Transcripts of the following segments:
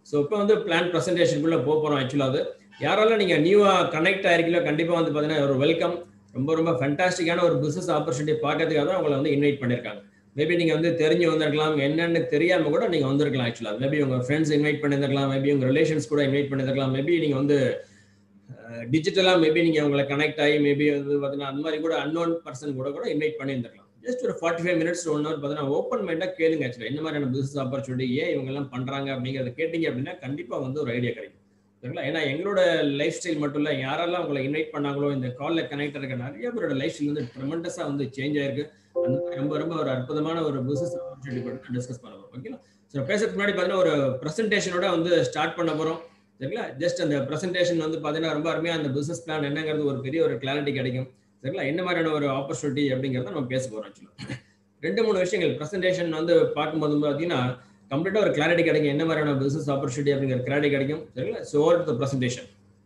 So இப்போ வந்து plan ப்ரெசன்டேஷனுக்குள்ளே போக போகிறோம் ஆக்சுவலாக அது யாரெல்லாம் நீங்கள் நியூவாக கனெக்ட் ஆயிருக்கீங்களோ கண்டிப்பாக வந்து பார்த்தீங்கன்னா ஒரு வெல்கம் ரொம்ப ரொம்ப ஃபண்டாஸ்டிக்கான ஒரு பிஸ்னஸ் ஆப்பர்ச்சுனிட்டி பார்க்கறதுக்காக தான் உங்களை வந்து இன்வைட் பண்ணியிருக்காங்க மேபி நீங்கள் வந்து தெரிஞ்சு வந்திருக்கலாம் என்னென்னு தெரியாமல் கூட நீங்கள் வந்திருக்கலாம் ஆக்சுவலாக மேபி உங்கள் ஃப்ரெண்ட்ஸ் இன்வைட் பண்ணியிருக்கலாம் மேபி உங்கள் ரிலேஷன்ஸ் கூட இன்வைட் பண்ணியிருக்கலாம் மேபி நீங்கள் வந்து டிஜிட்டலாக மேபி நீங்கள் உங்களை கனெக்ட் ஆகி மேபி வந்து பார்த்தீங்கன்னா அந்த மாதிரி கூட அன்னோன் பர்சன் கூட கூட இன்வைட் பண்ணியிருந்திருக்கலாம் ஜஸ்ட் ஒரு forty five minutes one hour பார்த்தீங்கன்னா ஓப்பன் மைண்டாக கேளுங்க ஆக்சுவலாக என்ன மாதிரியான பிஸ்னஸ் ஆப்பர்ச்சுனிட்டி ஏன் இவங்கெல்லாம் பண்ணுறாங்க அப்படிங்கிறத கேட்டிங்க அப்படின்னா கண்டிப்பாக வந்து ஒரு ஐடியா கிடைக்கும் சரிங்களா ஏன்னா எங்களோட லைஃப் ஸ்டைல் மட்டும் இல்லை யாரெல்லாம் உங்களை இன்வைட் பண்ணாங்களோ இந்த காலில் கனெக்ட் இருக்க நிறைய பேரோட லைஃப் ஸ்டைல் வந்து ட்ரெமெண்டஸாக வந்து சேஞ்ச் ஆயிருக்கு அந்த மாதிரி ரொம்ப ரொம்ப ஒரு அற்புதமான ஒரு பிசினஸ் ஆப்பர்ச்சுனிட்டி பற்றி டிஸ்கஸ் பண்ண போகிறோம் ஓகேங்களா ஸோ பேசுறதுக்கு முன்னாடி பார்த்தீங்கன்னா ஒரு ப்ரெசன்டேஷனோட வந்து ஸ்டார்ட் பண்ண போகிறோம் சரிங்களா ஜஸ்ட் அந்த ப்ரெசன்டேஷன் வந்து பார்த்தீங்கன்னா ரொம்ப அருமையாக அந்த பிசினஸ் பிளான் என்னங்கிறது ஒரு பெரிய ஒரு கிளாரிட்டி கிடைக்கும் சரிங்களா என்ன மாதிரியான ஒரு ஆப்பர்ச்சுனிட்டி அப்படிங்கிறத நம்ம பேச போகிறோம் ஆக்சுவலாக ரெண்டு மூணு விஷயங்கள் ப்ரெசன்டேஷன் வந்து பார்க்கும்போது பார்த்தீங்கன்னா கம்ப்ளீட்டாக ஒரு கிளாரிட்டி கிடைக்கும் என்ன மாதிரியான பிசினஸ் ஆப்பர்ச்சுனிட்டி அப்படிங்கிற கிளாரிட்டி கிடைக்கும் சரிங்களா ஸோ ஓவர் த ப்ரெசன்டேஷன்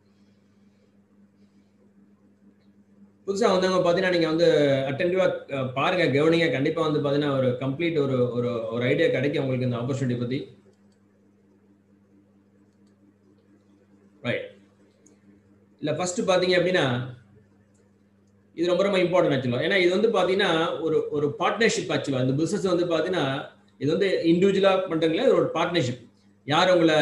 புதுசாக வந்தவங்க பார்த்தீங்கன்னா நீங்கள் வந்து அட்டென்டிவாக பாருங்க கவனிங்க கண்டிப்பாக வந்து பார்த்தீங்கன்னா ஒரு கம்ப்ளீட் ஒரு ஒரு ஒரு ஐடியா கிடைக்கும் உங்களுக்கு இந்த ஆப்பர்ச்சுனிட்டி பற்றி ரைட் இல்லை ஃபர்ஸ்ட் பார்த்தீங்க அப்படின்னா இது ரொம்ப ரொம்ப இம்பார்ட்டன்ட் ஆக்சுவலாக ஏன்னா இது வந்து பார்த்தீங்கன்னா ஒரு ஒரு பார்ட்னர்ஷிப் ஆக்சுவலாக இந்த பிஸ்னஸ் வந்து பார்த்தீங்கன்னா இது வந்து இண்டிவிஜுவலாக பண்ணுறீங்களா ஒரு பார்ட்னர்ஷிப் யார் உங்களை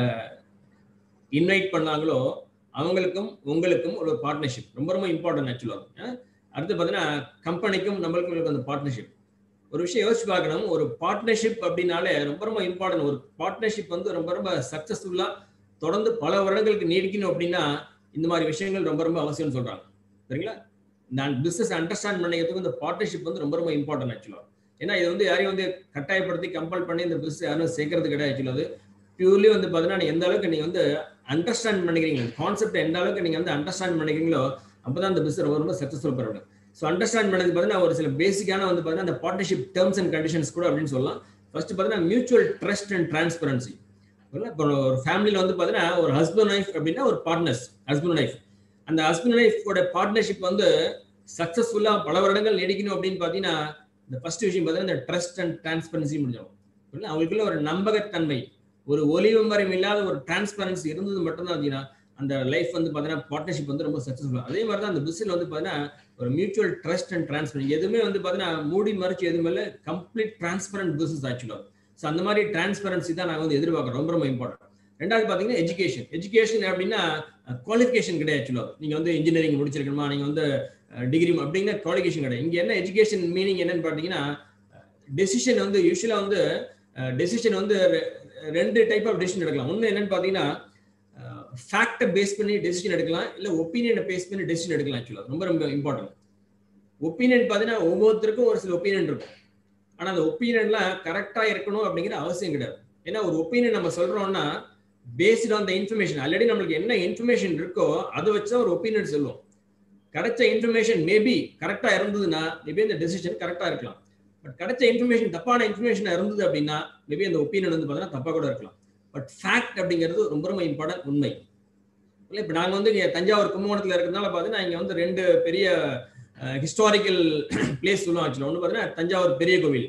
இன்வைட் பண்ணாங்களோ அவங்களுக்கும் உங்களுக்கும் ஒரு பார்ட்னர்ஷிப் ரொம்ப ரொம்ப இம்பார்ட்டன்ட் ஆக்சுவலாக அடுத்து பார்த்தீங்கன்னா கம்பெனிக்கும் நம்மளுக்கும் அந்த பார்ட்னர்ஷிப் ஒரு விஷயம் யோசிச்சு பார்க்கணும் ஒரு பார்ட்னர்ஷிப் அப்படின்னாலே ரொம்ப ரொம்ப இம்பார்ட்டன்ட் ஒரு பார்ட்னர்ஷிப் வந்து ரொம்ப ரொம்ப சக்ஸஸ்ஃபுல்லாக தொடர்ந்து பல வருடங்களுக்கு நீடிக்கணும் அப்படின்னா இந்த மாதிரி விஷயங்கள் ரொம்ப ரொம்ப அவசியம்னு சொல்கிறாங்க சரிங்களா நான் பிஸ்னஸ் அண்டர்ஸ்டாண்ட் பண்ணிக்கிறதுக்கு இந்த பார்ட்னர்ஷிப் வந்து ரொம்ப ரொம்ப இம்பார்ட்டன்ட் ஆக்சுவலாக ஏன்னா இது வந்து யாரையும் வந்து கட்டாயப்படுத்தி கம்பல் பண்ணி இந்த பிஸ்னஸ் யாரும் சேர்க்கறது கிடையாது ஆக்சுவலாக அது பியூர்லி வந்து பார்த்தீங்கன்னா எந்த அளவுக்கு நீங்கள் வந்து அண்டர்ஸ்டாண்ட் பண்ணிக்கிறீங்க கான்செப்ட் எந்த அளவுக்கு நீங்கள் வந்து அண்டர்ஸ்டாண்ட் பண்ணிக்கிறீங்களோ அப்போ தான் அந்த பிஸ்னஸ் ரொம்ப ரொம்ப சக்ஸஸ்ஃபுல் பண்ணணும் ஸோ அண்டர்ஸ்டாண்ட் பண்ணது பார்த்தீங்கன்னா ஒரு சில பேசிக்கான வந்து பார்த்தீங்கன்னா அந்த பார்ட்னர்ஷிப் டேர்ம்ஸ் அண்ட் கண்டிஷன்ஸ் கூட அப்படின்னு சொல்லலாம் ஃபர்ஸ்ட் பார்த்தீங்கன்னா மியூச்சுவல் ட்ரஸ்ட் அண்ட் டிரான்ஸ்பரன்சி இப்போ ஒரு ஃபேமிலியில் வந்து பார்த்தீங்கன்னா ஒரு ஹஸ்பண்ட் ஒய்ஃப் அப்படின்னா ஒரு பார்ட்னர்ஸ் ஹஸ்பண்ட் ஒய்ஃப் அந்த ஹஸ்பண்ட் ஒய்ஃபோட பார்ட்னர்ஷிப் வந்து சக்ஸஸ்ஃபுல்லாக பல வருடங்கள் நீடிக்கணும் அப்படின்னு பார்த்தீங்கன்னா இந்த ஃபர்ஸ்ட் விஷயம் பார்த்தீங்கன்னா இந்த ட்ரஸ்ட் அண்ட் டிரான்ஸ்பரன்சி முடிஞ்சிடும் அவங்களுக்குள்ள ஒரு நம்பகத்தன்மை ஒரு ஒலிவு மறைவு இல்லாத ஒரு டிரான்ஸ்பரன்சி இருந்தது மட்டும்தான் அப்படின்னா அந்த லைஃப் வந்து பார்த்தீங்கன்னா பார்ட்னர்ஷிப் வந்து ரொம்ப சக்ஸஸ்ஃபுல் அதே மாதிரி தான் அந்த பிசினஸ் வந்து பார்த்தீங்கன்னா ஒரு மியூச்சுவல் ட்ரஸ்ட் அண்ட் டிரான்ஸ்பரன்சி எதுவுமே வந்து பார்த்தீங்கன்னா மூடி மறைச்சு எதுவுமே இல்லை கம்ப்ளீட் டிரான்ஸ்பரண்ட் பிசினஸ் ஆக்சுவலாக ஸோ அந்த மாதிரி டிரான்ஸ்பரன்சி தான் நாங்கள் வந்து எதிர்பார்க்குறோம் ரொம்ப ரொம்ப இம்பார்ட்டன்ட் ரெண்டாவது பார்த்தீங்கன்னா எஜுகேஷன் எஜுகேஷன் அப்படின்னா குவாலிஃபிகேஷன் கிடையாது ஆக்சுவலாக நீங்கள் வந்து இன்ஜினியரிங் முடிச்சிருக்கணுமா நீங்கள் வந்து டிகிரி அப்படிங்கிற குவாலிஃபிகேஷன் கிடையாது இங்கே என்ன எஜுகேஷன் மீனிங் என்னன்னு பார்த்தீங்கன்னா டெசிஷன் வந்து யூஸ்வலாக வந்து டெசிஷன் வந்து ரெண்டு டைப் ஆஃப் டெசிஷன் எடுக்கலாம் ஒன்று என்னன்னு பார்த்தீங்கன்னா ஃபேக்டை பேஸ் பண்ணி டெசிஷன் எடுக்கலாம் இல்லை ஒப்பீனியனை பேஸ் பண்ணி டெசிஷன் எடுக்கலாம் ஆக்சுவலாக ரொம்ப ரொம்ப இம்பார்ட்டன்ட் ஒப்பீனியன் பார்த்தீங்கன்னா ஒவ்வொருத்தருக்கும் ஒரு சில ஒப்பீனியன் இருக்கும் ஆனால் அந்த ஒப்பீனியன்லாம் கரெக்டாக இருக்கணும் அப்படிங்கிற அவசியம் கிடையாது ஏன்னா ஒரு ஒப்பீனியன் நம்ம சொல்கிறோம்னா based on the information already நம்மளுக்கு என்ன இன்ஃபர்மேஷன் இருக்கோ அதை வச்சு ஒரு ஒப்பீனியன் சொல்லுவோம் கிடைச்ச இன்ஃபர்மேஷன் மேபி கரெக்டாக இருந்ததுன்னா மேபி அந்த டெசிஷன் கரெக்டாக இருக்கலாம் பட் கிடைச்ச இன்ஃபர்மேஷன் தப்பான இன்ஃபர்மேஷன் இருந்தது அப்படின்னா மேபி அந்த ஒப்பீனியன் வந்து பார்த்தீங்கன்னா தப்பாக கூட இருக்கலாம் பட் ஃபேக்ட் அப்படிங்கிறது ரொம்ப ரொம்ப இம்பார்ட்டன்ட் உண்மை இல்லை இப்போ நாங்கள் வந்து இங்கே தஞ்சாவூர் கும்பகோணத்தில் இருக்கிறதுனால பார்த்தீங்கன்னா இங்கே வந்து ரெண்டு பெரிய ஹிஸ்டாரிக்கல் பிளேஸ் சொல்லுவோம் ஆக்சுவலாக ஒன்று பார்த்தீங்கன்னா தஞ்சாவூர் பெரிய கோவில்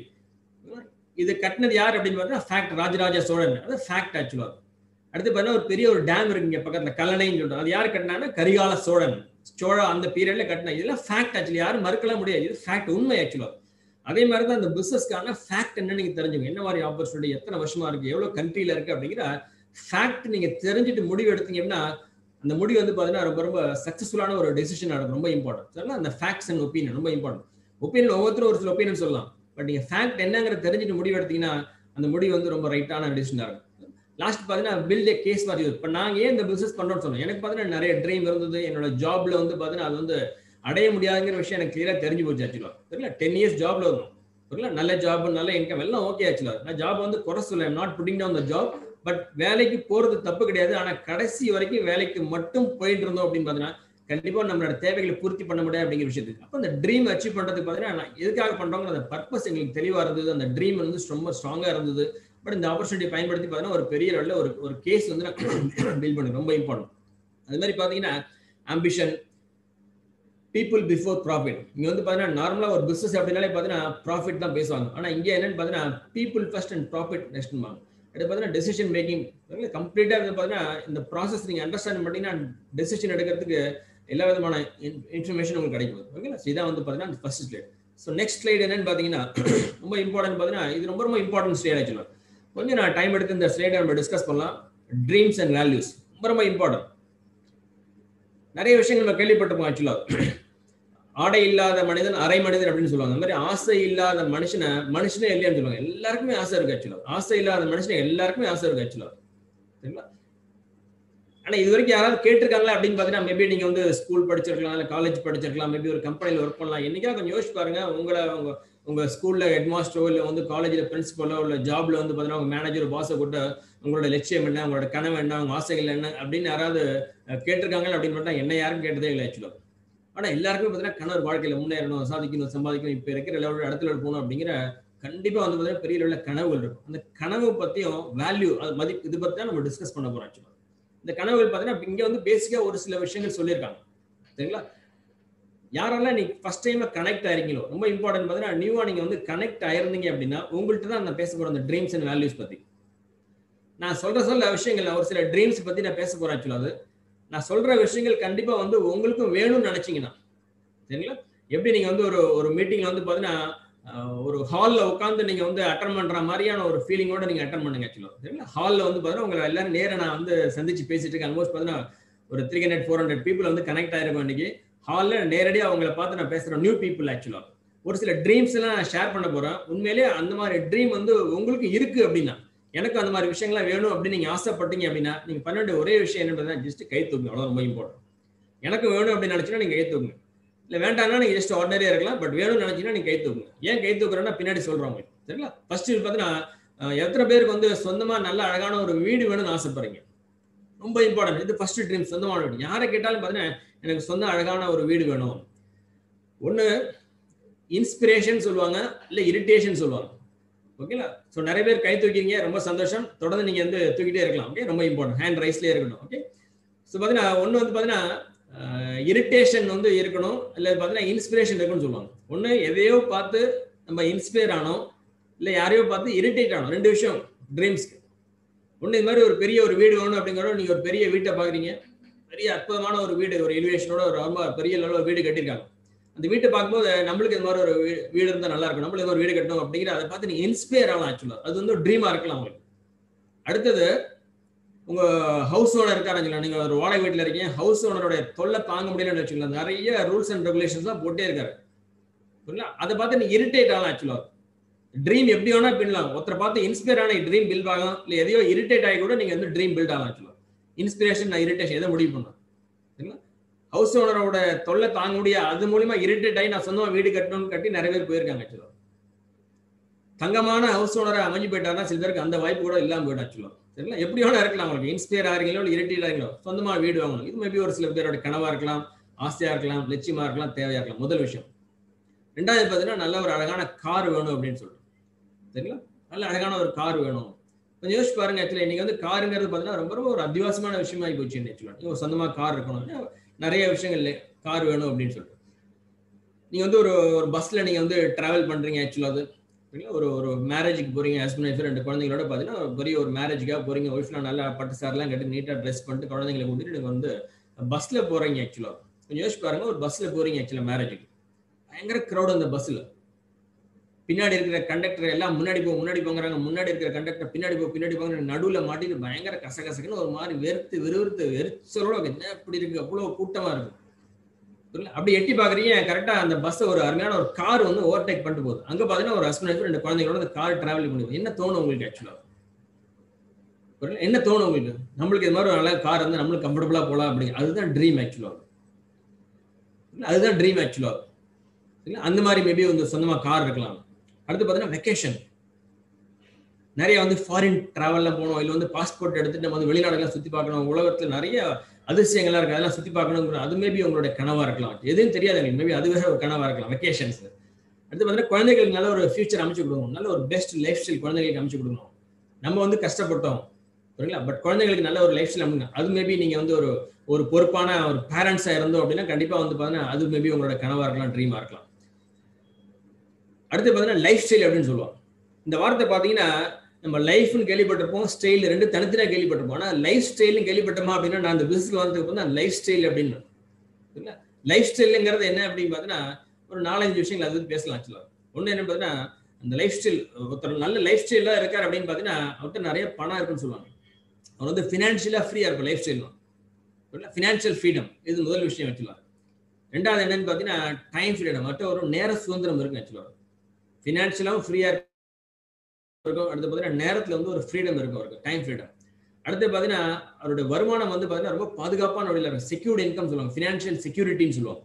இது கட்டினது யார் அப்படின்னு பார்த்தீங்கன்னா ஃபேக்ட் ராஜராஜ சோழன் அது ஃபேக்ட் ஆக்சுவலாக அடுத்து பார்த்தீங்கன்னா ஒரு பெரிய ஒரு டேம் இருக்கு இங்கே பக்கத்தில் கல்லணைன்னு சொல்லிட்டு அது யார் கட்டினாங்கன்னா கரிகால சோழன் சோழா அந்த பீரியட்ல கட்டினா இதெல்லாம் ஃபேக்ட் ஆக்சுவலி யாரும் மறுக்கலாம் முடியாது இது ஃபேக்ட் உண்மை ஆக்சுவலாக அதே மாதிரி தான் அந்த பிசினஸ்க்கான ஃபேக்ட் என்ன நீங்க தெரிஞ்சுங்க என்ன மாதிரி ஆப்பர்ச்சுனிட்டி எத்தனை வருஷமா இருக்கு எவ்வளவு கண்ட்ரியில இருக்கு அப்படிங்கிற ஃபேக்ட் நீங்க தெரிஞ்சுட்டு முடிவு எடுத்தீங்கன்னா அந்த முடிவு வந்து பாத்தீங்கன்னா ரொம்ப ரொம்ப சக்சஸ்ஃபுல்லான ஒரு டெசிஷன் ஆகும் ரொம்ப இம்பார்ட்டன்ட் சரிங்களா அந்த ஃபேக்ட்ஸ் அண்ட் ஒப்பீனியன் ரொம்ப இம்பார்ட்டன்ட் ஒப்பீனியன் ஒவ்வொருத்தரும் ஒரு சில ஒப்பீனியன் சொல்லலாம் பட் நீங்க ஃபேக்ட் என்னங்கிற தெரிஞ்சுட்டு முடிவு எடுத்தீங்கன்னா அந்த முடிவு வந்து ரொம்ப ரைட்டான டெசிஷன் இருக்கும் லாஸ்ட் பார்த்தீங்கன்னா build a case for you இப்போ நாங்கள் ஏன் இந்த பிசினஸ் பண்றோம்னு சொன்னோம் எனக்கு பார்த்தீங்கன்னா நிறைய ட்ரீம் இருந்தது என்னோட ஜாப்ல வந்து பார்த்தீங்கன்னா அது வந்து அடைய முடியாதுங்கிற விஷயம் எனக்கு கிளியரா தெரிஞ்சு போச்சு ஆக்சுவலா தெரியல டென் இயர்ஸ் ஜாப்ல இருக்கும் தெரியல நல்ல ஜாப் நல்ல இன்கம் எல்லாம் ஓகே ஆக்சுவலா நான் ஜாப் வந்து குறை சொல்ல not putting down the job but வேலைக்கு போறது தப்பு கிடையாது ஆனா கடைசி வரைக்கும் வேலைக்கு மட்டும் போயிட்டு இருந்தோம் அப்படின்னு பார்த்தீங்கன்னா கண்டிப்பா நம்மளோட தேவைகளை பூர்த்தி பண்ண முடியாது அப்படிங்கிற விஷயத்துக்கு அப்போ அந்த ட்ரீம் அச்சீவ் பண்றதுக்கு பார்த்தீங்கன்னா எதுக்காக பண்றோங்கிற அந்த பர்பஸ் எங்களுக்கு தெளிவா இருந்தது அந்த ட்ரீம் வந்து ரொம்ப ஸ்ட்ராங்கா இருந்தது பட் இந்த ஆப்பர்ச்சுனிட்டி பயன்படுத்தி பார்த்தீங்கன்னா ஒரு பெரிய லெவலில் ஒரு ஒரு கேஸ் வந்து நான் பில்ட் பண்ணி ரொம்ப இம்பார்ட்டன்ட் அது மாதிரி பார்த்தீங்கன்னா ஆம்பிஷன் பீப்புள் பிஃபோர் ப்ராஃபிட் இங்கே வந்து பார்த்தீங்கன்னா நார்மலாக ஒரு பிஸ்னஸ் அப்படின்னாலே பார்த்தீங்கன்னா ப்ராஃபிட் தான் பேசுவாங்க ஆனால் இங்கே என்னன்னு பார்த்தீங்கன்னா பீப்புள் ஃபர்ஸ்ட் அண்ட் ப்ராஃபிட் நெக்ஸ்ட்பாங்க அடுத்து பார்த்தீங்கன்னா டெசிஷன் மேக்கிங் கம்ப்ளீட்டாக வந்து பார்த்தீங்கன்னா இந்த ப்ராசஸ் நீங்கள் அண்டர்ஸ்டாண்ட் பண்ணிங்கன்னா டெசிஷன் எடுக்கிறதுக்கு எல்லா விதமான இன்ஃபர்மேஷன் உங்களுக்கு கிடைக்கும் ஓகேங்களா ஸோ இதான் வந்து பார்த்தீங்கன்னா first slide so next slide என்னன்னு பார்த்தீங்கன்னா ரொம்ப இம்பார்ட்டன்ட் பார்த்தீங்கன்னா இது ரொம்ப ரொம்ப இம்பார்ட்டன்ட் ஸ்லைட் ஆக்சுவலாக கொஞ்சம் நான் டைம் எடுத்து இந்த ஸ்லைடை நம்ம டிஸ்கஸ் பண்ணலாம் ட்ரீம்ஸ் அண்ட் வேல்யூஸ் ரொம்ப ரொம்ப இம்பார்ட்டன்ட் நிறைய விஷயங்கள் நம்ம கேள்விப்பட்டிருப்போம் ஆக்சுவலாக ஆடை இல்லாத மனிதன் அரை மனிதன் அப்படின்னு சொல்லுவாங்க அந்த மாதிரி ஆசை இல்லாத மனுஷனை மனுஷனே இல்லையான்னு சொல்லுவாங்க எல்லாருக்குமே ஆசை இருக்கு ஆக்சுவலாக ஆசை இல்லாத மனுஷனை எல்லாருக்குமே ஆசை இருக்கு ஆக்சுவலாக சரிங்களா ஆனா இது வரைக்கும் யாராவது கேட்டிருக்காங்களா அப்படின்னு பாத்தீங்கன்னா மேபி நீங்க வந்து ஸ்கூல் படிச்சிருக்கலாம் இல்ல காலேஜ் படிச்சிருக்கலாம் மேபி ஒரு கம்பெனில ஒர்க் பண்ணலாம் என்னைக்கா கொஞ்சம் யோசிச்சு பாருங்க உங்களை உங்க உங்க ஸ்கூல்ல ஹெட் மாஸ்டரோ இல்ல வந்து காலேஜ்ல பிரின்சிபலோ இல்ல ஜாப்ல வந்து பாத்தீங்கன்னா உங்க மேனேஜர் பாஸை கூட்ட உங்களோட லட்சியம் என்ன உங்களோட கனவு என்ன உங்க ஆசைகள் என்ன அப்படின்னு யாராவது கேட்டிருக்காங்க அப்படின்னு பார்த்தா என்ன யாரும் கேட்டதே இல்லை ஆக்சுவலா ஆனா எல்லாருக்குமே பாத்தீங்கன்னா கணவர் வாழ்க்கையில முன்னேறணும் சாதிக்கணும் சம்பாதிக்கணும் இப்ப இருக்கிற லெவலோட இடத்துல போகணும் அப்படிங்கிற கண்டிப்பா வந்து பாத்தீங்கன்னா பெரிய லெவலில் கனவுகள் இருக்கும் அந்த கனவு பத்தியும் வேல்யூ அது மதிப்பு இது பத்தி தான் நம்ம டிஸ்கஸ் பண்ண போறோம் ஆக்சுவலா இந்த கனவுகள் பார்த்தீங்கன்னா இங்க வந்து பேசிக்கா ஒரு சில விஷயங்கள் சொல்லியிருக்காங்க சரிங்களா யாரெல்லாம் நீங்க ஃபர்ஸ்ட் டைம்ல கனெக்ட் ஆயிருக்கீங்களோ ரொம்ப இம்பார்ட்டன்ட் பார்த்தீங்கன்னா நியூவா நீங்க வந்து கனெக்ட் ஆயிருந்தீங்க அப்படின்னா உங்கள்கிட்ட தான் நான் பேச போறேன் அந்த ட்ரீம்ஸ் அண்ட் வேல்யூஸ் பத்தி நான் சொல்ற சொல்ல விஷயங்கள் ஒரு சில ட்ரீம்ஸ் பத்தி நான் பேச போறேன் ஆக்சுவலா அது நான் சொல்ற விஷயங்கள் கண்டிப்பா வந்து உங்களுக்கும் வேணும்னு நினைச்சீங்கன்னா சரிங்களா எப்படி நீங்க வந்து ஒரு ஒரு மீட்டிங்ல வந்து பாத்தீங்கன்னா ஒரு ஹால்ல உட்காந்து நீங்க வந்து அட்டன் பண்ற மாதிரியான ஒரு ஃபீலிங்கோட நீங்க அட்டன் பண்ணுங்க ஆக்சுவலா சரிங்களா ஹால்ல வந்து பாத்தீங்கன்னா உங்களை எல்லாரும் நேரம் நான் வந்து சந்திச்சு பேசிட்டு இருக்கேன் ஆல்மோஸ்ட் பாத்தீங்கன்னா ஒரு three hundred four hundred people வந்து கனெக்ட் ஆயிருக்கும் இன்னைக்கு ஹால்ல நேரடியாக அவங்கள பார்த்து நான் பேசுறேன் நியூ பீப்புள் ஆக்சுவலா ஒரு சில ட்ரீம்ஸ் எல்லாம் நான் ஷேர் பண்ண போறேன் உண்மையிலேயே அந்த மாதிரி ட்ரீம் வந்து உங்களுக்கு இருக்கு அப்படின்னா எனக்கு அந்த மாதிரி விஷயங்கள்லாம் வேணும் அப்படின்னு நீங்க ஆசைப்பட்டீங்க அப்படின்னா நீங்க பண்ண வேண்டிய ஒரே விஷயம் என்னன்றதுனா ஜஸ்ட் கை தூக்குங்க அவ்வளோ ரொம்ப இம்பார்ட்டன்ட் எனக்கு வேணும் அப்படின்னு நினைச்சுன்னா நீங்க கை தூக்குங்க இல்லை வேண்டாம்னா நீங்க ஜஸ்ட் ஆர்டினரியா இருக்கலாம் பட் வேணும்னு நினைச்சீங்கன்னா நீங்க கை தூக்குங்க ஏன் கை தூக்குறேன்னா பின்னாடி சொல்றோம் உங்களுக்கு சரிங்களா ஃபர்ஸ்ட் பார்த்தீங்கன்னா எத்தனை பேருக்கு வந்து சொந்தமா நல்ல அழகான ஒரு வீடு வேணும்னு ஆசைப்படுறீங்க ரொம்ப இம்பார்ட்டன்ட் இது ஃபர்ஸ்ட் ட்ரீம் சொந்தமான வீடு யாரை கேட்டாலும் பார்த்தீங்கன்னா எனக்கு சொந்த அழகான ஒரு வீடு வேணும் ஒன்று இன்ஸ்பிரேஷன் சொல்லுவாங்க இல்லை இரிட்டேஷன் சொல்லுவாங்க ஓகேங்களா ஸோ நிறைய பேர் கை தூக்கிங்க ரொம்ப சந்தோஷம் தொடர்ந்து நீங்கள் வந்து தூக்கிட்டே இருக்கலாம் ஓகே ரொம்ப இம்பார்ட்டன்ட் ஹேண்ட் ரைஸ்லேயே இருக்கணும் ஓகே ஸோ பார்த்தீங்கன்னா ஒன்று வந்து பார்த்தீங்கன்னா இரிட்டேஷன் வந்து இருக்கணும் இல்லை பார்த்தீங்கன்னா இன்ஸ்பிரேஷன் இருக்குன்னு சொல்லுவாங்க ஒன்று எதையோ பார்த்து நம்ம இன்ஸ்பயர் ஆனோம் இல்லை யாரையோ பார்த்து இரிட்டேட் ஆனோம் ரெண்டு விஷயம் ட்ரீம்ஸ்க்கு ஒன்று இது மாதிரி ஒரு பெரிய ஒரு வீடு வேணும் அப்படிங்கிறோம் நீங்கள் ஒரு பெரிய வீட்டை பார்க்குறீங்க பெரிய அற்புதமான ஒரு வீடு ஒரு எலிவேஷனோட ஒரு ரொம்ப பெரிய லெவலில் வீடு கட்டியிருக்காங்க அந்த வீட்டை பார்க்கும்போது நம்மளுக்கு இந்த மாதிரி ஒரு வீடு இருந்தால் நல்லா இருக்கும் நம்மளுக்கு ஒரு வீடு கட்டணும் அப்படிங்கிற அதை பார்த்து நீங்க இன்ஸ்பயர் ஆகலாம் ஆக்சுவலாக அது வந்து ஒரு ட்ரீமா இருக்கலாம் உங்களுக்கு அடுத்தது உங்க ஹவுஸ் ஓனர் இருக்காருங்களா நீங்க ஒரு வாடகை வீட்டில் இருக்கீங்க ஹவுஸ் ஓனரோட தொல்லை தாங்க முடியலன்னு வச்சுக்கலாம் நிறைய ரூல்ஸ் அண்ட் ரெகுலேஷன்ஸ் தான் போட்டே இருக்காரு புரியல அதை பார்த்து நீ இரிட்டேட் ஆகலாம் ஆக்சுவலா ட்ரீம் எப்படி வேணா பின்னலாம் ஒருத்தரை பார்த்து இன்ஸ்பயர் ஆன ட்ரீம் பில்ட் ஆகலாம் இல்லை எதையோ இரிட்டேட் ஆகி கூட நீங்க வந்து ட்ரீம் பில்ட் ஆகலாம் ஆக்சுவலா இன்ஸ்பிரேஷன் நான் இரிட்டேஷன் எதை முடிவு பண்ணலாம் சரிங்களா ஹவுஸ் ஓனரோட தொல்லை தாங்க முடியா அது மூலியமா இரிட்டேட் ஆகி நான் சொந்தமா வீடு கட்டணும்னு கட்டி நிறைய பேர் போயிருக்காங்க ஆக்சுவலா தங்கமான ஹவுஸ் ஓனரை அமைஞ்சு போயிட்டாருன்னா சில பேருக்கு அந்த வாய்ப்பு கூட இல்லாம போயிடும் ஆக்சுவலா சரிங்களா எப்படி வேணா இருக்கலாம் உங்களுக்கு இன்ஸ்பயர் ஆகிறீங்களோ இல்லை இரிட்டேட் ஆகிறீங்களோ சொந்தமா வீடு வாங்கணும் இது மேபி ஒரு சில பேரோட கனவா இருக்கலாம் ஆசையா இருக்கலாம் லட்சியமா இருக்கலாம் தேவையா இருக்கலாம் முதல் விஷயம் ரெண்டாவது பார்த்தீங்கன்னா நல்ல ஒரு அழகான கார் வேணும் அப்படின்னு சொல்றோம் சரிங்களா நல்ல அழகான ஒரு கார் வேணும் கொஞ்சம் யோசிச்சு பாருங்க ஆக்சுவலி இன்னைக்கு வந்து காருங்கிறது பார்த்தீங்கன்னா ரொம்ப ரொம்ப ஒரு அத்தியாவசியமான விஷயமா போச்சு ஆக்சுவலா நீங்க சொந்தமா கார் இருக்கணும் நிறைய விஷயங்கள் கார் வேணும் அப்படின்னு சொல்லிட்டு நீங்க வந்து ஒரு ஒரு பஸ்ல நீங்க வந்து டிராவல் பண்றீங்க ஆக்சுவலா அது ஒரு ஒரு மேரேஜுக்கு போறீங்க ஹஸ்பண்ட் ஒய்ஃப் ரெண்டு குழந்தைங்களோட பார்த்தீங்கன்னா பெரிய ஒரு மேரேஜுக்காக போறீங்க ஒய்ஃப்லாம் நல்லா பட்டு சார்லாம் கட்டி நீட்டாக ட்ரெஸ் பண்ணிட்டு குழந்தைங்களை கூட்டிட்டு நீங்க வந்து பஸ்ல போறீங்க ஆக்சுவலா கொஞ்சம் யோசிச்சு பாருங்க ஒரு பஸ்ல போறீங்க ஆக்சுவலா மேரேஜுக்கு பயங்கர க்ரௌட் அந்த பஸ்ல பின்னாடி இருக்கிற கண்டக்டர் எல்லாம் முன்னாடி போ முன்னாடி போங்கிறாங்க முன்னாடி இருக்கிற கண்டக்டர் பின்னாடி போ பின்னாடி போங்க நடுவுல மாட்டிட்டு பயங்கர கசகசக்குன்னு ஒரு மாதிரி வெறுத்து விறுவிறுத்து வெறிச்சலோட என்ன இப்படி இருக்கு அவ்வளவு கூட்டமா இருக்கு அப்படி எட்டி பாக்குறீங்க கரெக்டா அந்த பஸ் ஒரு அருமையான ஒரு கார் வந்து ஓவர்டேக் பண்ணிட்டு போகுது அங்க பாத்தீங்கன்னா ஒரு ஹஸ்பண்ட் ரெண்டு குழந்தைங்களோட அந்த கார் டிராவல் பண்ணி என்ன தோணும் உங்களுக்கு ஆக்சுவலா என்ன தோணும் உங்களுக்கு நம்மளுக்கு இது மாதிரி ஒரு நல்ல கார் வந்து நம்மளுக்கு கம்ஃபர்டபுளா போலாம் அப்படி அதுதான் ட்ரீம் ஆக்சுவலா அதுதான் ட்ரீம் ஆக்சுவலா அந்த மாதிரி மேபி வந்து சொந்தமா கார் இருக்கலாம் அடுத்து பார்த்தீங்கன்னா வெக்கேஷன் நிறைய வந்து ஃபாரின் டிராவல்ல போகணும் இல்லை வந்து பாஸ்போர்ட் எடுத்துட்டு நம்ம வந்து வெளிநாடுலாம் சுத்தி பார்க்கணும் உலகத்துல நிறைய அதிசயங்கள்லாம் இருக்கு அதெல்லாம் சுத்தி பார்க்கணும் அது மேபி உங்களுடைய கனவா இருக்கலாம் எதுவும் தெரியாது எனக்கு மேபி அது வேற ஒரு கனவா இருக்கலாம் வெக்கேஷன்ஸ் அடுத்து பார்த்தீங்கன்னா குழந்தைகளுக்கு நல்ல ஒரு ஃபியூச்சர் அமைச்சு கொடுக்கணும் நல்ல ஒரு பெஸ்ட் லைஃப் ஸ்டைல் குழந்தைகளுக்கு அமைச்சு கொடுக்கணும் நம்ம வந்து கஷ்டப்பட்டோம் சரிங்களா பட் குழந்தைங்களுக்கு நல்ல ஒரு லைஃப் ஸ்டைல் அமைங்க அது மேபி நீங்க வந்து ஒரு ஒரு பொறுப்பான ஒரு பேரண்ட்ஸா இருந்தோம் அப்படின்னா கண்டிப்பா வந்து பாத்தீங்கன்னா அது மேபி உங்களோட கனவா இருக்கலாம் ட்ரீமா இருக்கலாம் அடுத்து பார்த்தீங்கன்னா லைஃப் ஸ்டைல் அப்படின்னு சொல்லுவாங்க இந்த வார்த்தை பார்த்தீங்கன்னா நம்ம லைஃப்னு கேள்விப்பட்டிருப்போம் ஸ்டைல் ரெண்டு தனித்தனியாக கேள்விப்பட்டிருப்போம் ஆனால் லைஃப் ஸ்டைல்னு கேள்விப்பட்டோமா அப்படின்னா நான் அந்த பிசினஸ்க்கு வந்ததுக்கு அப்புறம் லைஃப் ஸ்டைல் அப்படின்னு சரிங்களா லைஃப் ஸ்டைலுங்கிறது என்ன அப்படின்னு பார்த்தீங்கன்னா ஒரு நாலஞ்சு விஷயங்கள் அது பேசலாம் ஆக்சுவலாக ஒன்று என்ன பார்த்தீங்கன்னா அந்த லைஃப் ஸ்டைல் ஒருத்தர் நல்ல லைஃப் ஸ்டைலாக இருக்கார் அப்படின்னு பார்த்தீங்கன்னா அவர்கிட்ட நிறைய பணம் இருக்குன்னு சொல்லுவாங்க அவர் வந்து ஃபினான்ஷியலாக ஃப்ரீயாக இருக்கும் லைஃப் ஸ்டைல் ஃபினான்ஷியல் ஃப்ரீடம் இது முதல் விஷயம் ஆக்சுவலாக ரெண்டாவது என்னன்னு பார்த்தீங்கன்னா டைம் ஃப்ரீடம் மற்ற ஒரு நேர சுதந்திரம் இருக்கு ஆக்சுவலாக ஃபினான்ஷியலாகவும் ஃப்ரீயாக இருக்கும் அடுத்து பார்த்தீங்கன்னா நேரத்தில் வந்து ஒரு ஃப்ரீடம் இருக்கும் அவருக்கு டைம் ஃப்ரீடம் அடுத்து பார்த்தீங்கன்னா அவருடைய வருமானம் வந்து பார்த்தீங்கன்னா ரொம்ப பாதுகாப்பான வழியில் இருக்கும் செக்யூர்ட் இன்கம் சொல்லுவாங்க ஃபினான்ஷியல் செக்யூரிட்டின்னு சொல்லுவாங்க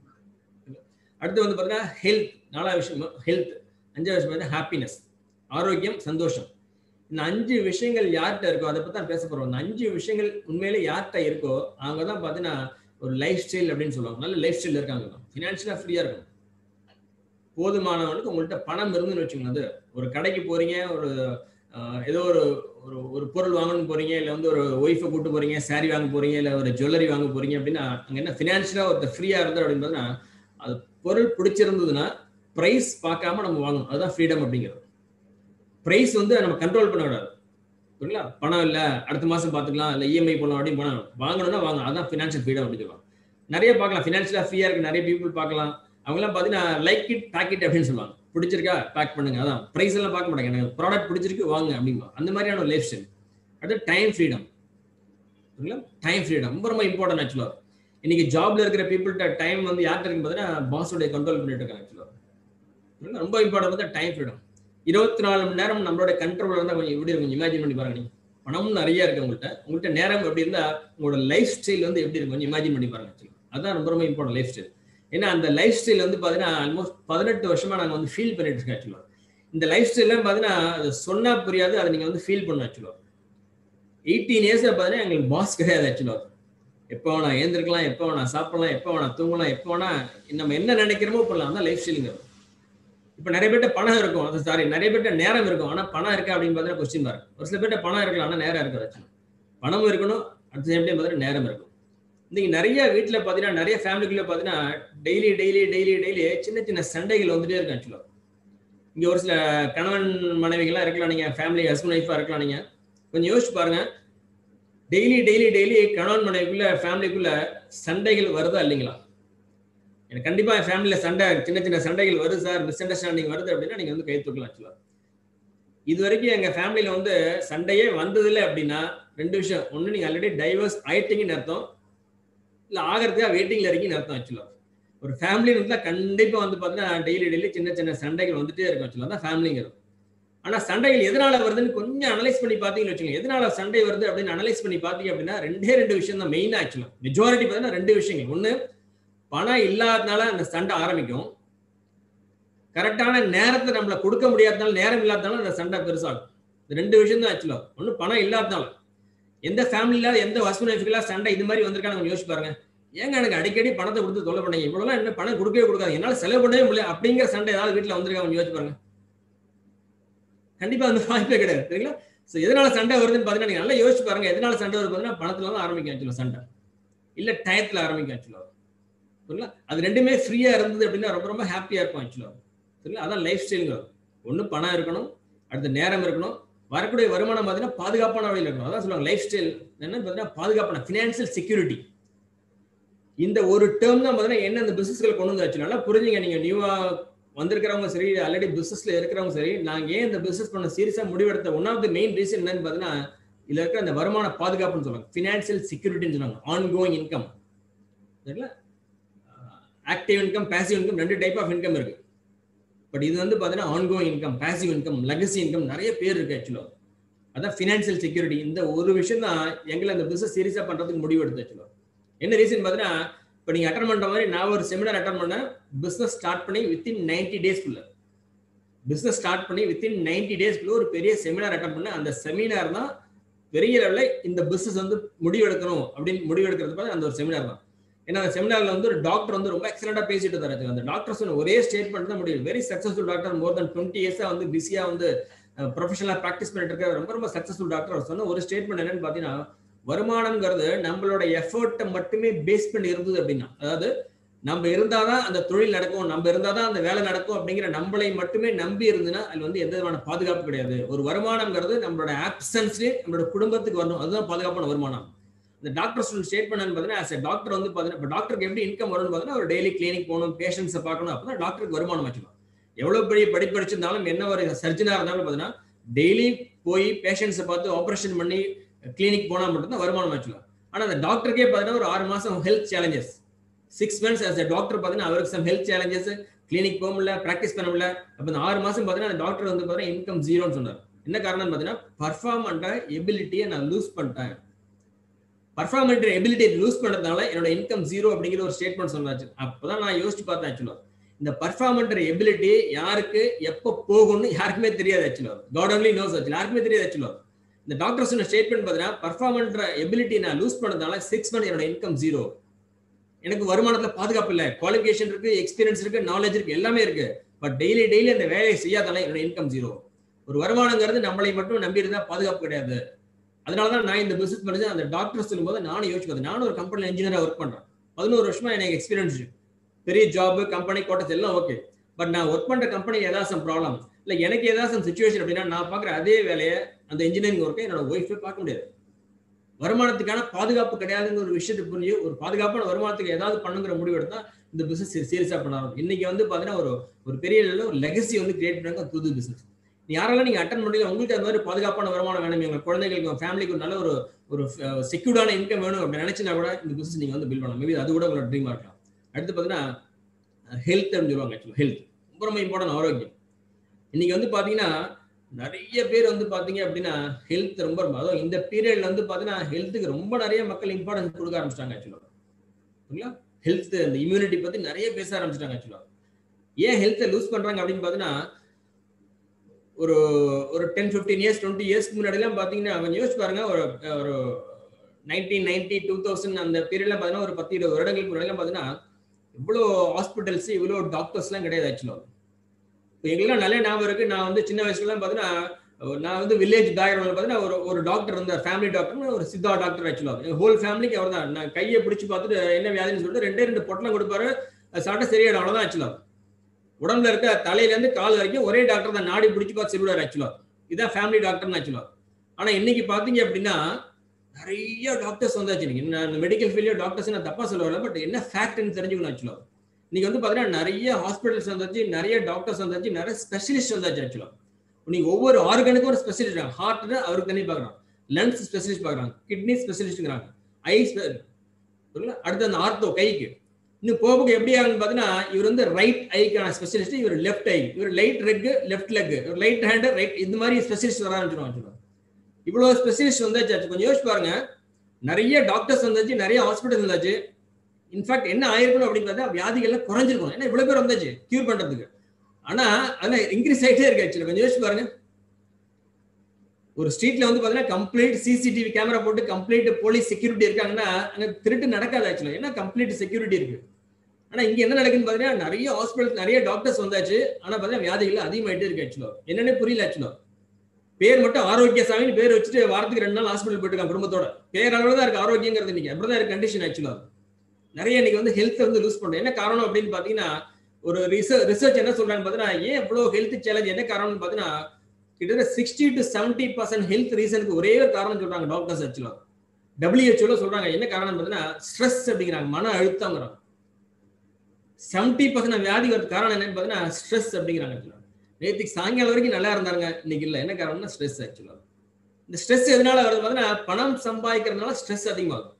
அடுத்து வந்து பார்த்தீங்கன்னா ஹெல்த் நாலாவது விஷயம் ஹெல்த் அஞ்சாவது விஷயம் பார்த்தீங்கன்னா ஹாப்பினஸ் ஆரோக்கியம் சந்தோஷம் இந்த அஞ்சு விஷயங்கள் யார்கிட்ட இருக்கோ அதை பற்றி தான் பேச போகிறோம் இந்த அஞ்சு விஷயங்கள் உண்மையிலே யார்கிட்ட இருக்கோ அவங்க தான் பார்த்தீங்கன்னா ஒரு லைஃப் ஸ்டைல் அப்படின்னு சொல்லுவாங்க நல்ல லைஃப் ஸ்டைல் இருக்காங்க ஃபினான்ஷியலாக ஃப்ரீயாக இருக்கும் போதுமானவனுக்கு உங்கள்கிட்ட பணம் இருந்துன்னு வச்சுக்கோங்க அது ஒரு கடைக்கு போறீங்க ஒரு ஏதோ ஒரு ஒரு ஒரு பொருள் வாங்கணும்னு போறீங்க இல்லை வந்து ஒரு ஒய்ஃபை கூட்டு போறீங்க சாரி வாங்க போறீங்க இல்லை ஒரு ஜுவல்லரி வாங்க போறீங்க அப்படின்னா அங்கே என்ன ஃபினான்ஷியலாக ஒருத்தர் ஃப்ரீயாக இருந்தார் அப்படின்னு பார்த்தீங்கன்னா அது பொருள் பிடிச்சிருந்ததுன்னா ப்ரைஸ் பார்க்காம நம்ம வாங்கணும் அதுதான் ஃப்ரீடம் அப்படிங்கிறது ப்ரைஸ் வந்து நம்ம கண்ட்ரோல் பண்ண விடாது சரிங்களா பணம் இல்லை அடுத்த மாதம் பார்த்துக்கலாம் இல்லை இஎம்ஐ பண்ணலாம் அப்படின்னு பணம் வாங்கணும்னா வாங்கணும் அதுதான் ஃபினான்ஷியல் ஃப்ரீடம் அப்படின்னு சொல்லுவாங்க நிறைய பார்க்கலாம் ஃபினான்ஷியலாக ஃப்ரீயாக இருக்கு நிறைய பீப்புள் பார்க்கலாம் அவங்களாம் பார்த்தீங்கன்னா லைக் இட் பேக் இட் அப்படின்னு சொல்லுவாங்க பிடிச்சிருக்கா பேக் பண்ணுங்க அதான் ப்ரைஸ் எல்லாம் பார்க்க மாட்டாங்க எனக்கு ப்ராடக்ட் பிடிச்சிருக்கு வாங்க அப்படிங்க அந்த மாதிரியான ஒரு லைஃப் ஸ்டைல் அடுத்து டைம் ஃப்ரீடம் சரிங்களா டைம் ஃப்ரீடம் ரொம்ப ரொம்ப இம்பார்ட்டன்ட் ஆக்சுவலாக இன்னைக்கு ஜாப்ல இருக்கிற பீப்புள்கிட்ட டைம் வந்து யார்கிட்ட இருக்குன்னு பார்த்தீங்கன்னா பாஸோடைய கண்ட்ரோல் பண்ணிட்டு இருக்காங்க ஆக்சுவலாக ரொம்ப இம்பார்ட்டன் வந்து டைம் ஃப்ரீடம் இருபத்தி நாலு மணி நேரம் நம்மளோட கண்ட்ரோல் இருந்தால் கொஞ்சம் எப்படி இருக்கும் இமேஜின் பண்ணி பாருங்க நீங்க பணமும் நிறைய இருக்கு உங்கள்கிட்ட உங்கள்கிட்ட நேரம் எப்படி இருந்தா உங்களோட லைஃப் ஸ்டைல் வந்து எப்படி இருக்கும் கொஞ்சம் இமேஜின் பண்ணி பாருங்க ஆக்சுவலாக அதான் ரொம்ப ரொம்ப இம்பார்ட்டன்ட் லைஃப் ஸ்டைல் ஏன்னா அந்த லைஃப் ஸ்டைல் வந்து பார்த்தீங்கன்னா ஆல்மோஸ்ட் பதினெட்டு வருஷமா நாங்கள் வந்து ஃபீல் பண்ணிட்டு இருக்கோம் ஆக்சுவலாக இந்த லைஃப் ஸ்டைல்லாம் பார்த்தீங்கன்னா அது சொன்னா புரியாது அதை நீங்கள் வந்து ஃபீல் பண்ணணும் ஆக்சுவலாக எயிட்டீன் இயர்ஸில் பார்த்தீங்கன்னா எங்களுக்கு பாஸ் கிடையாது ஆக்சுவலாக எப்போ வேணா ஏந்திருக்கலாம் எப்போ வேணா சாப்பிடலாம் எப்போ வேணா தூங்கலாம் எப்போ வேணா நம்ம என்ன நினைக்கிறோமோ பண்ணலாம் தான் லைஃப் ஸ்டைலுங்கிறது இப்போ நிறைய பேர்ட்ட பணம் இருக்கும் அது சாரி நிறைய பேர்ட்ட நேரம் இருக்கும் ஆனால் பணம் இருக்கா அப்படின்னு பார்த்தீங்கன்னா கொஸ்டின் மார்க் ஒரு சில பேர்ட்ட பணம் இருக்கலாம் ஆனால் நேரம் இருக்காது ஆக்சுவலாக பணமும் இருக்கணும் அட் சேம் டைம் பார்த்தீங்கன்னா நேரம் இருக்கும் இன்னைக்கு நிறைய வீட்டில் பார்த்தீங்கன்னா நிறைய ஃபேமிலிக்குள்ள பார்த்தீங்கன்னா டெய்லி டெய்லி டெய்லி டெய்லி சின்ன சின்ன சண்டைகள் வந்துட்டே இருக்கும் ஆக்சுவலாக இங்கே ஒரு சில கணவன் மனைவிகளாக இருக்கலாம் நீங்கள் ஃபேமிலி ஹஸ்பண்ட் ஒய்ஃபாக இருக்கலாம் நீங்கள் கொஞ்சம் யோசிச்சு பாருங்க டெய்லி டெய்லி டெய்லி கணவன் மனைவிக்குள்ள ஃபேமிலிக்குள்ள சண்டைகள் வருதா இல்லைங்களா எனக்கு கண்டிப்பா என் ஃபேமிலியில சண்டை சின்ன சின்ன சண்டைகள் வருது சார் மிஸ் அண்டர்ஸ்டாண்டிங் வருது அப்படின்னா நீங்க வந்து கை தூக்கலாம் ஆக்சுவலா இது வரைக்கும் எங்க ஃபேமிலியில வந்து சண்டையே வந்ததில்லை அப்படின்னா ரெண்டு விஷயம் ஒண்ணு நீங்க ஆல்ரெடி டைவர்ஸ் ஆயிட்டீங்கன்னு அர்த்தம் இல்ல ஆகிறதுக்காக வெயிட்டிங்ல இருக்கீங்கன்னு அர்த்தம் ஆக்சுவலா ஒரு ஃபேமிலி வந்து கண்டிப்பா வந்து பாத்தீங்கன்னா டெய்லி டெய்லி சின்ன சின்ன சண்டைகள் வந்துட்டே இருக்கும் ஆக்சுவலா தான் ஃபேமிலிங்கிறது ஆனா சண்டைகள் எதனால வருதுன்னு கொஞ்சம் அனலைஸ் பண்ணி பாத்தீங்கன்னு வச்சுக்கோங்க எதனால சண்டை வருது அப்படின்னு அனலைஸ் பண்ணி பாத்தீங்க அப்படின்னா ரெண்டே ரெண்டு விஷயம் தான் மெயினா ஆக்சுவலா மெஜாரிட்டி பார்த்தீங்கன்னா ரெண்டு விஷயங்கள் ஒண்ணு பணம் இல்லாதனால அந்த சண்டை ஆரம்பிக்கும் கரெக்டான நேரத்தை நம்மள கொடுக்க முடியாதனால நேரம் இல்லாதனால அந்த சண்டை பெருசாகும் இந்த ரெண்டு விஷயம் தான் ஆக்சுவலா ஒண்ணு பணம் இல்லாதனால எந்த ஃபேமிலியில எந்த ஹஸ்பண்ட் ஒய்ஃபுக்கெல்லாம் சண்டை இது மாதிரி வந்திருக்காங்க கொஞ்சம் யோசிச்சு பாருங்க ஏங்க எனக்கு அடிக்கடி பணத்தை கொடுத்து தொலை பண்ணீங்க இவ்வளவுலாம் என்ன பணம் கொடுக்கவே கொடுக்காது என்னால செலவு பண்ணவே முடியல அப்படிங்கிற சண்டை ஏதாவது வீட்டுல வந்திருக்காங்க கொஞ்சம் யோசிச்சு பாருங்க கண்டிப்பா அந்த வாய்ப்பே கிடையாது சரிங்களா ஸோ எதனால சண்டை வருதுன்னு பார்த்தீங்கன்னா நீங்க நல்லா யோசிச்சு பாருங்க எதனால சண்டை வருது பார்த்தீங்கன்னா பணத்துல தான் ஆரம்பிக்கும் ஆக்சுவலா சண்டை இல்ல டயத்துல ஆரம்பிக்கும் ஆக்சுவலா சரிங்களா அது ரெண்டுமே ஃப்ரீயா இருந்தது அப்படின்னா ரொம்ப ரொம்ப ஹாப்பியா இருக்கும் ஆக்சுவலா சரிங்களா அதான் லைஃப் ஸ்டைலுங்கிறது ஒண்ணு பணம் இருக்கணும் அடுத்த நேரம் இருக்கணும் வரக்கூடிய வருமானம் பார்த்தீங்கன்னா பாதுகாப்பான வழியில் இருக்கணும் அதான் சொல்லுவாங்க லைஃப் ஸ்டைல் என்ன பார்த்தீங்கன்னா பாதுகாப்பான ஃபினான்சியல் செக்யூரிட்டி இந்த ஒரு டேர்ம் தான் பார்த்தீங்கன்னா என்ன இந்த பிசினஸ்களை கொண்டு வந்து ஆச்சு நல்லா புரிஞ்சுங்க நீங்க நியூவா வந்திருக்கிறவங்க சரி ஆல்ரெடி பிசினஸ்ல இருக்கிறவங்க சரி நாங்க ஏன் இந்த பிசினஸ் பண்ண சீரியஸா முடிவெடுத்த one of the main reason என்னன்னு பார்த்தீங்கன்னா இதுல இருக்கிற அந்த வருமான பாதுகாப்புன்னு சொல்லுவாங்க ஃபினான்சியல் செக்யூரிட்டின்னு சொல்லுவாங்க ஆன் கோயிங் இன்கம் சரிங்களா ஆக்டிவ் இன்கம் பேசிவ் இன்கம் ரெண்டு டைப் ஆஃப் இன்கம் இருக்கு பட் இது வந்து பார்த்தீங்கன்னா ongoing income passive income legacy income நிறைய பேர் இருக்கு ஆக்சுவலாக அதான் ஃபினான்சியல் செக்யூரிட்டி இந்த ஒரு விஷயம் தான் எங்களை அந்த பிசினஸ் சீரியஸாக பண்ணுறதுக்கு முடிவு எடுத்து ஆக்சுவலாக என்ன ரீசன் பார்த்தீங்கன்னா இப்போ நீங்கள் அட்டன் பண்ணுற மாதிரி நான் ஒரு செமினார் அட்டன் பண்ணேன் பிஸ்னஸ் ஸ்டார்ட் பண்ணி வித்தின் நைன்டி டேஸ்க்குள்ள பிஸ்னஸ் ஸ்டார்ட் பண்ணி வித்தின் நைன்டி டேஸ்க்குள்ள ஒரு பெரிய செமினார் அட்டன் பண்ணேன் அந்த செமினார் தான் பெரிய லெவலில் இந்த பிஸ்னஸ் வந்து முடிவெடுக்கணும் அப்படின்னு முடிவெடுக்கிறது பார்த்து அந்த ஒரு செமினார் தான் ஏன்னா அந்த செமினார்ல வந்து ஒரு டாக்டர் வந்து ரொம்ப எக்ஸலண்டா பேசிட்டு தராரு அந்த டாக்டர் சொன்ன ஒரே ஸ்டேட்மெண்ட் தான் முடியும் very successful doctor more than twenty இயர்ஸா வந்து பிஸியா வந்து ப்ரொஃபஷனலா ப்ராக்டிஸ் பண்ணிட்டு இருக்க ரொம்ப ரொம்ப சக்சஸ்ஃபுல் டாக்டர் அவர் சொன்ன ஒரு ஸ்டேட்மெண்ட் என்னன்னு பாத்தீங்கன்னா வருமானம்ங்கிறது நம்மளோட எஃபர்ட்டை மட்டுமே பேஸ் பண்ணி இருந்தது அப்படின்னா அதாவது நம்ம இருந்தாதான் அந்த தொழில் நடக்கும் நம்ம இருந்தாதான் அந்த வேலை நடக்கும் அப்படிங்கிற நம்மளை மட்டுமே நம்பி இருந்துன்னா அது வந்து எந்த விதமான பாதுகாப்பு கிடையாது ஒரு வருமானம்ங்கிறது நம்மளோட ஆப்சன்ஸ்லேயே நம்மளோட குடும்பத்துக்கு வரணும் அதுதான் பாதுகாப்பான வருமானம் இந்த டாக்டர் ஸ்டூடெண்ட் ஸ்டேட்மெண்ட் பார்த்தீங்கன்னா as a டாக்டர் வந்து பார்த்தீங்கன்னா இப்போ டாக்டருக்கு எப்படி இன்கம் வரும்னு பார்த்தீங்கன்னா ஒரு டெய்லி கிளினிக் போகணும் பேஷண்ட்ஸை பார்க்கணும் அப்பதான் டாக்டருக்கு வருமானம் வச்சுக்கணும் எவ்வளவு பெரிய படிப்பு படிச்சிருந்தாலும் என்ன ஒரு சர்ஜனா இருந்தாலும் பார்த்தீங்கன்னா டெய்லி போய் பேஷண்ட்ஸை பார்த்து ஆப்ரேஷன் பண்ணி கிளினிக் போனால் மட்டும்தான் வருமானம் வச்சுக்கலாம் ஆனால் அந்த டாக்டருக்கே பார்த்தீங்கன்னா ஒரு ஆறு மாசம் health challenges six months as a doctor பார்த்தீங்கன்னா அவருக்கு சம் ஹெல்த் சேலஞ்சஸ் கிளினிக் போக முடியல ப்ராக்டிஸ் பண்ண முடியல அப்போ இந்த ஆறு மாசம் பார்த்தீங்கன்னா அந்த டாக்டர் வந்து பார்த்தீங்கன்னா இன்கம் ஜீரோன்னு சொன்னார் என்ன காரணம் பார்த்தீங்கன்னா பர்ஃபார்மண்ட எபிலிட்டியை நான் லூஸ் பண்ணிட்டேன் பர்ஃபார்மெண்ட் எபிலிட்டியை லூஸ் பண்ணதுனால என்னோட இன்கம் ஜீரோ அப்படிங்கிற ஒரு ஸ்டேட்மெண்ட் சொன்னாச்சு அப்பதான் நான் யோசிச்சு பார்த்தேன் ஆக்சுவலா இந்த பர்ஃபார்மெண்ட் எபிலிட்டி யாருக்கு எப்போ போகும்னு யாருக்குமே தெரியாது ஆக்சுவலா காட் ஒன்லி நோஸ் ஆச்சு யாருக்குமே தெரியாது ஆக்சுவலா இந்த டாக்டர் சொன்ன ஸ்டேட்மெண்ட் பார்த்தீங்கன்னா பர்ஃபார்மெண்ட் எபிலிட்டி நான் லூஸ் பண்ணதுனால சிக்ஸ் மந்த் என்னோட இன்கம் ஜீரோ எனக்கு வருமானத்துல பாதுகாப்பு இல்லை குவாலிஃபிகேஷன் இருக்கு எக்ஸ்பீரியன்ஸ் இருக்கு நாலேஜ் இருக்கு எல்லாமே இருக்கு பட் டெய்லி டெய்லி அந்த வேலையை செய்யாதனால என்னோட இன்கம் ஜீரோ ஒரு வருமானங்கிறது நம்மளை மட்டும் நம்பி இருந்தா பாதுகாப்பு கிடையாது அதனாலதான் நான் இந்த பிசினஸ் பண்ணி அந்த டாக்டர் சொல்லும்போது நானும் யோசிச்சு பார்த்தேன் நானும் ஒரு கம்பெனியில் இன்ஜினியரா ஒர்க் பண்றேன் பதினோரு வருஷமா எனக்கு எக்ஸ்பீரியன்ஸ் பெரிய ஜாப் கம்பெனி கோட்டஸ் எல்லாம் ஓகே பட் நான் ஒர்க் பண்ற கம்பெனி ஏதாவது சம் ப்ராப்ளம் இல்ல எனக்கு ஏதாவது சம் சுச்சுவேஷன் அப்படின்னா நான் பாக்குற அதே வேலையை அந்த இன்ஜினியரிங் ஒர்க்கை என்னோட ஒய்ஃபை பார்க்க முடியாது வருமானத்துக்கான பாதுகாப்பு கிடையாதுங்கிற ஒரு விஷயத்தை புரிஞ்சு ஒரு பாதுகாப்பான வருமானத்துக்கு ஏதாவது பண்ணுங்கிற முடிவு எடுத்தா இந்த பிசினஸ் சீரியஸா பண்ணாலும் இன்னைக்கு வந்து பாத்தீங்கன்னா ஒரு ஒரு பெரிய level ல ஒரு லெகசி வந்து கிரியேட் பண்ணாங்க புது பிசினஸ் யாரெல்லாம் நீங்க அட்டன் பண்ணீங்க உங்களுக்கு அந்த மாதிரி பாதுகாப்பான வருமானம் வேணும் எங்க குழந்தைகளுக்கு உங்க ஃபேமிலிக்கு ஒரு நல்ல ஒரு ஒரு செக்யூர்டான இன்கம் வேணும் அப்படின்னு நினைச்சுனா கூட இந்த பிசினஸ் நீங்க வந்து பில் பண்ணலாம் மேபி அது கூட உங்களோட ட்ரீமா இருக்கலாம் அடுத்து பாத்தீங்கன்னா ஹெல்த் சொல்லுவாங்க ஆக்சுவலா ஹெல்த் ரொம்ப ரொம்ப இம்பார்ட்டன்ட் ஆரோக்கியம் இன்னைக்கு வந்து பாத்தீங்கன்னா நிறைய பேர் வந்து பாத்தீங்க அப்படின்னா ஹெல்த் ரொம்ப ரொம்ப அதுவும் இந்த பீரியட்ல வந்து பாத்தீங்கன்னா ஹெல்த்துக்கு ரொம்ப நிறைய மக்கள் இம்பார்ட்டன்ஸ் கொடுக்க ஆரம்பிச்சிட்டாங்க ஆக்சுவலா சரிங்களா ஹெல்த் இந்த இம்யூனிட்டி பத்தி நிறைய பேச ஆரம்பிச்சிட்டாங்க ஆக்சுவலா ஏன் ஹெல்த்தை லூஸ் பண்றாங்க அப்படின்னு பாத்தீங்கன்னா ஒரு ஒரு டென் ஃபிஃப்டீன் இயர்ஸ் டுவெண்ட்டி இயர்ஸ்க்கு முன்னாடிலாம் பார்த்தீங்கன்னா கொஞ்சம் யோசிச்சு பாருங்க ஒரு ஒரு நைன்டீன் நைன்டி டூ தௌசண்ட் அந்த பீரியட்ல பார்த்தீங்கன்னா ஒரு பத்து இருபது வருடங்களுக்கு முன்னாடிலாம் பார்த்தீங்கன்னா இவ்வளோ ஹாஸ்பிட்டல்ஸ் இவ்வளோ டாக்டர்ஸ்லாம் கிடையாது ஆக்சுவலாக இப்போ எங்கெல்லாம் நல்ல ஞாபகம் இருக்கு நான் வந்து சின்ன வயசுலலாம் பார்த்தீங்கன்னா நான் வந்து வில்லேஜ் பேக்ரவுண்ட்ல பார்த்தீங்கன்னா ஒரு ஒரு டாக்டர் இருந்தார் ஃபேமிலி டாக்டர் ஒரு சித்தா டாக்டர் ஆக்சுவலாக எங்கள் ஹோல் ஃபேமிலிக்கு அவர் தான் நான் கையை பிடிச்சி பார்த்துட்டு என்ன வியாதின்னு சொல்லிட்டு ரெண்டே ரெண்டு பொட்டலம் கொடுப்பாரு சாப்பிட்டா சரியாயிடும் அவ்வளோதான் ஆக்சுவலாக உடம்புல இருக்க தலையில இருந்து கால் வரைக்கும் ஒரே டாக்டர் தான் நாடி பிடிச்சி பார்த்து சொல்லுவார் ஆக்சுவலா இதான் ஃபேமிலி டாக்டர்னு ஆக்சுவலா ஆனா இன்னைக்கு பாத்தீங்க அப்படின்னா நிறைய டாக்டர்ஸ் வந்தாச்சு நீங்க இந்த மெடிக்கல் ஃபீல்ட்ல டாக்டர்ஸ் நான் தப்பா சொல்ல வரல பட் என்ன ஃபேக்ட்னு தெரிஞ்சுக்கணும் ஆக்சுவலா இன்னைக்கு வந்து பாத்தீங்கன்னா நிறைய ஹாஸ்பிட்டல்ஸ் வந்தாச்சு நிறைய டாக்டர்ஸ் வந்தாச்சு நிறைய ஸ்பெஷலிஸ்ட் வந்தாச்சு ஆக்சுவலா நீங்க ஒவ்வொரு ஆர்கனுக்கும் ஒரு ஸ்பெஷலிஸ்ட் ஹார்ட் அவருக்கு தனி பாக்குறாங்க லங்ஸ் ஸ்பெஷலிஸ்ட் பாக்குறாங்க கிட்னி ஸ்பெஷலிஸ்ட்ங்கிறாங்க ஐ அடுத்து அந்த ஆர்த்தோ கைக்கு இன்னும் போக போக எப்படி ஆகுன்னு பார்த்தீங்கன்னா இவர் வந்து ரைட் ஐக்கான ஸ்பெஷலிஸ்ட் இவர் லெஃப்ட் ஐ இவர் லைட் லெக் லெஃப்ட் லெக் இவர் லைட் ஹேண்ட் ரைட் இந்த மாதிரி ஸ்பெஷலிஸ்ட் வர ஆரம்பிச்சிடும் இவ்வளோ ஸ்பெஷலிஸ்ட் வந்தாச்சு கொஞ்சம் யோசிச்சு பாருங்க நிறைய டாக்டர்ஸ் வந்தாச்சு நிறைய ஹாஸ்பிட்டல் வந்தாச்சு இன்ஃபேக்ட் என்ன ஆயிருக்கணும் அப்படின்னு பார்த்தா வியாதிகள்லாம் குறைஞ்சிருக்கணும் ஏன்னா இவ்வளோ பேர் வந்தாச்சு கியூர் பண்றதுக்கு ஆனா அதெல்லாம் இன்க்ரீஸ் ஆகிட்டே இருக்கு ஆக்சுவலி கொஞ்சம் யோசிச்சு பாருங்க ஒரு ஸ்ட்ரீட்ல வந்து பாத்தீங்கன்னா கம்ப்ளீட் சிசிடிவி கேமரா போட்டு கம்ப்ளீட் போலீஸ் செக்யூரிட்டி இருக்காங்கன்னா அங்க திருட்டு நடக்காது ஆக்சுவலா ஏன்னா கம்ப்ளீட் செக்யூரிட்டி இருக்கு ஆனா இங்க என்ன நடக்குன்னு பாத்தீங்கன்னா நிறைய ஹாஸ்பிட்டல் நிறைய டாக்டர்ஸ் வந்தாச்சு ஆனா பாத்தீங்கன்னா வியாதிகள் அதிகமாயிட்டே இருக்கு ஆக்சுவலா என்னன்னே புரியல ஆக்சுவலா பேர் மட்டும் ஆரோக்கிய சாமின்னு பேர் வச்சுட்டு வாரத்துக்கு ரெண்டு நாள் ஹாஸ்பிட்டல் போயிட்டு இருக்காங்க குடும்பத்தோட பேர் அளவு தான் இருக்கு ஆரோக்கியங்கிறது இன்னைக்கு அப்படிதான் இருக்கு கண்டிஷன் ஆக்சுவலா நிறைய இன்னைக்கு வந்து ஹெல்த் வந்து லூஸ் பண்றோம் என்ன காரணம் அப்படின்னு பாத்தீங்கன்னா ஒரு ரிசர்ச் ரிசர்ச் என்ன சொல்றான்னு பாத்தீங்கன்னா ஏன் இவ்வளவு ஹெல்த் சேலஞ்ச் என்ன காரணம்னு பாத்தீங்கன்னா கிட்டத்தட்ட sixty to seventy percent health ரீசனுக்கு ஒரே ஒரு காரணம் சொல்றாங்க டாக்டர்ஸ் ஆக்சுவலா டபிள்யூஹெச்ஓல சொல்றாங்க என்ன காரணம் பார்த்தீங்கன்னா ஸ்ட்ரெஸ் அப்படிங்கிறாங்க மன அழுத்தங்கிறாங்க செவன்டி பர்சன்ட் வியாதி வரது காரணம் என்னன்னு பார்த்தீங்கன்னா ஸ்ட்ரெஸ் அப்படிங்கிறாங்க ஆக்சுவலா நேற்றுக்கு சாயங்காலம் வரைக்கும் நல்லா இருந்தாங்க இன்னைக்கு இல்லை என்ன காரணம்னா ஸ்ட்ரெஸ் ஆக்சுவலா இந்த ஸ்ட்ரெஸ் எதனால வருது பார்த்தீங்கன்னா பணம் சம்பாதிக்கிறதுனால ஸ்ட்ரெஸ் அதிகமாகும்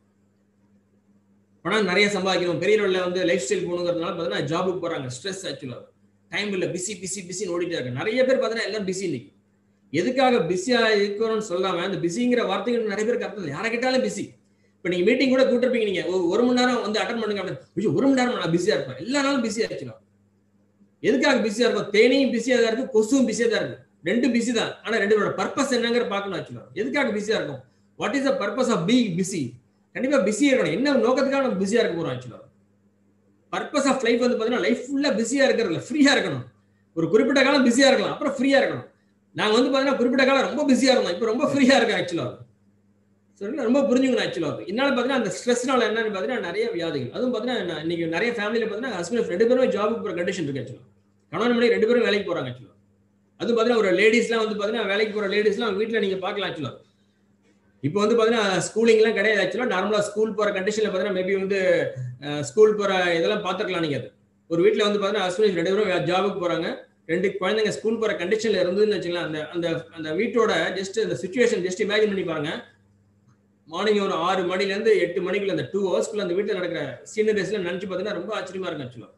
பணம் நிறைய சம்பாதிக்கணும் பெரிய லெவலில் வந்து லைஃப் ஸ்டைல் போகணுங்கிறதுனால பார்த்தீங்கன்னா ஜாபுக்கு போறாங்க ஸ்ட்ரெஸ் ஆக்சுவலா டைம் இல்லை பிஸி பிஸி பிஸின்னு ஓடிட்டே இருக்கு நிறைய பேர் பார்த்தீங்கன்னா எல்லாம் பிஸி இன்னைக்கு எதுக்காக பிஸியா இருக்கணும்னு சொல்லாம அந்த பிஸிங்கிற வார்த்தைகள் நிறைய பேருக்கு அர்த்தம் யாரை கேட்டாலும் பிஸி இப்போ நீங்க மீட்டிங் கூட கூட்டிருப்பீங்க நீங்க ஒரு மணி நேரம் வந்து அட்டன் பண்ணுங்க அப்படின்னு ஒரு மணி நேரம் நான் பிஸியா இருப்பேன் எல்லா நாளும் பிஸியா இருக்கலாம் எதுக்காக பிஸியா இருக்கும் தேனியும் பிஸியா தான் இருக்கு கொசுவும் பிஸியா தான் இருக்கு ரெண்டும் பிஸி தான் ஆனா ரெண்டு பர்பஸ் என்னங்கிற பார்க்கணும் ஆக்சுவலா எதுக்காக பிஸியா இருக்கும் what is the purpose of being busy கண்டிப்பா பிஸியா இருக்கணும் என்ன நோக்கத்துக்காக நம்ம பிஸியா இருக்க போறோம் ஆக்சுவலா பர்பஸ் ஆஃப் லைஃப் வந்து பாத்தீங்கன்னா லைஃப் ஃபுல்லா பிஸியா இருக்கிறதுல ஃப்ரீயா இருக்கணும் ஒரு குறிப்பிட்ட காலம் பிஸியா இருக்கலாம் அப்புறம் ஃப்ரீயா இருக்கணும் நாங்க வந்து பாத்தீங்கன்னா குறிப்பிட்ட காலம் ரொம்ப பிஸியா இருந்தோம் இப்போ ரொம்ப ஃப்ரீயா இருக்கோம் ஆக்சுவலா சரிங்களா ரொம்ப புரிஞ்சுக்கணும் ஆக்சுவலாக இதனால பார்த்தீங்கன்னா அந்த ஸ்ட்ரெஸ்னால என்னன்னு பார்த்தீங்கன்னா நிறைய வியாதிகள் அதுவும் பார்த்தீங்கன்னா இன்னைக்கு நிறைய ஃபேமிலியில் பார்த்தீங்கன்னா ஹஸ்பண்ட் ரெண்டு பேருமே ஜாபுக்கு போகிற கண்டிஷன் இருக்கு ஆக்சுவலாக கணவன் மணி ரெண்டு பேரும் வேலைக்கு போகிறாங்க ஆக்சுவலாக அதுவும் பார்த்தீங்கன்னா ஒரு லேடிஸ்லாம் வந்து பார்த்தீங்கன்னா வேலைக்கு போகிற லேடிஸ்லாம் வீட்டில் நீங்கள் பார்க்கலாம் ஆக்சுவலாக இப்போ வந்து பார்த்தீங்கன்னா ஸ்கூலிங்லாம் கிடையாது ஆக்சுவலாக நார்மலாக ஸ்கூல் போகிற கண்டிஷனில் பார்த்தீங்கன்னா மேபி வந்து ஸ்கூல் போகிற இதெல்லாம் பார்த்துக்கலாம் நீங்கள் அது ஒரு வீட்டில் வந்து பார்த்தீங்கன்னா ஹஸ்பண்ட் ரெண்டு பேரும் ஜாபுக்கு போகிறாங்க ரெண்டு குழந்தைங்க ஸ்கூல் போகிற கண்டிஷனில் இருந்ததுன்னு வச்சுக்கலாம் அந்த அந்த அந்த வீட்டோட ஜஸ்ட் அந்த சுச்சுவேஷன் ஜஸ்ட் இமேஜின் பண்ணி பாருங்க மார்னிங் ஒரு ஆறு மணிலேருந்து எட்டு மணிக்குள்ள அந்த டூ ஹவர்ஸ்க்குள்ள அந்த வீட்டில் நடக்கிற சீனரிஸ்ல நினச்சி பார்த்தீங்கன்னா ரொம்ப ஆச்சரியமா இருக்கும் ஆக்சுவலாக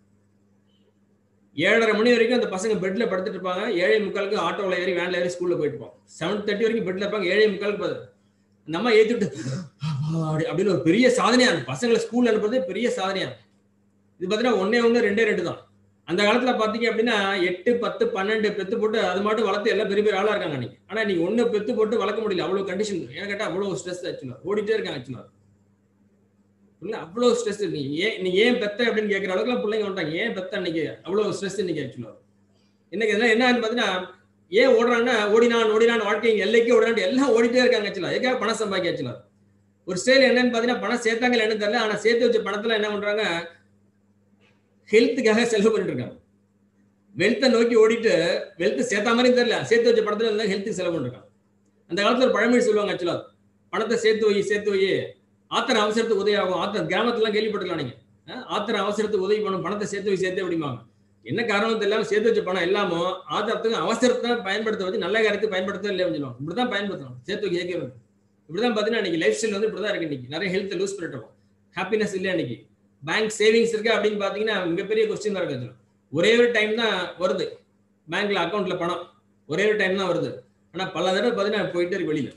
ஏழரை மணி வரைக்கும் அந்த பசங்க பெட்ல படுத்துட்டு இருப்பாங்க ஏழை முக்காலுக்கு ஆட்டோவில் ஏறி வேன்ல ஏறி ஸ்கூல்ல போயிட்டு இருப்போம் செவன் தேர்ட்டி வரைக்கும் பெட்ல இருப்பாங்க ஏழை முக்காலுக்கு பார்த்து அந்த அம்மா ஏத்திட்டு அப்படி அப்படின்னு ஒரு பெரிய சாதனையா இருக்கும் பசங்களை ஸ்கூல் அனுப்புறதே பெரிய சாதனையா இருக்கும் இது பார்த்தீங்கன்னா ஒன்னே ஒன்று ரெண்டே ரெண்டு தான் அந்த காலத்துல பாத்தீங்க அப்படின்னா எட்டு பத்து பன்னெண்டு பெத்து போட்டு அது மட்டும் வளர்த்து எல்லாம் பெரிய பெரிய ஆளா இருக்காங்க அன்னைக்கு ஆனா நீங்க ஒண்ணு பெத்து போட்டு வளர்க்க முடியல அவ்வளவு கண்டிஷன் ஏன்னு கேட்டா அவ்வளவு ஸ்ட்ரெஸ் ஆக்சுவலா ஓடிட்டே இருக்காங்க ஆக்சுவலா இல்ல அவ்வளவு ஸ்ட்ரெஸ் நீ ஏன் நீ ஏன் பெத்த அப்படின்னு கேட்கற அளவுக்கு பிள்ளைங்க வந்துட்டாங்க ஏன் பெத்த அன்னைக்கு அவ்வளவு ஸ்ட்ரெஸ் இன்னைக்கு ஆக்சுவலா இன்னைக்கு இதெல்லாம் என்னன்னு பாத்தீங்கன்னா ஏன் ஓடுறாங்கன்னா ஓடினான் ஓடினான் வாழ்க்கை எல்லைக்கே ஓடினான் எல்லாம் ஓடிட்டே இருக்காங்க ஆக்சுவலா எதுக்காக பணம் சம்பாதிக்க ஆக்சுவலா ஒரு ஸ்டைல் என்னன்னு பாத்தீங்கன்னா பணம் சேர்த்தாங்க என்னன்னு தெரியல ஆனா சேர்த்து வச்ச பணத்துல என்ன பண்றாங்க ஹெல்த்துக்காக செலவு பண்ணிட்டு இருக்காங்க வெல்த்தை நோக்கி ஓடிட்டு வெல்த் சேர்த்த மாதிரி தெரியல சேர்த்து வச்ச படத்துல இருந்தா ஹெல்த்துக்கு செலவு பண்ணிருக்காங்க அந்த காலத்துல ஒரு பழமொழி சொல்லுவாங்க ஆக்சுவலா பணத்தை சேர்த்து வை சேர்த்து வை ஆத்திர அவசரத்துக்கு உதவி ஆகும் ஆத்திர கிராமத்துல கேள்விப்பட்டிருக்கலாம் நீங்க ஆத்திர அவசரத்துக்கு உதவி பண்ணும் பணத்தை சேர்த்து வை சேர்த்து அப்படிம்பாங்க என்ன காரணம் தெரியல சேர்த்து வச்ச பணம் எல்லாமோ ஆத்திரத்துக்கு அவசரத்தை பயன்படுத்த வச்சு நல்ல காரியத்துக்கு பயன்படுத்த இல்லையா சொல்லுவாங்க இப்படிதான் பயன்படுத்தணும் சேர்த்து வைக்க கேட்கறது இப்படிதான் பாத்தீங்கன்னா இன்னைக்கு லைஃப் ஸ்டைல் வந்து இப்படிதான் இருக்கு இன்னைக்கு நிறைய ஹெல்த் லூஸ் பண்ணிட்டு இருக்கோம் ஹாப்பினஸ் இல்லையா இன்னைக்கு பேங்க் சேவிங்ஸ் இருக்கு அப்படின்னு பாத்தீங்கன்னா மிகப்பெரிய கொஸ்டின் தான் இருக்கு ஒரே ஒரு டைம் தான் வருது பேங்க்ல அக்கௌண்ட்ல பணம் ஒரே ஒரு டைம் தான் வருது ஆனா பல தடவை பாத்தீங்கன்னா போயிட்டே இருக்கு வெளியில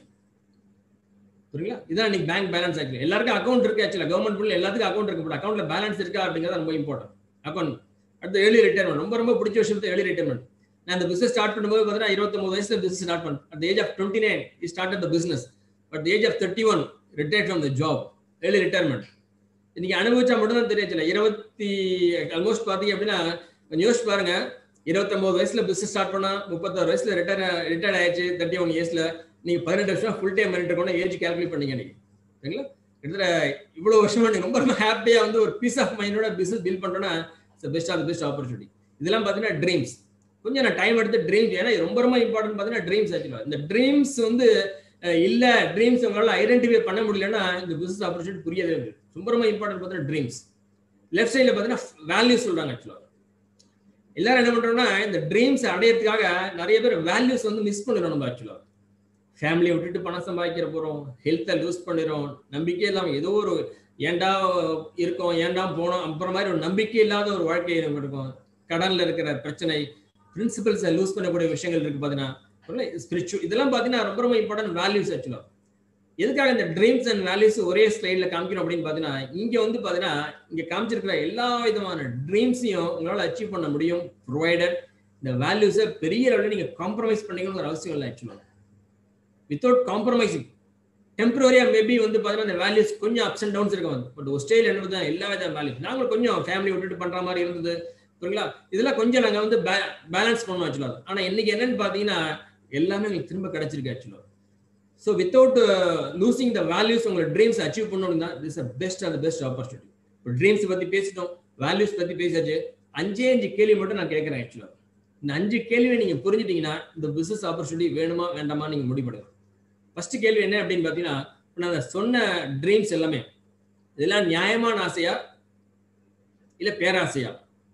புரியுங்களா இதான் இன்னைக்கு பேங்க் பேலன்ஸ் ஆக்சுவலி எல்லாருக்கும் அக்கௌண்ட் இருக்கு ஆக்சுவலா கவர்மெண்ட் ஃபுல் எல்லாத்துக்கும் அக்கௌண்ட் இருக்கு பட் அக்கௌண்ட்ல பேலன்ஸ் இருக்கா அப்படிங்கிறது ரொம்ப இம்பார்ட்டன்ட் அக்கௌண்ட் அடுத்து ஏர்லி ரிட்டைர்மெண்ட் ரொம்ப ரொம்ப பிடிச்ச விஷயம் ஏர்லி ரிட்டைர்மெண்ட் நான் இந்த பிசினஸ் ஸ்டார்ட் பண்ணும்போது பார்த்தீங்கன்னா இருபத்தொம்பது வயசுல பிசினஸ் ஸ்டார்ட் பண்ணேன் at age of twenty nine I start the business but age of thirty one retire from the job early retirement இன்னைக்கு அனுபவிச்சா மட்டும் தான் தெரியல இருபத்தி ஆல்மோஸ்ட் பாத்தீங்க அப்படின்னா கொஞ்சம் யோசிச்சு பாருங்க இருபத்தொன்பது வயசுல பிசினஸ் ஸ்டார்ட் பண்ணா முப்பத்தாறு வயசுல ரிட்டையர் ரிட்டையர்ட் ஆயிடுச்சு தேர்ட்டி ஒன் இயர்ஸ்ல நீங்க பதினெட்டு வருஷம் ஃபுல் டைம் பண்ணிட்டு இருக்கணும் ஏஜ் கால்குலேட் பண்ணீங்க நீங்க சரிங்களா கிட்டத்தட்ட இவ்வளவு வருஷமா நீங்க ரொம்ப ரொம்ப ஹாப்பியா வந்து ஒரு பீஸ் ஆஃப் மைண்டோட பிசினஸ் பில்ட் பண்றோம்னா பெஸ்ட் ஆஃப் பெஸ்ட் ஆப்பர்ச்சுனிட்டி இதெல்லாம் பாத்தீங்கன்னா ட்ரீம்ஸ் கொஞ்சம் நான் டைம் எடுத்து ட்ரீம்ஸ் ஏன்னா ரொம்ப ரொம்ப இம்பார்ட்டன்ட் பாத்தீங்கன்னா ட்ரீம்ஸ் ஆக்சுவலா இந்த ட்ரீம்ஸ் வந்து இல்ல ட்ரீம்ஸ் உங்களால ஐடென்டிஃபை பண்ண முடியலன்னா இந்த பிசினஸ் ஆப்பர்ச்சுனிட்டி புரியவே ரொம்ப ரொம்ப இம்பார்ட்டன்ட் பார்த்தீங்கன்னா ட்ரீம்ஸ் லெஃப்ட் சைடில் பார்த்தீங்கன்னா வேல்யூ சொல்றாங்க ஆக்சுவலாக எல்லாரும் என்ன பண்றோம்னா இந்த ட்ரீம்ஸ் அடையிறதுக்காக நிறைய பேர் வேல்யூஸ் வந்து மிஸ் பண்ணிடும் நம்ம ஆக்சுவலாக ஃபேமிலியை விட்டுட்டு பணம் சம்பாதிக்கிற போறோம் ஹெல்த்தை லூஸ் பண்ணிடும் நம்பிக்கை இல்லாமல் ஏதோ ஒரு ஏண்டா இருக்கோம் ஏண்டா போனோம் அப்புறம் மாதிரி ஒரு நம்பிக்கை இல்லாத ஒரு வாழ்க்கையை நம்ம இருக்கும் கடன்ல இருக்கிற பிரச்சனை பிரின்சிபல்ஸை லூஸ் பண்ணக்கூடிய விஷயங்கள் இருக்கு பார்த்தீங்கன்னா ஸ்பிரிச்சுவல் இதெல்லாம் பார்த்தீங்கன்னா ரொம்ப ரொம்ப இம்பார்ட்டன்ட் வேல்யூஸ் ஆக்சுவலாக எதுக்காக இந்த ட்ரீம்ஸ் அண்ட் வேல்யூஸ் ஒரே ஸ்லைட்ல காமிக்கணும் அப்படின்னு பாத்தீங்கன்னா இங்க வந்து பாத்தீங்கன்னா இங்க காமிச்சிருக்கிற எல்லா விதமான ட்ரீம்ஸையும் உங்களால அச்சீவ் பண்ண முடியும் ப்ரொவைடட் இந்த வேல்யூஸை பெரிய லெவலில் நீங்க காம்ப்ரமைஸ் பண்ணிக்கணுங்கிற அவசியம் இல்லை ஆக்சுவலாக வித்தவுட் காம்ப்ரமைசிங் டெம்பரரியா மேபி வந்து பாத்தீங்கன்னா இந்த வேல்யூஸ் கொஞ்சம் அப்ஸ் அண்ட் டவுன்ஸ் இருக்கும் பட் ஒரு ஸ்டைல் என்னது எல்லா வித வேல்யூஸ் நாங்கள் கொஞ்சம் ஃபேமிலி விட்டுட்டு பண்ற மாதிரி இருந்தது புரியுங்களா இதெல்லாம் கொஞ்சம் நாங்கள் வந்து பேலன்ஸ் பண்ணோம் ஆக்சுவலாக ஆனா இன்னைக்கு என்னன்னு பாத்தீங்கன்னா எல்லாமே எங்களுக்கு திரும்ப கிடைச்சிருக்கு ஆக்சுவலாக so without losing the values உங்களோட ட்ரீம்ஸ் அச்சீவ் பண்ணணும்னா திஸ் அ பெஸ்ட் அந்த பெஸ்ட் ஆப்பர்ச்சுனிட்டி இப்போ ட்ரீம்ஸ் பற்றி பேசிட்டோம் வேல்யூஸ் பற்றி பேசியாச்சு அஞ்சே அஞ்சு கேள்வி மட்டும் நான் கேட்குறேன் ஆக்சுவலாக இந்த அஞ்சு கேள்வியை நீங்கள் புரிஞ்சுட்டீங்கன்னா இந்த பிஸ்னஸ் ஆப்பர்ச்சுனிட்டி வேணுமா வேண்டாமா நீங்கள் முடிவெடுங்க ஃபர்ஸ்ட் கேள்வி என்ன அப்படின்னு பார்த்தீங்கன்னா நான் சொன்ன ட்ரீம்ஸ் எல்லாமே இதெல்லாம் நியாயமான ஆசையா இல்லை பேராசையா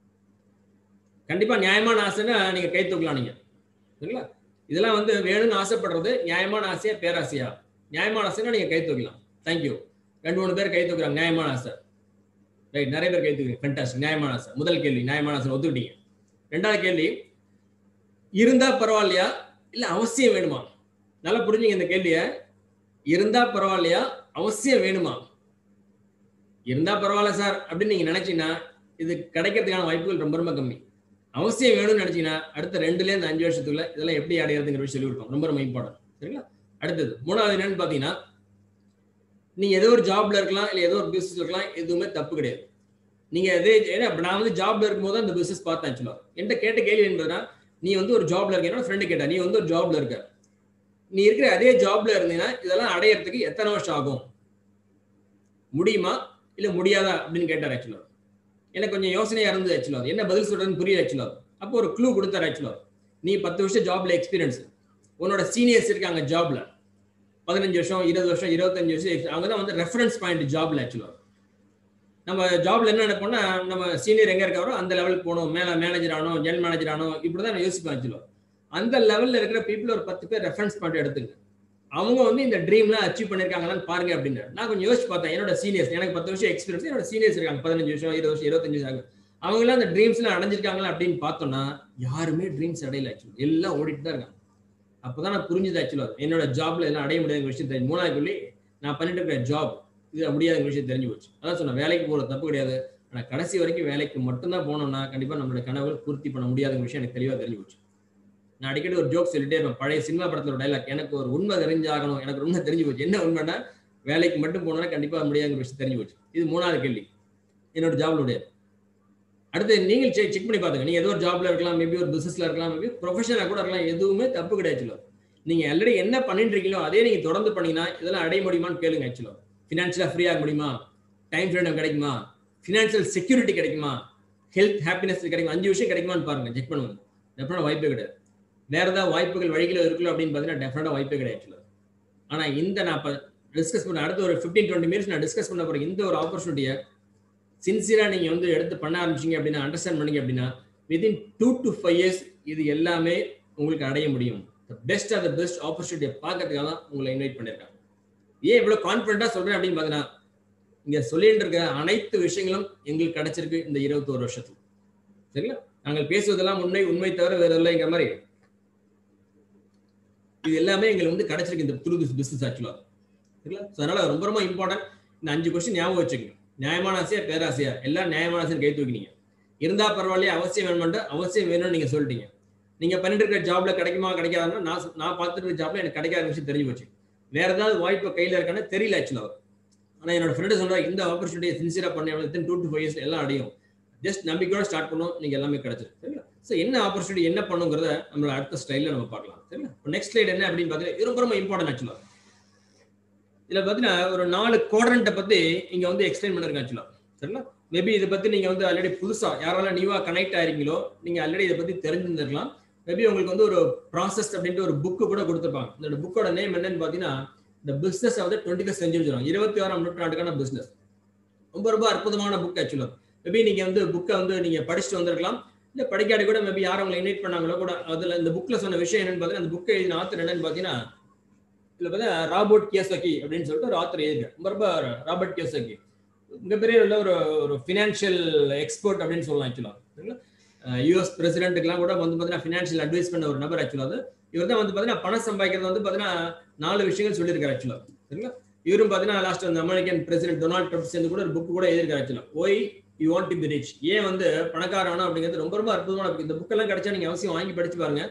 கண்டிப்பாக நியாயமான ஆசைன்னா நீங்கள் கை தூக்கலாம் நீங்கள் சரிங்களா இதெல்லாம் வந்து வேணும்னு ஆசைப்படுறது நியாயமான ஆசையா பேராசையா நியாயமான ஆசைன்னா நீங்க கை தூக்கலாம் தேங்க்யூ ரெண்டு மூணு பேர் கை தூக்குறாங்க நியாயமான ஆசை ரைட் நிறைய பேர் கை தூக்குறீங்க ஃபென்டாஸ்டிக் நியாயமான ஆசை முதல் கேள்வி நியாயமான ஆசை ஒத்துக்கிட்டீங்க ரெண்டாவது கேள்வி இருந்தா பரவாயில்லையா இல்ல அவசியம் வேணுமா நல்லா புரிஞ்சுங்க இந்த கேள்விய இருந்தா பரவாயில்லையா அவசியம் வேணுமா இருந்தா பரவாயில்ல சார் அப்படின்னு நீங்க நினைச்சீங்கன்னா இது கிடைக்கிறதுக்கான வாய்ப்புகள் ரொம்ப ரொம்ப கம்மி அவசியம் வேணும்னு நினைச்சீங்கன்னா அடுத்த ரெண்டுல இருந்து அஞ்சு வருஷத்துக்குள்ள இதெல்லாம் எப்படி அடையிறதுங்கிற விஷயம் சொல்லி கொடுப்போம் ரொம்ப ரொம்ப இம்பார்ட்டன்ட் சரிங்களா அடுத்தது மூணாவது என்னன்னு பாத்தீங்கன்னா நீங்க ஏதோ ஒரு ஜாப்ல இருக்கலாம் இல்ல ஏதோ ஒரு பிசினஸ் இருக்கலாம் எதுவுமே தப்பு கிடையாது நீங்க எதே ஏன்னா நான் வந்து ஜாப்ல இருக்கும்போது அந்த பிசினஸ் பார்த்தேன் ஆக்சுவலா என்கிட்ட கேட்ட கேள்வி என்பதுனா நீ வந்து ஒரு ஜாப்ல இருக்க என்னோட ஃப்ரெண்டு கேட்டா நீ வந்து ஒரு ஜாப்ல இருக்க நீ இருக்கிற அதே ஜாப்ல இருந்தீங்கன்னா இதெல்லாம் அடையறதுக்கு எத்தனை வருஷம் ஆகும் முடியுமா இல்ல முடியாதா அப்படின்னு கேட்டார் ஆக்சுவலா எனக்கு கொஞ்சம் யோசனையா இருந்தது ஆக்சுவலா என்ன பதில் சொல்றதுன்னு புரியல ஆக்சுவலா அப்போ ஒரு க்ளூ கொடுத்தாரு ஆக்சுவலா நீ பத்து வருஷம் ஜாப்ல எக்ஸ்பீரியன்ஸ் உன்னோட சீனியர்ஸ் இருக்காங்க ஜாப்ல பதினஞ்சு வருஷம் இருபது வருஷம் இருபத்தஞ்சு வருஷம் அவங்க தான் வந்து ரெஃபரன்ஸ் பாயிண்ட் ஜாப்ல ஆக்சுவலா நம்ம ஜாப்ல என்ன நினைப்போம்னா நம்ம சீனியர் எங்க இருக்காரோ அந்த லெவலுக்கு போகணும் மேல மேனேஜர் ஆகணும் ஜெனரல் மேனேஜர் ஆகணும் இப்படிதான் நான் யோசிப்பேன் ஆக்சுவலா அந்த லெவல்ல இருக்கிற பீப்புள் ஒரு பத்து பேர் ரெஃபரன்ஸ் பாயிண்ட் எடுத்துங்க அவங்க வந்து இந்த ட்ரீம்லாம் அச்சீவ் பண்ணிருக்காங்களான்னு பாருங்க அப்படின்னு நான் கொஞ்சம் யோசிச்சு பார்த்தேன் என்னோட சீனியர்ஸ் எனக்கு பத்து வருஷம் எக்ஸ்பீரியன்ஸ் என்னோட சீனியர்ஸ் இருக்காங்க பதினஞ்சு வருஷம் இருபது வருஷம் இருபத்தஞ்சு வருஷம் அவங்களாம் அந்த ட்ரீம்ஸ்லாம் அடைஞ்சிருக்காங்களா அப்படின்னு பார்த்தோம்னா யாருமே ட்ரீம்ஸ் அடையல ஆக்சுவலி எல்லாம் ஓடிட்டு தான் இருக்காங்க அப்பதான் நான் புரிஞ்சது ஆக்சுவலா என்னோட ஜாப்ல எல்லாம் அடைய முடியாத விஷயம் தெரிஞ்சு மூணாவது சொல்லி நான் பண்ணிட்டு இருக்கிற ஜாப் இது முடியாத விஷயம் தெரிஞ்சு போச்சு அதான் சொன்னேன் வேலைக்கு போகிற தப்பு கிடையாது ஆனா கடைசி வரைக்கும் வேலைக்கு மட்டும்தான் போனோம்னா கண்டிப்பா நம்மளோட கனவுகள் பூர்த்தி பண்ண முடியாத விஷயம் எனக்கு தெளிவா தெரிஞ்சு போச்சு நான் அடிக்கடி ஒரு ஜோக் சொல்லிட்டே இருப்பேன் பழைய சினிமா படத்துல ஒரு டைலாக் எனக்கு ஒரு உண்மை தெரிஞ்சாகணும் எனக்கு உண்மை தெரிஞ்சு போச்சு என்ன உண்மைன்னா வேலைக்கு மட்டும் போனோம்னா கண்டிப்பா முடியாத விஷயம் தெரிஞ்சு போச்சு இது மூணாவது கேள்வி என்னோட ஜாப்லுடைய அடுத்து நீங்கள் செக் செக் பண்ணி பாத்துங்க நீங்க ஏதோ ஒரு ஜாப்ல இருக்கலாம் மேபி ஒரு பிசினஸ்ல இருக்கலாம் மேபி ப்ரொஃபஷனலா கூட இருக்கலாம் எதுவுமே தப்பு கிடையாது நீங்க ஆல்ரெடி என்ன பண்ணிட்டு இருக்கீங்களோ அதே நீங்க தொடர்ந்து பண்ணீங்கன்னா இதெல்லாம் அடைய முடியுமான்னு கேளுங்க ஆக்சுவலா ஃபினான்ஷியலா ஃப்ரீ ஆக முடியுமா டைம் ஃப்ரீடம் கிடைக்குமா ஃபினான்ஷியல் செக்யூரிட்டி கிடைக்குமா ஹெல்த் ஹாப்பினஸ் கிடைக்குமா அஞ்சு விஷயம் கிடைக்குமான்னு பாருங்க செக் பண்ணுங்க டெஃபினட் வாய்ப்பே கிடையாது வேற ஏதாவது வாய்ப்புகள் வழிகள் இருக்குல்ல அப்படின்னு பார்த்தீங்கன்னா டெஃபினட்டா வாய்ப்பே கிடையாது ஆனா இந்த நான் இப்போ டிஸ்கஸ் பண்ண அடுத்த ஒரு ஃபிஃப்டீன் டுவெண்ட்டி மினிட்ஸ் நான் டிஸ்கஸ் பண்ண போற இந்த ஒரு ஆப்பர்ச்சுனிட்டியை சின்சியரா நீங்க வந்து எடுத்து பண்ண ஆரம்பிச்சீங்க அப்படின்னா அண்டர்ஸ்டாண்ட் பண்ணீங்க அப்படின்னா within two to five years இது எல்லாமே உங்களுக்கு அடைய முடியும் பெஸ்ட் ஆஃப் த பெஸ்ட் ஆப்பர்ச்சுனிட்டியை பார்க்கறதுக்காக தான் உங்களை இன்வைட் பண்ணியிருக்காங்க ஏன் இவ்வளவு கான்ஃபிடண்டா சொல்றேன் அப்படின்னு பார்த்தீங்கன்னா இங்க சொல்லிட்டு இருக்க அனைத்து விஷயங்களும் எங்களுக்கு கிடைச்சிருக்கு இந்த இருபத்தோரு வருஷத்துல சரிங்களா நாங்கள் பேசுவதெல்லாம் உண்மை உண்மை தவிர வேற இல்லைங்கிற மாதிரி இது எல்லாமே எங்களுக்கு வந்து கிடைச்சிருக்கு இந்த த்ரூ திஸ் பிசினஸ் ஆக்சுவலா சரிங்களா அதனால ரொம்ப ரொம்ப இம்பார்ட்டன்ட் இந்த அஞ்சு கொஸ்டின் ஞாபகம் வச்சுக்கோங்க நியாயமான ஆசையா பேராசையா எல்லாம் நியாயமான ஆசைன்னு கை தூக்கினீங்க இருந்தா பரவாயில்லையா அவசியம் வேணுமென்ட்டு அவசியம் வேணும்னு நீங்க சொல்லிட்டீங்க நீங்க பண்ணிட்டு இருக்கிற ஜாப்ல கிடைக்குமா கிடைக்காதுன்னா நான் நான் பார்த்துட்டு இருக்க ஜாப்ல எனக்கு கிடைக்காத விஷயம் தெரிஞ்சு போச்சு வேற ஏதாவது வாய்ப்பு கையில இருக்கான்னு தெரியல ஆக்சுவலா ஆனா என்னோட ஃப்ரெண்டு சொல்றா இந்த ஆப்பர்ச்சுனிட்டியை சின்சியரா பண்ணி within two to five years எல்லாம் அடையும் ஜஸ்ட் நம்பிக்கையோட ஸ்டார்ட் பண்ணும் நீங்க எல்லாமே கிடைச்சிருக்கு சரிங்களா ஸோ என்ன ஆப்பர்ச்சுனிட்டி என்ன பண்ணுங்கிறத நம்மளோட அடுத்த ஸ்டைல்ல நம்ம பார்க்கலாம் சரிங்களா இப்போ நெக்ஸ்ட் ஸ்லைட் என்ன அப்படின்னு பார்த்தீங்கன்னா இது ரொம்ப ரொம்ப இம்பார்ட்டன்ட் ஆக்சுவலா இதுல பார்த்தீங்கன்னா ஒரு நாலு குவாட்ரண்ட்டை பத்தி இங்க வந்து எக்ஸ்பிளைன் பண்ணிருக்கேன் ஆக்சுவலா சரிங்களா மேபி இதை பத்தி நீங்க வந்து ஆல்ரெடி புதுசா யாரெல்லாம் நியூவா கனெக்ட் ஆயிருக்கீங்களோ நீங்க ஆல்ரெடி இதை பத்தி தெரிஞ்சிருந்திருக்கலாம் மேபி உங்களுக்கு வந்து ஒரு ப்ராசஸ் அப்படின்ட்டு ஒரு புக்கு கூட கொடுத்துருப்பாங்க இந்த புக்கோட நேம் என்னன்னு பாத்தீங்கன்னா இந்த business of twenty first century சொல்லுவாங்க இருபத்தி ஆறாம் நூற்றாண்டுக்கான பிசினஸ் ரொம்ப ரொம்ப அற்புதமான புக் ஆக்சுவலா மேபி நீங்க வந்து புக்கை வந்து நீங்க படிச்சுட்டு வந்திருக்கலாம் இல்ல படிக்காடி கூட மேபி யாரும் உங்களை இன்வைட் பண்ணாங்களோ கூட அதுல இந்த புக்ல சொன்ன விஷயம் என்னன்னு பாத்தீங்கன்னா அந்த புக்கை எழுதின ஆத்தர் என்னன்னு பாத்தீங்கன்னா இதுல பார்த்தா ராபர்ட் கியோசகி அப்படின்னு சொல்லிட்டு ஒரு ஆத்தர் எழுதிருக்காரு ரொம்ப ரொம்ப ராபர்ட் கியோசகி மிகப்பெரிய உள்ள ஒரு ஒரு ஃபினான்ஷியல் எக்ஸ்பர்ட் அப்படின்னு சொல்லலாம் ஆக்சுவலா சரிங்களா யூஎஸ் பிரசிடென்ட்டுக்கெல்லாம் கூட வந்து பார்த்தீங்கன்னா ஃபினான்ஷியல் அட்வைஸ் பண்ண ஒரு நபர் ஆக்சுவலா அது இவர் தான் வந்து பார்த்தீங்கன்னா பணம் சம்பாதிக்கிறது வந்து பார்த்தீங்கன்னா நாலு விஷயங்கள் சொல்லியிருக்காரு ஆக்சுவலா சரிங்களா இவரும் பார்த்தீங்கன்னா லாஸ்ட் அந்த அமெரிக்கன் பிரசிடென்ட் டொனால்ட் ட்ரம்ப் சேர்ந்து கூட ஒரு புக் கூட எழுதியிருக்காரு ஆக்சுவலா why you want to be rich ஏன் வந்து பணக்காரனா அப்படிங்கிறது ரொம்ப ரொம்ப அற்புதமான book. இந்த புக் எல்லாம் கிடைச்சா நீங்க அவசியம் வாங்கி படிச்சு பாருங்க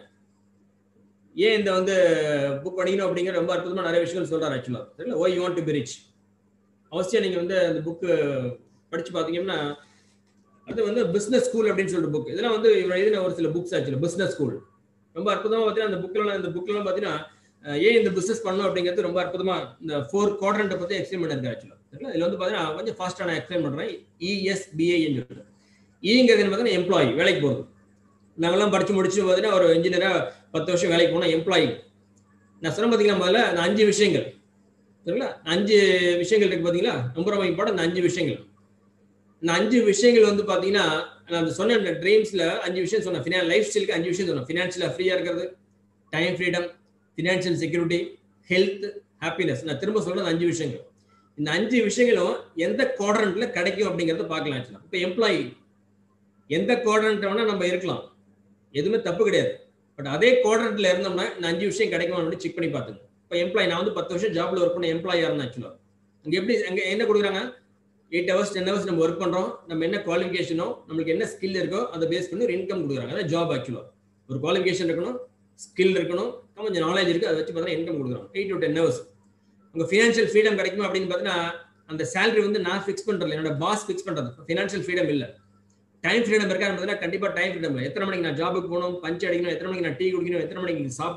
ஏன் இந்த வந்து புக் படிக்கணும் அப்படிங்கிற ரொம்ப அற்புதமா நிறைய விஷயங்கள் சொல்றாரு ஆக்சுவலா சரிங்களா why you want to be rich அவசியம் நீங்க வந்து அந்த புக்கு படிச்சு பாத்தீங்கன்னா அது வந்து பிசினஸ் ஸ்கூல் அப்படின்னு சொல்லிட்டு புக் இதெல்லாம் வந்து இவர் எழுதின ஒரு சில புக்ஸ் ஆக்சுவலா பிசினஸ் ஸ்கூல் ரொம்ப அற்புதமா பார்த்தீங்கன்னா அந்த புக்ல இந்த புக்லாம் பார்த்தீங்கன்னா அஹ், ஏன் இந்த பிசினஸ் பண்ணணும் அப்படிங்கிறது ரொம்ப அற்புதமா இந்த ஃபோர் குவாட்ரண்ட்டை பத்தி எக்ஸ்பிளைன் பண்ணிருக்காரு ஆக்சுவலா சரிங்களா இதுல வந்து பார்த்தீங்கன்னா கொஞ்சம் ஃபாஸ்டா நான் எக்ஸ்பிளைன் பண்றேன் இஎஸ்பிஐன்னு சொல்லிட்டு இங்கிறது பார்த்தீங்கன்னா எம்ப்ளாயி வேலைக்கு போகிறது நாங்கெல்லாம் படிச்சு முடிச்சு பார்த்தீங்கன்னா ஒரு இன்ஜினியரா பத்து வருஷம் வேலைக்கு போனா எம்ப்ளாயி நான் சொன்ன பார்த்தீங்கன்னா முதல்ல அந்த அஞ்சு விஷயங்கள் சரிங்களா அஞ்சு விஷயங்கள் இருக்கு பார்த்தீங்களா ரொம்ப ரொம்ப இம்பார்ட்டன் இந்த அஞ்சு விஷயங்கள் இந்த அஞ்சு விஷயங்கள் வந்து பார்த்தீங்கன்னா நான் அந்த சொன்ன இந்த ட்ரீம்ஸ்ல அஞ்சு விஷயம் சொன்னேன் ஃபினா லைஃப் ஸ்டைலுக்கு அஞ்சு விஷயம் சொன்னேன் ஃபினான்ஷியலாக ஃப்ரீயாக இருக்கிறது time freedom financial security health happiness நான் திரும்ப சொல்றது அஞ்சு விஷயங்கள் இந்த அஞ்சு விஷயங்களும் எந்த குவாட்ரண்ட்ல கிடைக்கும் அப்படிங்கறத பார்க்கலாம் ஆக்சுவலா இப்போ எம்ப்ளாயி எந்த குவாட்ரண்ட் வேணா நம்ம இருக்கலாம் எதுவுமே தப்பு கிடையாது பட் அதே குவாட்ரண்ட்ல இருந்தோம்னா இந்த அஞ்சு விஷயம் கிடைக்குமா செக் பண்ணி பார்த்துங்க இப்போ எம்ப்ளாயி நான் வந்து பத்து வருஷம் ஜாப்ல ஒர்க் பண்ண எம்ப்ளாயா இருந்தேன் ஆக்சுவலா அங்க எப்படி அங்க என்ன கொடுக்குறாங்க எயிட் ஹவர்ஸ் டென் ஹவர்ஸ் நம்ம ஒர்க் பண்றோம் நம்ம என்ன குவாலிஃபிகேஷனோ நம்மளுக்கு என்ன ஸ்கில் இருக்கோ அதை பேஸ் பண்ணி ஒரு இன்கம் கொடுக்குறாங்க அதான் ஜாப் ஆக்சுவலா ஒரு குவாலிஃபிகேஷன் இருக்கணும் ஸ்கில் இருக்கணும் கொஞ்சம் நாலேஜ் இருக்கு அதை வச்சு பார்த்தீங்கன்னா இன்கம் கொடுக்குறாங்க எயிட் டு டென் ஹவர்ஸ் உங்க ஃபினான்ஷியல் ஃப்ரீடம் கிடைக்குமா அப்படின்னு பார்த்தீங்கன்னா அந்த சேலரி வந்து நான் ஃபிக்ஸ் பண்றது என்னோட பாஸ் ஃபிக்ஸ் பண்றது ஃபினான்ஷியல் ஃப்ரீடம் இல்ல டைம் ஃப்ரீடம் இருக்கான்னு பார்த்தீங்கன்னா கண்டிப்பா டைம் ஃப்ரீடம் இல்லை எத்தனை மணிக்கு நான் ஜாபுக்கு போகணும் பஞ்ச் அடிக்கணும் எத்தனை மணிக்கு நான் டீ குடிக்கணும் எத்தனை மணிக்கு சாப்பிடணும்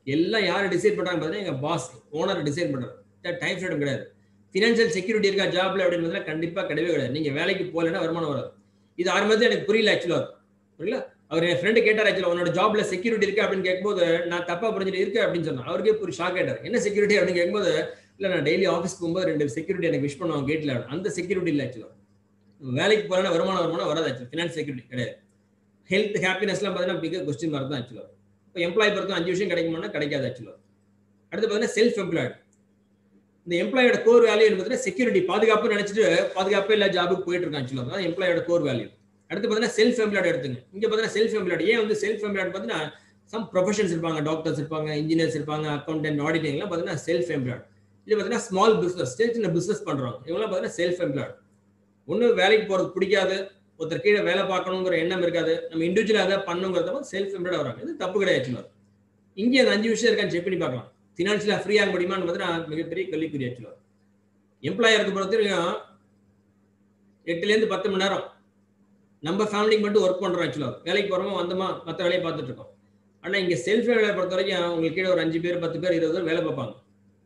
எல்லாம் யார் டிசைட் பண்றாங்க பார்த்தீங்கன்னா எங்க பாஸ் ஓனர் டிசைட் பண்றாரு டைம் ஃப்ரீடம் கிடையாது ஃபினான்ஷியல் செக்யூரிட்டி இருக்கா ஜாப்ல அப்படின்னு பார்த்தீங்கன்னா கண்டிப்பா கிடையவே கிடையாது நீங்க வேலைக்கு போகலன்னா வருமானம் வராது இது ஆரம்பத்தில் எனக்கு புரியல ஆக்சுவலா புரியல அவர் என் ஃப்ரெண்டு கேட்டார் ஆக்சுவலா உன்னோட ஜாப்ல செக்யூரிட்டி இருக்கு அப்படின்னு கேட்கும்போது நான் தப்பா புரிஞ்சுட்டு இருக்கு அப்படின்னு சொன்னேன் அவருக்கே ஒரு ஷாக் ஆயிட்டார் என்ன செக்யூரிட்டி அப்படின்னு கேட்கும்போது இல்ல நான் டெய்லி ஆஃபீஸ் போகும்போது ரெண்டு செக்யூரிட்டி எனக்கு விஷ் பண்ணுவாங்க கேட்ல அந்த செக்யூரிட்டி இல்லை ஆக்சுவலா வேலைக்கு போறேன்னா வருமானம் வருமானம் வராது ஆக்சுவலா ஃபினான்ஸ் செக்யூரிட்டி கிடையாது ஹெல்த் ஹாப்பினஸ்லாம் பார்த்தீங்கன்னா பிக கொஸ்டின் மார்க் தான் ஆக்சுவலா இப்போ எம்ப்ளாய் பொறுத்த அஞ்சு விஷயம் கிடைக்குமானா கிடைக்காது ஆக்சுவலா அடுத்து பார்த்தீங்கன்னா செல்ஃப் எம்ப்ளாய்டு இந்த எம்ப்ளாயோட கோர் வேல்யூ பார்த்தீங்கன்னா செக்யூரிட்டி பாதுகாப்பு நினைச்சிட்டு பாதுகாப்பே இல்ல ஜாபுக்கு போயிட்டு இருக்கான் ஆக்சுவலா அதான் எம்ப்ளாயோட கோர் வேல்யூ அடுத்து பார்த்தீங்கன்னா செல்ஃப் எம்ப்ளாய்டு எடுத்துங்க இங்க பார்த்தீங்கன்னா செல்ஃப் எம்ப்ளாய்டு ஏன் வந்து செல்ஃப் எம்ப்ளாய்டு பார்த்தீங்கன்னா சம் ப்ரொஃபஷன்ஸ் இருப்பாங்க டாக்டர்ஸ் இருப்பாங்க இன்ஜினியர்ஸ் இருப்பாங்க அக்கௌண்டன்ட் ஆடிட்டிங்லாம் பார்த்தீங்கன்னா செல்ஃப் எம்ப்ளாய்டு இது பார்த்தீங்கன்னா ஸ்மால் பிசினஸ் சின்ன சின்ன பிசினஸ் பண்றாங்க இவங்கலாம் பார்த்தீங்கன்னா செல்ஃப் எம்ப்ளாய்டு ஒண்ணு வேலைக்கு போறது பிடிக்காது ஒருத்தர் கீழே வேலை பார்க்கணுங்கிற எண்ணம் இருக்காது நம்ம இண்டிவிஜுவலாக அதை பண்ணுங்கிறத செல்ஃப் எம்ப்ளாய்டு வராங்க இது தப்பு கிடையாது இங்கே அந்த அஞ்சு விஷயம் இருக்கான்னு செக் பண்ணி பார்க்கலாம் ஃபினான்ஷியலாக ஃப்ரீ ஆக முடியுமான்னு பார்த்தீங்கன்னா மிகப்பெரிய கேள்விக்குரிய ஆக்சுவலாக எம்ப்ளாயருக்கு பொறுத்த வரைக்கும் எட்டுலேருந்து பத்து மணி நேரம் நம்ம ஃபேமிலிக்கு மட்டும் ஒர்க் பண்ணுறோம் ஆக்சுவலாக வேலைக்கு போகிறோமா வந்தோமா மற்ற வேலையை பார்த்துட்டு இருக்கோம் ஆனால் இங்கே செல்ஃப் வேலையை பொறுத்த வரைக்கும் உங்களுக்கு கீழே ஒரு அஞ்சு பேர் பத்து பேர் இருபது பேர் வேலை பார்ப்பாங்க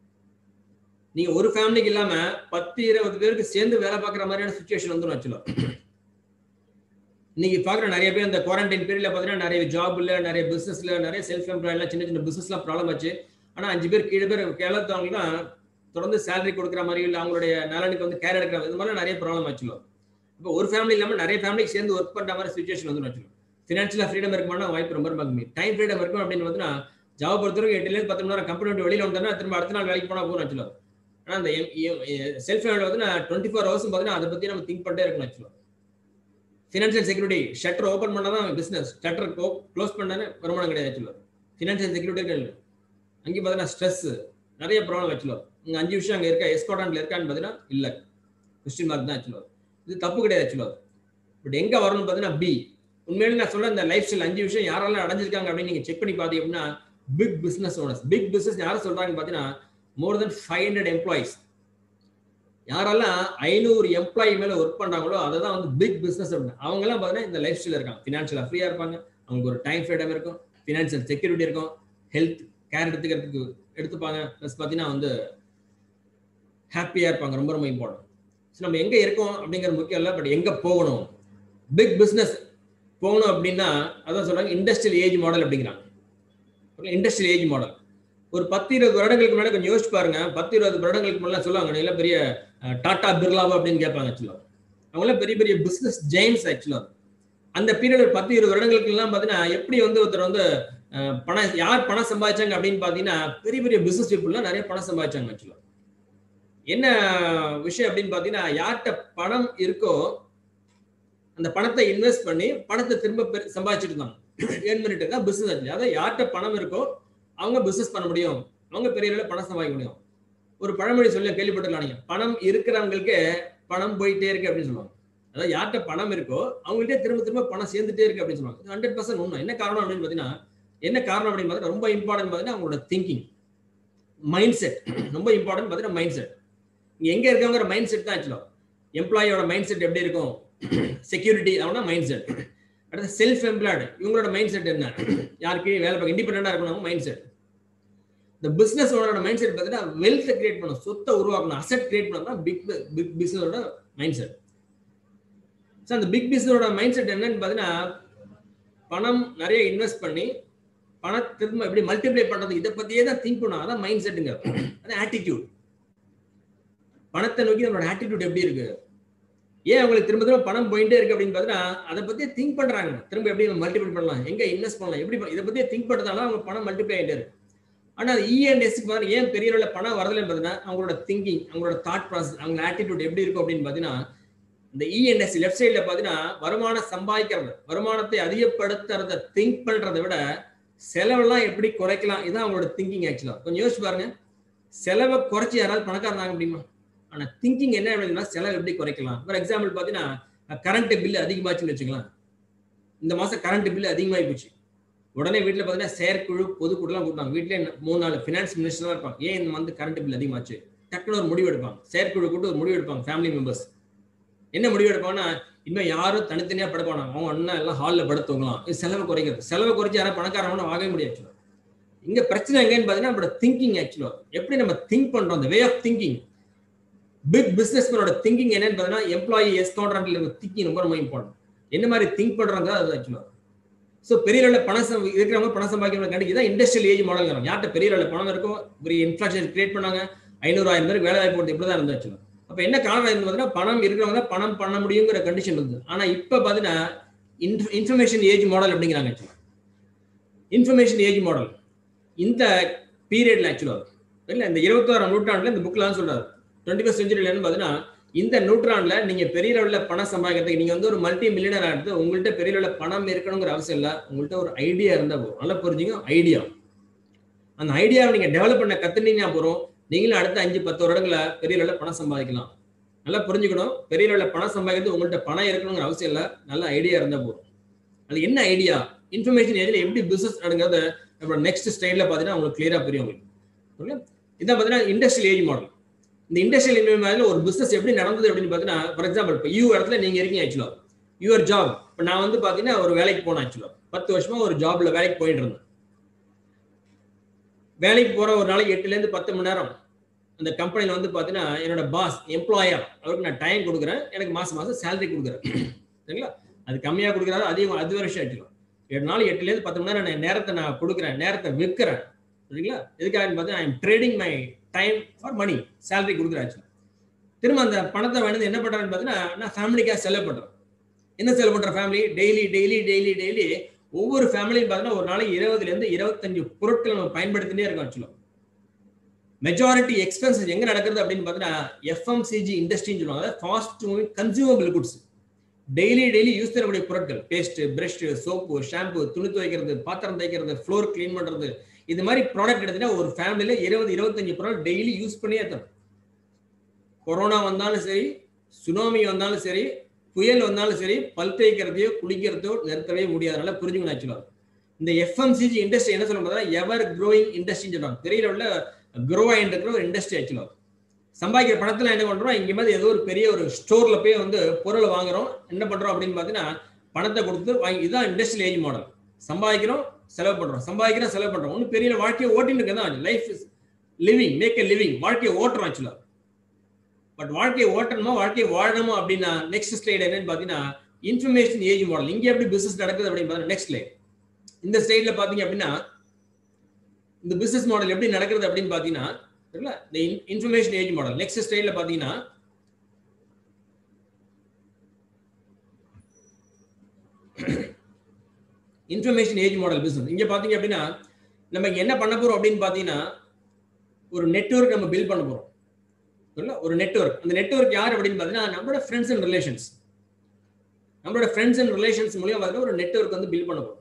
நீங்க ஒரு ஃபேமிலிக்கு இல்லாம பத்து இருபது பேருக்கு சேர்ந்து வேலை பார்க்குற மாதிரியான சுச்சுவேஷன் வந்துடும் ஆக்சுவலாக இன்னைக்கு பார்க்குற நிறைய பேர் இந்த குவாரண்டைன் பீரியட்ல பார்த்தீங்கன்னா நிறைய ஜாப்ல நிறைய பிசினஸ்ல நிறைய செல்ஃப் எம்ப்ளாய்லாம் சின்ன சின்ன பிசினஸ்லாம் ப்ராப்ளம் ஆச்சு ஆனால் அஞ்சு பேர் கீழே பேர் கேளத்தவங்கன்னா தொடர்ந்து சேலரி கொடுக்குற மாதிரி இல்லை அவங்களுடைய நலனுக்கு வந்து கேர் எடுக்கிற இது மாதிரி நிறைய ப்ராப்ளம் ஆச்சுலோ இப்போ ஒரு ஃபேமிலி இல்லாமல் நிறைய ஃபேமிலிக்கு சேர்ந்து ஒர்க் பண்ணுற மாதிரி சுச்சுவேஷன் வந்து வச்சுக்கணும் ஃபினான்ஷியலாக ஃப்ரீடம் இருக்குமானா வாய்ப்பு ரொம்ப ரொம்ப கம்மி டைம் ஃப்ரீடம் இருக்கும் அப்படின்னு பார்த்தீங்கன்னா ஜாப் பொறுத்தவரைக்கும் எட்டுலேருந்து பத்து மணி நேரம் கம்பெனி விட்டு வெளியில் வந்தோம்னா திரும்ப அடுத்த நாள் வேலைக்கு போனால் போகணும் ஆக்சுவலாக ஆனால் அந்த செல்ஃப் வந்து நான் டுவெண்ட்டி ஃபோர் ஹவர்ஸ் பார்த்தீங்கன்னா அதை பற்றி நம்ம திங்க் பண்ணிட்டே இருக்கணும் ஆக்சுவலாக ஃபினான்ஷியல் செக்யூரிட்டி ஷட்டர் ஓப்பன் பண்ணால் தான் பிஸ்னஸ் ஷட்டர் க்ளோஸ் பண்ணாலே வருமானம் கிடையாது ஆக்சுவலாக ஃபினான்ஷியல் செக்யூரிட்டி இல்லை அங்கேயும் பார்த்தீங்கன்னா ஸ்ட்ரெஸ் நிறைய ப்ராப்ளம் ஆக்சுவலாக இங்கே அஞ்சு விஷயம் அங்கே இருக்கா எஸ்கார்டான்ல இருக்கான்னு பார்த்தீங்கன்னா இல்லை கொஸ்டின் மார்க் தான் ஆக்சுவலாக இது தப்பு கிடையாது ஆக்சுவலாக பட் எங்கே வரணும்னு பார்த்தீங்கன்னா பி உண்மையிலே நான் சொல்ல இந்த லைஃப் ஸ்டைல் அஞ்சு விஷயம் யாரெல்லாம் அடைஞ்சிருக்காங்க அப்படின்னு நீங்கள் செக் பண்ணி பார்த்தீங்க அப்படின்னா big business owners big business யாரை சொல்கிறாங்கன்னு பார்த்தீங்கன்னா more than five hundred employees யாரெல்லாம் ஐநூறு எம்ப்ளாயி மேல ஒர்க் பண்றாங்களோ அதை தான் வந்து பிக் பிசினஸ் அப்படின்னு அவங்க எல்லாம் பாத்தீங்கன்னா இந்த லைஃப் ஸ்டைல இருக்காங்க ஃபினான்ஷியலா ஃப்ரீயா இருப்பாங்க அவங்களுக்கு ஒரு டைம் ஃப்ரீடம் இருக்கும் ஃபினான்ஷியல் செக்யூரிட்டி இருக்கும் ஹெல்த் கேர் எடுத்துக்கிறதுக்கு எடுத்துப்பாங்க ப்ளஸ் பார்த்தீங்கன்னா வந்து ஹாப்பியா இருப்பாங்க ரொம்ப ரொம்ப இம்பார்ட்டன்ட் ஸோ நம்ம எங்க இருக்கோம் அப்படிங்கிறது முக்கியம் இல்லை பட் எங்க போகணும் பிக் பிசினஸ் போகணும் அப்படின்னா அதான் சொல்றாங்க இண்டஸ்ட்ரியல் ஏஜ் மாடல் அப்படிங்கிறாங்க இண்டஸ்ட்ரியல் ஏஜ் மாடல் ஒரு பத்து இருபது வருடங்களுக்கு முன்னாடி கொஞ்சம் யோசிச்சு பாருங்க பத்து இருபது வருடங்களுக்கு முன்னாடி சொல்லுவாங்க நீங்க பெரிய டாடா பிர்லாவா அப்படின்னு கேட்பாங்க ஆக்சுவலா அவங்களாம் பெரிய பெரிய பிசினஸ் ஜெயின்ஸ் ஆக்சுவலா அந்த பீரியட் ஒரு பத்து இருபது வருடங்களுக்கு எல்லாம் பாத்தீங்கன்னா எப்படி வந்து ஒருத்தர் வந்து பணம் யார் பணம் சம்பாதிச்சாங்க அப்படின்னு பாத்தீங்கன்னா பெரிய பெரிய பிசினஸ் பீப்புள்லாம் நிறைய பணம் சம்பாதிச்சாங்க ஆக்சுவலா என்ன விஷயம் அப்படின்னு பாத்தீங்கன்னா யார்கிட்ட பணம் இருக்கோ அந்த பணத்தை இன்வெஸ்ட் பண்ணி பணத்தை திரும்ப சம்பாதிச்சுட்டு இருந்தாங்க ஏன் பண்ணிட்டு தான் பிசினஸ் ஆச்சு அதாவது யார்கிட்ட பணம் இருக்கோ அவங்க பிசினஸ் பண்ண முடியும் அவங்க பெரிய அளவில் பணம் சம்பாதிக்க முடியும் ஒரு பழமொழி சொல்லி கேள்விப்பட்டிருக்கலாம் நீங்க பணம் இருக்கிறவங்களுக்கு பணம் போயிட்டே இருக்கு அப்படின்னு சொல்லுவாங்க அதாவது யார்கிட்ட பணம் இருக்கோ அவங்கள்ட்ட திரும்ப திரும்ப பணம் சேர்ந்துட்டே இருக்கு அப்படின்னு சொல்லுவாங்க ஹண்ட்ரட் பர்சன்ட் உண்மை என்ன காரணம் அப்படின்னு பார்த்தீங்கன்னா என்ன காரணம் அப்படின்னு பார்த்தீங்கன்னா ரொம்ப இம்பார்ட்டன்ட் பார்த்தீங்கன்னா அவங்களோட திங்கிங் மைண்ட் செட் ரொம்ப இம்பார்ட்டன்ட் பார்த்தீங்கன்னா மைண்ட் செட் இங்க எங்க இருக்கவங்கிற மைண்ட் செட் தான் ஆக்சுவலா எம்ப்ளாயோட மைண்ட் செட் எப்படி இருக்கும் செக்யூரிட்டி அவனா மைண்ட் செட் அடுத்து செல்ஃப் எம்ப்ளாய்டு இவங்களோட மைண்ட் செட் என்ன யாருக்கு வேலை பார்க்க இண்டிபெண்டா இருக்கணும் மைண்ட் செட் இந்த பிசினஸ் ஓனரோட மைண்ட் செட் பார்த்தீங்கன்னா வெல்த் கிரியேட் பண்ணணும் சொத்தை உருவாக்கணும் அசெட் கிரியேட் பண்ணணும் பிக் பிக் பிசினஸோட மைண்ட் செட் ஸோ அந்த பிக் பிசினஸோட மைண்ட் செட் என்னன்னு பார்த்தீங்கன்னா பணம் நிறைய இன்வெஸ்ட் பண்ணி பணம் திரும்ப எப்படி மல்டிப்ளை பண்றது இதை பத்தியே தான் திங்க் பண்ணும் அதான் மைண்ட் செட்டுங்க அது ஆட்டிடியூட் பணத்தை நோக்கி நம்மளோட ஆட்டிடியூட் எப்படி இருக்கு ஏன் அவங்களுக்கு திரும்ப திரும்ப பணம் போயிட்டே இருக்கு அப்படின்னு பார்த்தீங்கன்னா அதை பத்தியே திங்க் பண்றாங்க திரும்ப எப்படி மல்டிபிள் பண்ணலாம் எங்க இன்வெஸ்ட் பண்ணலாம் எப்படி இதை பத்தியே திங்க் பண்றதால அவங்க பணம் மல்டிப்ளை ஆகிட்டே இருக்கு ஆனா இஎன்எஸ்க்கு பாருங்க ஏன் பெரிய அளவில் பணம் வரதுலன்னு பார்த்தீங்கன்னா அவங்களோட திங்கிங் அவங்களோட தாட் ப்ராசஸ் அவங்க ஆட்டிடியூட் எப்படி இருக்கும் அப்படின்னு பார்த்தீங்கன்னா இந்த இஎன்எஸ் லெஃப்ட் சைடில் பார்த்தீங்கன்னா வருமானம் சம்பாதிக்கிறது வருமானத்தை அதிகப்படுத்துறத திங்க் பண்றதை விட செலவெல்லாம் எப்படி குறைக்கலாம் இதுதான் அவங்களோட திங்கிங் ஆக்சுவலாக கொஞ்சம் யோசிச்சு பாருங்க செலவை குறைச்சி யாராவது பணக்காரனாக முடியுமா ஆனா திங்கிங் என்ன அப்படின்னா செலவு எப்படி குறைக்கலாம் ஃபார் எக்ஸாம்பிள் பார்த்தீங்கன்னா கரண்ட் பில் அதிகமாச்சுன்னு வச்சுக்கலாம் இந்த மாசம் கரண்ட் பில் அதிகமாகி போச்சு உடனே வீட்டில் பார்த்தீங்கன்னா செயற்குழு பொதுக்குழுலாம் கூட்டாங்க வீட்டிலே மூணு நாலு ஃபினான்ஸ் மினிஸ்டர் இருப்பாங்க ஏன் இந்த மந்த் கரண்ட் பில் அதிகமாச்சு டக்குன்னு ஒரு முடிவு எடுப்பாங்க செயற்குழு கூட்டு ஒரு முடிவு எடுப்பாங்க ஃபேமிலி மெம்பர்ஸ் என்ன முடிவு எடுப்பாங்கன்னா இன்னும் யாரும் தனித்தனியாக படுப்பாங்க அவங்க அண்ணா எல்லாம் ஹாலில் படுத்துவங்களாம் இது செலவு குறைக்கிறது செலவு குறைச்சி யாரும் பணக்காரவங்க வாங்கவே முடியாது இங்க பிரச்சனை எங்கன்னு பார்த்தீங்கன்னா நம்மளோட திங்கிங் ஆக்சுவலா எப்படி நம்ம திங்க் பண்றோம் அந்த வே ஆஃப் திங்கிங் பிக் பிசினஸ்மேனோட திங்கிங் என்னன்னு பார்த்தீங்கன்னா எம்ப்ளாயி எஸ் கவுண்டர்ல திங்கிங் ரொம்ப ரொம்ப இம்பார்ட்டன்ட் என்ன மாதிரி திங்க் பண்றாங்க அது ஆக்சுவலா ஸோ பெரிய அளவில் பணம் சம் இருக்கிறவங்க பணம் சம்பாதிக்கிறவங்க இதான் இண்டஸ்ட்ரியல் ஏஜ் மாடல் யார்கிட்ட பெரிய அளவில் பணம் இருக்கும் பெரிய இன்ஃப்ராஸ்ட்ரக்சர் கிரியேட் பண்ணாங்க ஐநூறு ஆயிரம் பேருக்கு வேலை வாய்ப்பு இப்படி தான் இருந்துச்சு அப்போ என்ன காரணம் இருந்து பார்த்தீங்கன்னா பணம் இருக்கிறவங்க தான் பணம் பண்ண முடியுங்கிற கண்டிஷன் இருந்தது ஆனால் இப்போ பார்த்தீங்கன்னா இன்ஃபர்மேஷன் ஏஜ் மாடல் அப்படிங்கிறாங்க ஆக்சுவலாக இன்ஃபர்மேஷன் ஏஜ் மாடல் இந்த பீரியட்ல ஆக்சுவலாக இல்லை இந்த இருபத்தோராம் நூற்றாண்டுல இந்த புக்கில் தான் சொல்றாரு டுவெண்ட்டி ஃபஸ்ட் செஞ்சுரியில் பார்த்தீங்கன்னா இந்த நூற்றாண்டுல நீங்க பெரிய லெவலில் பணம் சம்பாதிக்கிறதுக்கு நீங்க வந்து ஒரு மல்டி மில்லியனர் ஆகிறது உங்கள்கிட்ட பெரிய லெவலில் பணம் இருக்கணுங்கிற அவசியம் இல்லை உங்கள்கிட்ட ஒரு ஐடியா இருந்தால் போதும் நல்லா புரிஞ்சுங்க ஐடியா அந்த ஐடியாவை நீங்க டெவலப் பண்ண கத்துனீங்கன்னா போறோம் நீங்களும் அடுத்த அஞ்சு பத்து வருடங்கள பெரிய லெவலில் பணம் சம்பாதிக்கலாம் நல்லா புரிஞ்சுக்கணும் பெரிய லெவலில் பணம் சம்பாதிக்கிறது உங்கள்கிட்ட பணம் இருக்கணுங்கிற அவசியம் இல்லை நல்ல ஐடியா இருந்தால் போதும் அது என்ன ஐடியா இன்ஃபர்மேஷன் ஏஜில் எப்படி பிசினஸ் நடங்கிறத நம்மளோட நெக்ஸ்ட் ஸ்டைலில் பார்த்தீங்கன்னா உங்களுக்கு கிளியரா புரியும் உங்களுக்கு இதான் பார்த்தீங்கன்னா இண்டஸ்ட்ரியல் ஏஜ் மாடல் இந்த இண்டஸ்ட்ரியல் இன்வெஸ்ட்மெண்ட்ல ஒரு பிசினஸ் எப்படி நடந்தது அப்படின்னு பார்த்தீங்கன்னா ஃபார் எக்ஸாம்பிள் இப்போ யூ இடத்துல நீங்க இருக்கீங்க ஆக்சுவலா யுவர் ஜாப் இப்போ நான் வந்து பார்த்தீங்கன்னா ஒரு வேலைக்கு போனேன் ஆக்சுவலா பத்து வருஷமா ஒரு ஜாப்ல வேலைக்கு போயிட்டு இருந்தேன் வேலைக்கு போற ஒரு நாளைக்கு எட்டுல இருந்து பத்து மணி நேரம் அந்த கம்பெனில வந்து பார்த்தீங்கன்னா என்னோட பாஸ் எம்ப்ளாயர் அவருக்கு நான் டைம் கொடுக்குறேன் எனக்கு மாசம் மாசம் சேலரி கொடுக்குறேன் சரிங்களா அது கம்மியாக கொடுக்குறாரு அதிகம் அது வருஷம் ஆக்சுவலா எட்டு நாள் எட்டுல இருந்து பத்து மணி நேரம் நான் நேரத்தை நான் கொடுக்குறேன் நேரத்தை விற்கிறேன் சரிங்களா எதுக்காக பார்த்தீங்கன்னா I am trading my time for money salary கொடுக்குறாச்சு திரும்ப அந்த பணத்தை வேணுது என்ன பண்றான்னு பார்த்தீங்கன்னா நான் ஃபேமிலிக்காக செலவு பண்றேன் என்ன செலவு பண்ற family daily daily daily daily ஒவ்வொரு ஃபேமிலியும் பார்த்தீங்கன்னா ஒரு நாளைக்கு இருபதுல இருந்து இருபத்தஞ்சு பொருட்கள் நம்ம பயன்படுத்தினே இருக்கோம் ஆக்சுவலா மெஜாரிட்டி எக்ஸ்பென்சஸ் எங்க நடக்குது அப்படின்னு பார்த்தீங்கன்னா எஃப்எம்சிஜி இண்டஸ்ட்ரின்னு சொல்லுவாங்க fast moving consumable goods daily daily use பண்ணக்கூடிய பொருட்கள் பேஸ்ட் பிரஷ் சோப்பு ஷாம்பு துணி துவைக்கிறது பாத்திரம் தைக்கிறது ஃப்ளோர் கிளீன் பண்றது இது மாதிரி ப்ராடக்ட் எடுத்தீங்கன்னா ஒரு ஃபேமிலியில இருபது இருபத்தஞ்சு ப்ராடக்ட் டெய்லி யூஸ் பண்ணியே தரும் கொரோனா வந்தாலும் சரி சுனாமி வந்தாலும் சரி புயல் வந்தாலும் சரி பல் தேய்க்கிறதையோ குளிக்கிறதையோ நிறுத்தவே முடியாதனால புரிஞ்சுக்கணும் ஆக்சுவலாக இந்த எஃப்எம்சிஜி இண்டஸ்ட்ரி என்ன சொல்ல எவர் க்ரோயிங் இண்டஸ்ட்ரின்னு சொல்றாங்க தெரியல உள்ள க்ரோ ஆகிட்டு இருக்கிற ஒரு இண்டஸ்ட்ரி ஆக்சுவலாக சம்பாதிக்கிற பணத்துல என்ன பண்றோம் இங்க மாதிரி ஏதோ ஒரு பெரிய ஒரு ஸ்டோர்ல போய் வந்து பொருளை வாங்குறோம் என்ன பண்றோம் அப்படின்னு பாத்தீங்கன்னா பணத்தை கொடுத்து வாங்கி இதுதான் இண்டஸ்ட்ரியல் ஏஜ் மாடல் சம்பாதிக்கிறோம் செலவு பண்றோம் சம்பாதிக்கிறோம் செலவு பண்றோம் ஒன்றும் பெரிய வாழ்க்கையை ஓட்டின்னு இருக்கதான் life is living make a living வாழ்க்கையை ஓட்டுறோம் ஆக்சுவலா பட் வாழ்க்கையை ஓட்டணுமா வாழ்க்கையை வாழணுமா அப்படின்னா நெக்ஸ்ட் ஸ்லைடு என்னன்னு பாத்தீங்கன்னா இன்ஃபர்மேஷன் ஏஜ் மாடல் இங்க எப்படி பிசினஸ் நடக்குது அப்படின்னு பார்த்தீங்கன்னா நெக்ஸ்ட் ஸ்லைட் இந்த ஸ்லைட்ல பாத்தீங்க அப்படின்னா இந்த பிசினஸ் மாடல் எப்படி நடக்குது அப்படின்னு பாத்தீங்கன்னா சரிங்களா இந்த இன்ஃபர்மேஷன் ஏஜ் மாடல் நெக்ஸ்ட் ஸ்டைல பாத்தீங்கன்னா இன்ஃபர்மேஷன் ஏஜ் மாடல் பிசினஸ் இங்க பாத்தீங்க அப்படின்னா நம்ம இங்க என்ன பண்ண போறோம் அப்படின்னு பாத்தீங்கன்னா ஒரு நெட்ஒர்க் நம்ம பில்ட் பண்ண போறோம் ஒரு நெட்ஒர்க் அந்த நெட்ஒர்க் யார் அப்படின்னு பாத்தீங்கன்னா நம்மளோட ஃப்ரெண்ட்ஸ் அண்ட் ரிலேஷன்ஸ் நம்மளோட ஃப்ரெண்ட்ஸ் அண்ட் ரிலேஷன்ஸ் மூலியம் பார்த்தீங்கன்னா ஒரு நெட்ஒர்க் வந்து பில்ட் பண்ண போறோம்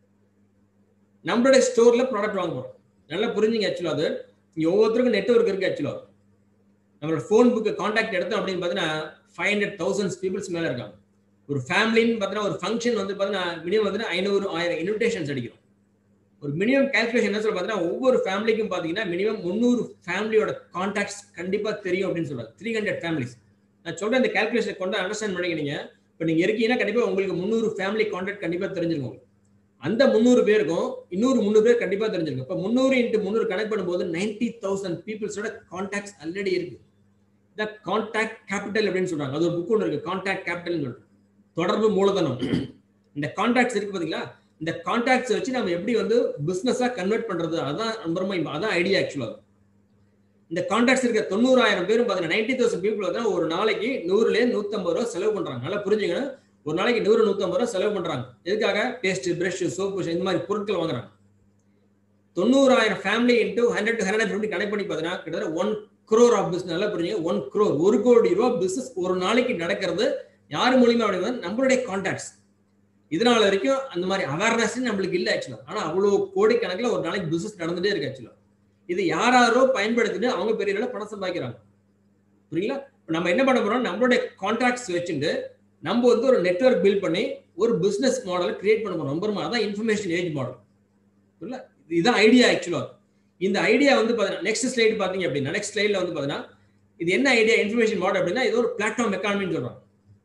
நம்மளோட ஸ்டோர்ல ப்ராடக்ட் வாங்க போறோம் நல்லா புரிஞ்சுங்க ஆக்சுவலா அது இங்க ஒவ்வொருத்தருக்கும் நெட்ஒர்க் இருக்கு ஆக்சுவலா நம்மளோட ஃபோன் புக்கு காண்டாக்ட் எடுத்தோம் அப்படின்னு பார்த்தீங்கன்னா ஃபைவ் ஹண்ட்ரட் தௌசண்ட்ஸ் பீப்புள்ஸ் மேலே இருக்காங்க ஒரு ஃபேமிலின்னு பார்த்தீங்கன்னா ஒரு ஃபங்க்ஷன் வந்து பார்த்தீங்கன்னா மினிமம் வந்து ஐநூறு ஆயிரம் இன்விடேஷன்ஸ் அடிக்கிறோம் ஒரு மினிமம் கேல்குலேஷன் என்ன சொல்ல பார்த்தீங்கன்னா ஒவ்வொரு ஃபேமிலிக்கும் பார்த்தீங்கன்னா மினிமம் முந்நூறு ஃபேமிலியோட கான்டாக்ட்ஸ் கண்டிப்பாக தெரியும் அப்படின்னு சொல்றாங்க த்ரீ ஹண்ட்ரட் ஃபேமிலிஸ் நான் சொல்ற இந்த கேல்குலேஷன் கொண்டு அண்டர்ஸ்டாண்ட் பண்ணிக்கிறீங்க இப்போ நீங்கள் இருக்கீங்கன்னா கண்டிப்பாக உங்களுக்கு முந்நூறு ஃபேமிலி கான்டாக்ட் கண்டிப்பாக தெரிஞ்சிருக்கும் அந்த முந்நூறு பேருக்கும் இன்னொரு முந்நூறு பேர் கண்டிப்பா தெரிஞ்சிருக்கும் இப்போ முந்நூறு இன்ட்டு முந்நூறு கனெக்ட் பண்ணும்போது நைன்டி தௌசண்ட் பீப்புள்ஸோட கான்டாக்ட்ஸ் ஆல்ரெடி இருக்கு இந்த கான்டாக்ட் கேபிட்டல் அப்படின்னு சொல்றாங்க அது ஒரு புக் ஒன்று இருக்கு கான்டாக்ட் கேபிட்டல் சொல்லிட்டு தொடர்பு மூலதனம் இந்த கான்டாக்ட்ஸ் இருக்கு பாத்தீங்களா இந்த கான்டாக்ட்ஸ் வச்சு நம்ம எப்படி வந்து பிசினஸா கன்வெர்ட் பண்றது அதான் ரொம்ப ரொம்ப அதான் ஐடியா ஆக்சுவலா இந்த கான்டாக்ட்ஸ் இருக்க தொண்ணூறாயிரம் பேரும் பாத்தீங்கன்னா நைன்டி தௌசண்ட் பீப்புள் வந்து ஒரு நாளைக்கு நூறுல நூத்தம்பது ரூபா செலவு பண்றாங்க நல்லா புரிஞ்சுக்கணும் ஒரு நாளைக்கு நூறு நூத்தம்பது ரூபா செலவு பண்றாங்க எதுக்காக பேஸ்ட் பிரஷ் சோப்பு இந்த மாதிரி பொருட்கள் வாங்குறாங்க தொண்ணூறாயிரம் family into hundred to hundred fifty connect பண்ணி பார்த்தீங்கன்னா கிட்டத்தட்ட ஒன் குரோர் ஆஃப் பிசினஸ் நல்லா புரிஞ்சுங்க ஒன் குரோர் ஒரு கோடி ரூபா பிசினஸ் ஒரு நாளைக்கு நடக்கிறது யார் மூலியமா அப்படின்னா நம்மளுடைய கான்டாக்ட்ஸ் இதனால வரைக்கும் அந்த மாதிரி அவேர்னஸ் நம்மளுக்கு இல்லை ஆக்சுவலா ஆனா அவ்வளவு கோடிக்கணக்கில் ஒரு நாளைக்கு பிசினஸ் நடந்துட்டே இருக்கு ஆக்சுவலா இது யாராரோ பயன்படுத்திட்டு அவங்க பெரிய அளவில் பணம் சம்பாதிக்கிறாங்க புரியுங்களா நம்ம என்ன பண்ண போறோம் நம்மளுடைய கான்டாக்ட்ஸ் வச்சுட்டு நம்ம வந்து ஒரு நெட்ஒர்க் பில்ட் பண்ணி ஒரு பிசினஸ் மாடலை கிரியேட் பண்ண போறோம் ரொம்ப ரொம்ப அதான் இன்ஃபர்மேஷன் ஏஜ் மாடல் புரியல இதுதான் ஐடியா ஆக்சுவலா இந்த ஐடியா வந்து பார்த்தீங்கன்னா நெக்ஸ்ட் ஸ்லைடு பார்த்தீங்க அப்படின்னா நெக்ஸ்ட் ஸ்லைடில் வந்து பார்த்தீங்கன்னா இது என்ன ஐடியா இன்ஃபர்மேஷன் மாடல் அப்படின்னா இது ஒரு பிளாட்ஃபார்ம் எக்கானமின்னு சொல்றாங்க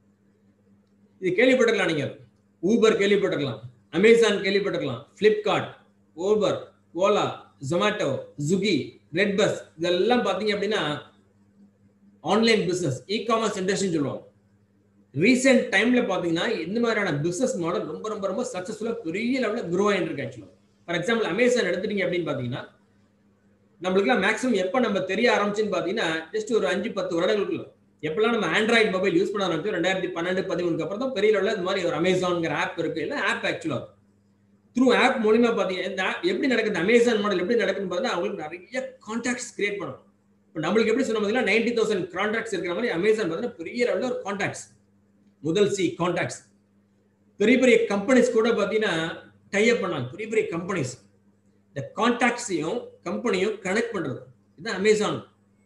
இது கேள்விப்பட்டிருக்கலாம் நீங்க ஊபர் கேள்விப்பட்டிருக்கலாம் அமேசான் கேள்விப்பட்டிருக்கலாம் Flipkart Uber Ola Zomato Swiggy red bus இதெல்லாம் பார்த்தீங்க அப்படின்னா ஆன்லைன் பிஸ்னஸ் இ காமர்ஸ் இண்டஸ்ட்ரின்னு சொல்லுவாங்க ரீசெண்ட் டைம்ல பார்த்தீங்கன்னா இந்த மாதிரியான பிஸ்னஸ் மாடல் ரொம்ப ரொம்ப ரொம்ப சக்ஸஸ்ஃபுல்லாக பெரிய லெவலில் க்ரோ ஆகிட்டு இருக்கு ஆக்சுவலாக ஃபார் எக்ஸாம்பிள் அமேசான் எடுத்துட்டீங்க அப்படின்னு பார்த்தீங்கன்னா நம்மளுக்குலாம் மேக்ஸிமம் எப்போ நம்ம தெரிய ஆரம்பிச்சுன்னு பார்த்தீங்கன்னா ஜஸ்ட் ஒரு அஞ்சு பத்து வருடங்களுக்குள்ள எப்பெல்லாம் நம்ம ஆண்ட்ராய்டு மொபைல் யூஸ் பண்ண ஆரம்பிச்சோம் ரெண்டாயிரத்தி பன்னெண்டு பதிமூணுக்கு அப்புறம் தான் பெரிய லெவலில் இந்த மாதிரி ஒரு அமேசான்ங்கிற ஆப் இருக்கு இல்லை ஆப் ஆக்சுவலாக த்ரூ ஆப் மூலியமா பார்த்தீங்கன்னா இந்த app எப்படி நடக்குது அமேசான் மாடல் எப்படி நடக்குதுன்னு பார்த்தீங்கன்னா அவங்களுக்கு நிறைய கான்டாக்ட்ஸ் கிரியேட் பண்ணணும் இப்போ நம்மளுக்கு எப்படி சொன்ன பார்த்தீங்கன்னா நைன்டி தௌசண்ட் கான்டாக்ட்ஸ் இருக்கிற மாதிரி அமேசான் பார்த்தீங்கன்னா பெரிய லெவலில் ஒரு கான்டாக்ட்ஸ் முதல் சி கான்டாக்ட்ஸ் பெரிய பெரிய கம்பெனிஸ் கூட பார்த்தீங்கன்னா டைப் பண்ணாங்க பெரிய பெரிய கம்பெனிஸ் இந்த கான்டாக்ட்ஸையும் கம்பெனியும் கனெக்ட் பண்றது இதுதான் அமேசான்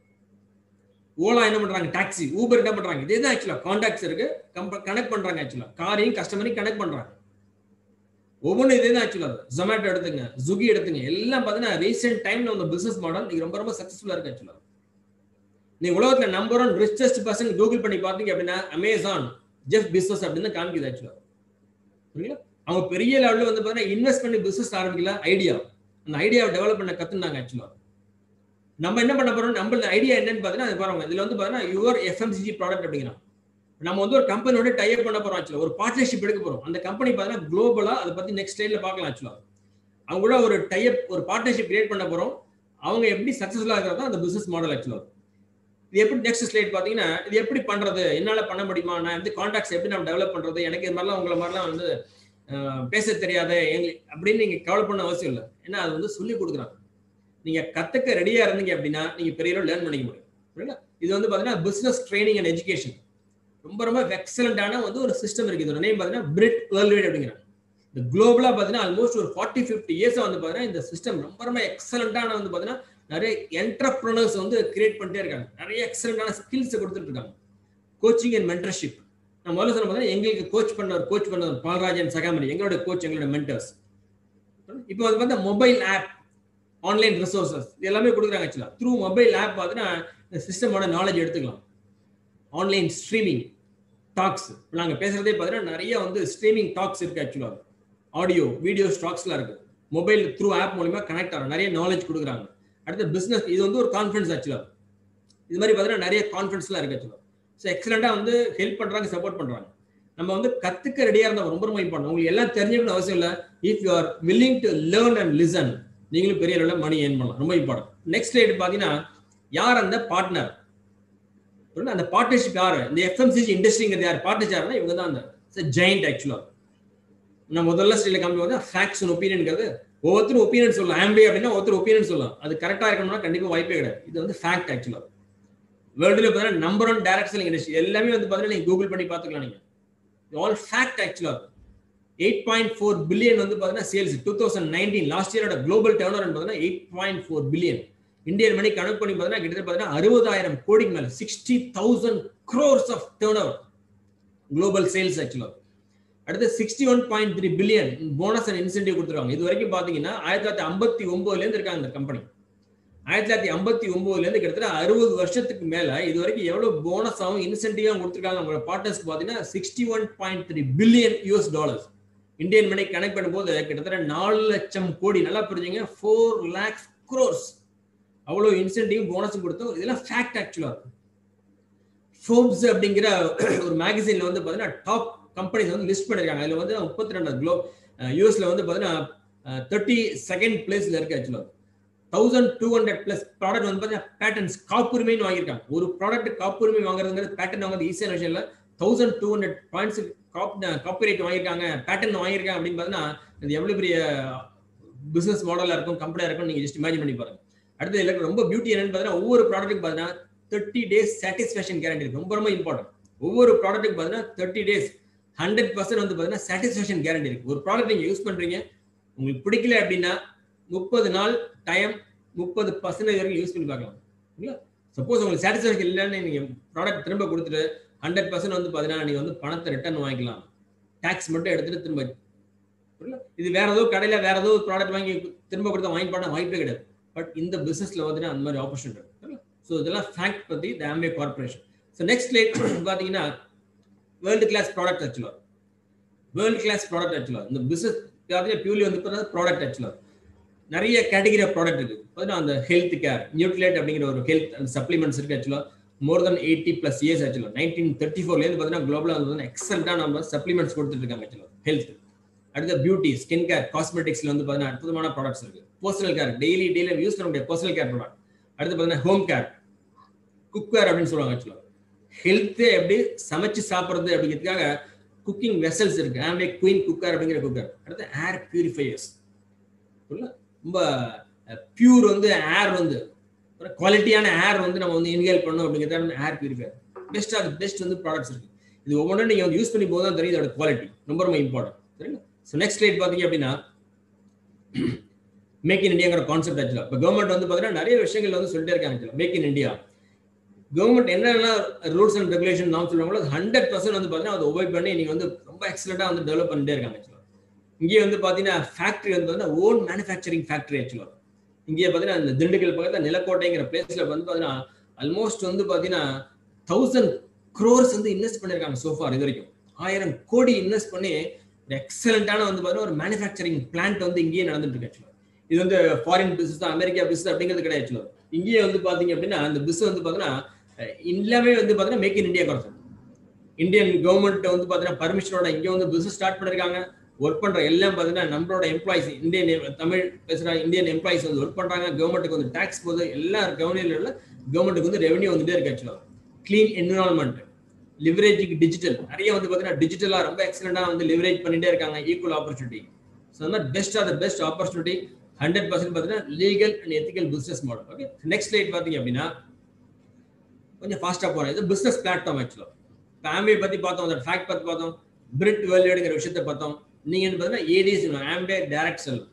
ஓலா என்ன பண்றாங்க டாக்ஸி ஊபர் என்ன பண்றாங்க இதே தான் ஆக்சுவலா கான்டாக்ட்ஸ் இருக்கு கனெக்ட் பண்றாங்க ஆக்சுவலா காரையும் கஸ்டமரையும் கனெக்ட் பண்றாங்க ஒவ்வொன்றும் இதே தான் ஆக்சுவலா ஜொமேட்டோ எடுத்துங்க ஜுகி எடுத்துங்க எல்லாம் பார்த்தீங்கன்னா ரீசெண்ட் டைம்ல உங்க பிசினஸ் மாடல் நீங்க ரொம்ப ரொம்ப சக்சஸ்ஃபுல்லா இருக்கு ஆக்சுவலா நீ உலகத்துல number one richest person Google பண்ணி பார்த்தீங்க அப்படின்னா அமேசான் ஜெஃப் பிசினஸ் அப்படின்னு தான் காமிக்குது ஆக்சுவலா புரியுங்களா அவங்க பெரிய லெவலில் வந்து பார்த்தீங்கன்னா இன்வெஸ்ட் பண்ணி பிசினஸ் ஆரம்பிக்கல ஐடியா அந்த ஐடியாவை டெவலப் பண்ண கத்துனாங்க ஆக்சுவலா நம்ம என்ன பண்ண போறோம் நம்ம ஐடியா என்னன்னு பார்த்தீங்கன்னா அது பாருங்க இதுல வந்து பார்த்தீங்கன்னா யுவர் எஃப்எம்சிஜி ப்ராடக்ட் அப்படிங்கிறான் நம்ம வந்து ஒரு கம்பெனியோட டைப் பண்ண போறோம் ஆக்சுவலா ஒரு பார்ட்னர்ஷிப் எடுக்க போறோம் அந்த கம்பெனி பார்த்தீங்கன்னா குளோபலா அதை பத்தி நெக்ஸ்ட் ஸ்டைல பார்க்கலாம் ஆக்சுவலா அவங்க கூட ஒரு டைப் ஒரு பார்ட்னர்ஷிப் கிரியேட் பண்ண போறோம் அவங்க எப்படி சக்சஸ்ஃபுல்லா இருக்கிறதா அந்த பிசினஸ் மாடல் ஆக்சுவலா இது எப்படி நெக்ஸ்ட் ஸ்லைட் பாத்தீங்கன்னா இது எப்படி பண்றது என்னால பண்ண முடியுமா நான் வந்து கான்டாக்ட்ஸ் எப்படி நம்ம டெவலப் பண்றது எனக்கு இது மாதிரிலாம் உங்களை மாதிரிலாம் வந்து பேச தெரியாத எங்களுக்கு அப்படின்னு நீங்க கவலை பண்ண அவசியம் இல்லை ஏன்னா அது வந்து சொல்லி கொடுக்குறாங்க நீங்க கத்துக்க ரெடியா இருந்தீங்க அப்படின்னா நீங்க பெரிய லேர்ன் பண்ணிக்க முடியும் புரியுங்களா இது வந்து பாத்தீங்கன்னா பிசினஸ் ட்ரைனிங் அண்ட் எஜுகேஷன் ரொம்ப ரொம்ப எக்ஸலண்டான வந்து ஒரு சிஸ்டம் இருக்கு இதோட நேம் பாத்தீங்கன்னா பிரிட் வேர்ல்டு அப்படிங்கிறாங்க இந்த குளோபலா பாத்தீங்கன்னா ஆல்மோஸ்ட் ஒரு ஃபார்ட்டி ஃபிஃப்டி இயர்ஸ் வந்து பாத்தீங்கன்னா இந்த சிஸ்டம் ரொம்ப ரொம்ப எக்ஸலண்டான வந்து பாத்தீங்கன்னா நிறைய என்டர்பிரனர்ஸ் வந்து கிரியேட் பண்ணிட்டே இருக்காங்க நிறைய எக்ஸலண்டான ஸ்கில்ஸ் கொடுத்துட்டு இருக்காங்க கோச்சிங் அண்ட் மென்டர்ஷிப் நான் முதல்ல சொன்ன பார்த்தா எங்களுக்கு கோச் பண்ண ஒரு கோச் பண்ண ஒரு பால்ராஜன் சகாமணி எங்களோட கோச் எங்களோட மென்டர்ஸ் இப்போ வந்து பார்த்தா மொபைல் ஆப் ஆன்லைன் ரிசோர்சஸ் இது எல்லாமே கொடுக்குறாங்க ஆக்சுவலா த்ரூ மொபைல் ஆப் பார்த்தீங்கன்னா இந்த சிஸ்டமோட நாலேஜ் எடுத்துக்கலாம் ஆன்லைன் ஸ்ட்ரீமிங் டாக்ஸ் இப்போ நாங்கள் பேசுறதே பார்த்தீங்கன்னா நிறைய வந்து ஸ்ட்ரீமிங் டாக்ஸ் இருக்கு ஆக்சுவலாக ஆடியோ வீடியோ ஸ்டாக்ஸ்லாம் இருக்கு மொபைல் த்ரூ ஆப் மூலியமா கனெக்ட் ஆகும் நிறைய நாலேஜ் கொடுக்குறாங்க அடுத்து பிஸ்னஸ் இது வந்து ஒரு கான்ஃபரன்ஸ் ஆக்சுவலாக இது மாதிரி பார்த்தீங்கன்னா நிறைய கான்ஃபரன்ஸ்லாம் இருக்கு ஆக்சுவலாக ஸோ எக்ஸலண்டாக வந்து ஹெல்ப் பண்ணுறாங்க சப்போர்ட் பண்ணுறாங்க நம்ம வந்து கத்துக்க ரெடியாக இருந்தால் ரொம்ப ரொம்ப இம்பார்ட்டன் உங்களுக்கு எல்லாம் தெரிஞ்சுக்கணும் அவசியம் இல்லை if you are willing to learn and listen நீங்களும் பெரிய அளவில் மணி ஏர்ன் பண்ணலாம் ரொம்ப இம்பார்ட்டன்ட் நெக்ஸ்ட் ரேட் பார்த்தீங்கன்னா யார் அந்த பார்ட்னர் அந்த பார்ட்னர்ஷிப் யார் இந்த எஃப்எம்சிஜி இண்டஸ்ட்ரிங்கிறது யார் பார்ட்னர் யாருன்னா இவங்க தான் அந்த ஜெயிண்ட் ஆக்சுவலாக நான் முதல்ல ஸ்டைல காமிக்க வந்து ஃபேக்ட்ஸ் அண்ட் ஒப்பீனியன்ங்கிறது ஒவ்வொருத்தரும் ஒப்பீனியன் சொல்லலாம் ஆம்பே அப்படின்னா ஒருத்தர் ஒப்பீனியன் சொல்லலாம் அது கரெக்டாக இருக்கணும்னா கண்டிப்பாக வாய்ப்பே கிடையாது இது வந்து ஃபேக்ட் ஆக்சுவலாக வேர்ல்டுல பார்த்தீங்கன்னா number one direct selling industry எல்லாமே வந்து பார்த்தீங்கன்னா நீங்கள் கூகுள் பண்ணி பார்த்துக்கலாம் நீங்கள் ஆல் ஃபேக்ட் ஆக்சுவலாக எயிட் பாயிண்ட் ஃபோர் பில்லியன் வந்து பார்த்தீங்கன்னா sales two thousand nineteen last இயரோட குளோபல் டேர்ன் ஓவர் பார்த்தீங்கன்னா eight point four billion Indian money கணக்கு பண்ணி பார்த்தீங்கன்னா கிட்டத்தட்ட பார்த்தீங்கன்னா அறுபதாயிரம் கோடிக்கு மேலே sixty thousand crores of turn over global sales ஆக்சுவலாக அடுத்து sixty one point three billion bonus and incentive கொடுத்துருக்காங்க இது வரைக்கும் பார்த்தீங்கன்னா ஆயிரத்தி தொள்ளாயிரத்தி ஐம்பத்தி ஒன்பதுலேருந்து இருக்காங்க இந்த கம்பெனி ஆயிரத்தி தொள்ளாயிரத்தி ஐம்பத்தி ஒன்பதுலேருந்து கிட்டத்தட்ட அறுபது வருஷத்துக்கு மேல இது வரைக்கும் எவ்வளவு போனஸாகவும் இன்சென்டிவாகவும் கொடுத்துருக்காங்க அவங்களோட பார்ட்னர்ஸ்க்கு பார்த்தீங்கன்னா sixty one point three billion US dollars Indian money connect பண்ணும்போது கிட்டத்தட்ட நாலு லட்சம் கோடி நல்லா புரிஞ்சுங்க ஃபோர் லேக்ஸ் குரோர்ஸ் அவ்வளோ இன்சென்டிவ் போனஸும் கொடுத்தோம் இதெல்லாம் ஃபேக்ட் ஆக்சுவலாக ஃபோர்ப்ஸ் அப்படிங்கிற ஒரு மேகசின்ல வந்து பார்த்தீங்கன்னா டாப் கம்பெனிஸ் வந்து லிஸ்ட் பண்ணிருக்காங்க அதில் வந்து முப்பத்தி ரெண்டு குளோ யூஎஸ்ல வந்து பார்த்தீங்கன்னா தேர்ட்டி செகண்ட் பிளேஸ்ல இருக்கு ஆக்சுவலாக thousand two hundred plus product வந்து பார்த்தீங்கன்னா பேட்டர்ன்ஸ் காப்புரிமைன்னு வாங்கியிருக்காங்க ஒரு ப்ராடக்ட் காப்புரிமை வாங்குறதுங்கிறது பேட்டர்ன் வாங்குறது ஈஸியான விஷயம் இல்லை தௌசண்ட் டூ ஹண்ட்ரட் பாயிண்ட்ஸ் காப் காப்பிரைட் வாங்கியிருக்காங்க பேட்டர்ன் வாங்கியிருக்காங்க அப்படின்னு பார்த்தீங்கன்னா இது எவ்வளோ பெரிய பிசினஸ் மாடலாக இருக்கும் கம்பெனியாக இருக்கும் நீங்கள் ஜஸ்ட் இமேஜின் பண்ணி பாருங்க அடுத்து இதில் ரொம்ப பியூட்டி என்னன்னு பார்த்தீங்கன்னா ஒவ்வொரு ப்ராடக்ட்டுக்கு பார்த்தீங்கன்னா தேர்ட்டி டேஸ் சாட்டிஸ்ஃபேக்ஷன் கேரண்டி இருக்கு ரொம்ப ரொம்ப இம்பார்ட்டன்ட் ஒவ்வொரு ப்ராடக்ட்டுக்கு பார்த்தீங்கன்னா தேர்ட்டி டேஸ் ஹண்ட்ரட் பர்சன்ட் வந்து பார்த்தீங்கன்னா சாட்டிஸ்ஃபேக்ஷன் கேரண்டி இருக்கு ஒரு ப்ராடக்ட் நீங்கள் யூஸ் பண்ணுறீங்க உங்களுக்கு பிடிக்கல அப்படின்னா முப்பது நாள் டைம் முப்பது பர்சன்டேஜ் வரைக்கும் யூஸ் பண்ணி பார்க்கலாம் இல்லையா சப்போஸ் உங்களுக்கு சாட்டிஸ்ஃபேக்ஷன் இல்லைன்னு நீங்கள் ப்ராடக்ட் திரும்ப கொடுத்துட்டு ஹண்ட்ரட் பர்சன்ட் வந்து பார்த்தீங்கன்னா நீங்கள் வந்து பணத்தை ரிட்டர்ன் வாங்கிக்கலாம் டேக்ஸ் மட்டும் எடுத்துட்டு திரும்ப இது வேற ஏதோ கடையில் வேற ஏதோ ப்ராடக்ட் வாங்கி திரும்ப கொடுத்தா வாங்கி பண்ண வாய்ப்பே கிடையாது பட் இந்த பிசினஸ்ல வந்து அந்த மாதிரி ஆப்பர்ச்சுனிட்டி இருக்கு ஸோ இதெல்லாம் ஃபேக்ட் பத்தி the Amway corporation so next லேட் பார்த்தீங்கன்னா வேர்ல்டு கிளாஸ் ப்ராடக்ட் ஆக்சுவலாக வேர்ல்டு கிளாஸ் ப்ராடக்ட் ஆக்சுவலாக இந்த பிசினஸ் பார்த்தீங்கன்னா பியூர்லி வந்து ப்ராடக்ட் ஆக்சுவலாக நிறைய கேட்டகரி ஆஃப் ப்ராடக்ட் இருக்கு பார்த்தீங்கன்னா அந்த ஹெல்த் கேர் நியூட்லேட் அப்படிங்கிற ஒரு ஹெல்த் அந்த சப்ளிமெண்ட்ஸ் இருக்கு ஆக்சுவலாக more than eighty plus years ஆக்சுவலாக நைன்டீன் தேர்ட்டி ஃபோர்லேருந்து பார்த்தீங்கன்னா குளோபலாக வந்து எக்ஸலண்டாக நம்ம சப்ளிமெண்ட்ஸ் கொடுத்துட்டு இருக்காங்க ஆக்சுவலாக ஹெல்த் அடுத்த பியூட்டி ஸ்கின் கேர் காஸ்மெட்டிக்ஸ்ல வந்து பார்த்தீங்கன்னா அற்புதமான ப்ராடக்ட்ஸ் இருக்கு personal care daily daily use பண்ண முடியாது பர்சனல் கேர் ப்ராடக்ட் அடுத்து பார்த்தீங்கன்னா ஹோம் கேர் குக்வேர் அப்படின்னு சொல்லுவாங்க ஆக்சுவலாக ஹெல்த்து எப்படி சமைச்சு சாப்பிட்றது அப்படிங்கிறதுக்காக குக்கிங் வெசல்ஸ் இருக்கு ஆம்பே குயின் குக்கர் அப்படிங்கிற குக்கர் அடுத்து ஏர் பியூரிஃபையர்ஸ் ரொம்ப பியூர் வந்து ஏர் வந்து குவாலிட்டியான ஏர் வந்து நம்ம வந்து இன்ஹேல் பண்ணோம் அப்படிங்கிறது air purifier best of best வந்து ப்ராடக்ட்ஸ் இருக்கு இது ஒவ்வொன்றும் நீங்கள் வந்து யூஸ் பண்ணி போது தான் தெரியும் இதோட குவாலிட்டி ரொம்ப ரொம்ப இம்பார்ட்டன்ட் சரிங்களா ஸோ நெக்ஸ்ட் ஸ்லைட் பார்த்தீங்க அப்படின்னா மேக் இன் இந்தியாங்கிற கான்செப்ட் ஆக்சுவலாக இப்போ கவர்மெண்ட் வந்து பார்த்தீங்கன்னா நிறைய விஷயங்கள் வந்து சொல்லிட்டே இருக்காங்க ஆக்சுவலாக மேக் இன் இந்தியா கவர்மெண்ட் என்னென்ன ரூல்ஸ் அண்ட் ரெகுலேஷன் நாம் சொல்லுவாங்களோ அது ஹண்ட்ரட் பர்சன்ட் வந்து பார்த்தீங்கன்னா அதை ஒபே பண்ணி நீங்கள் வந்து ரொம்ப எக்ஸலண்ட்டாக வந்து டெவலப் பண்ணிட்டே இருக்காங்க ஆக்சுவலாக இங்கே வந்து பார்த்தீங்கன்னா ஃபேக்ட்ரி வந்து பார்த்தீங்கன்னா ஓன் மேனுஃபேக்சரிங் ஃபேக்ட்ரி ஆக்சுவலாக இங்கே பார்த்தீங்கன்னா இந்த திண்டுக்கல் பக்கத்தில் நிலக்கோட்டைங்கிற பிளேஸில் வந்து பார்த்தீங்கன்னா ஆல்மோஸ்ட் வந்து பார்த்தீங்கன்னா தௌசண்ட் க்ரோர்ஸ் வந்து இன்வெஸ்ட் பண்ணியிருக்காங்க சோஃபார் இது வரைக்கும் ஆயிரம் கோடி இன்வெஸ்ட் பண்ணி ஒரு எக்ஸலண்டான வந்து பார்த்தீங்கன்னா ஒரு மேனுஃபேக்சரிங் பிளான்ட் வந்து இங்கேயே நடந்துட்டு இருக்கு ஆக்சுவலாக இது வந்து ஃபாரின் பிசினஸ் தான் அமெரிக்கா பிசினஸ் அப்படிங்கிறது கிடையாது ஆக்சுவலாக இங்கேயே வந்து பார்த்தீங்க அப்படின்னா அந்த பிசினஸ் வந்து பார்த்தீங்கன்னா எல்லாமே வந்து பார்த்தீங்கன்னா make in India concept Indian government வந்து பார்த்தீங்கன்னா பர்மிஷனோட இங்கே வந்து பிசினஸ் ஸ்டார்ட் பண்ணிருக்காங்க ஒர்க் பண்ற எல்லாம் பார்த்தீங்கன்னா நம்மளோட எம்ப்ளாயிஸ் இந்தியன் தமிழ் பேசுகிற இந்தியன் எம்ப்ளாயிஸ் வந்து ஒர்க் பண்றாங்க கவர்மெண்ட்டுக்கு வந்து டேக்ஸ் போகுது எல்லா கவர்னியில் கவர்மெண்ட்டுக்கு வந்து ரெவன்யூ வந்துட்டே இருக்கு ஆக்சுவலாக க்ளீன் என்விரான்மெண்ட் லிவரேஜிங் டிஜிட்டல் நிறைய வந்து பார்த்தீங்கன்னா டிஜிட்டலாக ரொம்ப எக்ஸலண்டாக வந்து லிவரேஜ் பண்ணிட்டே இருக்காங்க ஈக்குவல் ஆப்பர்ச்சுனிட்டி ஸோ அந்த மாதிரி best are the best opportunity hundred percent பார்த்தீங்கன்னா legal and ethical business model okay next slide பார்த்தீங்க அப்படின்னா கொஞ்சம் ஃபாஸ்ட்டாக போகிறோம் இது பிஸ்னஸ் பிளாட்ஃபார்ம் ஆக்சுவலாக ஃபேமிலியை பற்றி பார்த்தோம் அதோட ஃபேக்ட் பற்றி பார்த்தோம் பிரிட் வேல்யூடுங்கிற விஷயத்த பார்த்தோம் நீங்கள் பார்த்தீங்கன்னா ஏடிஎஸ் ஆம்பே டைரக்ட் செல்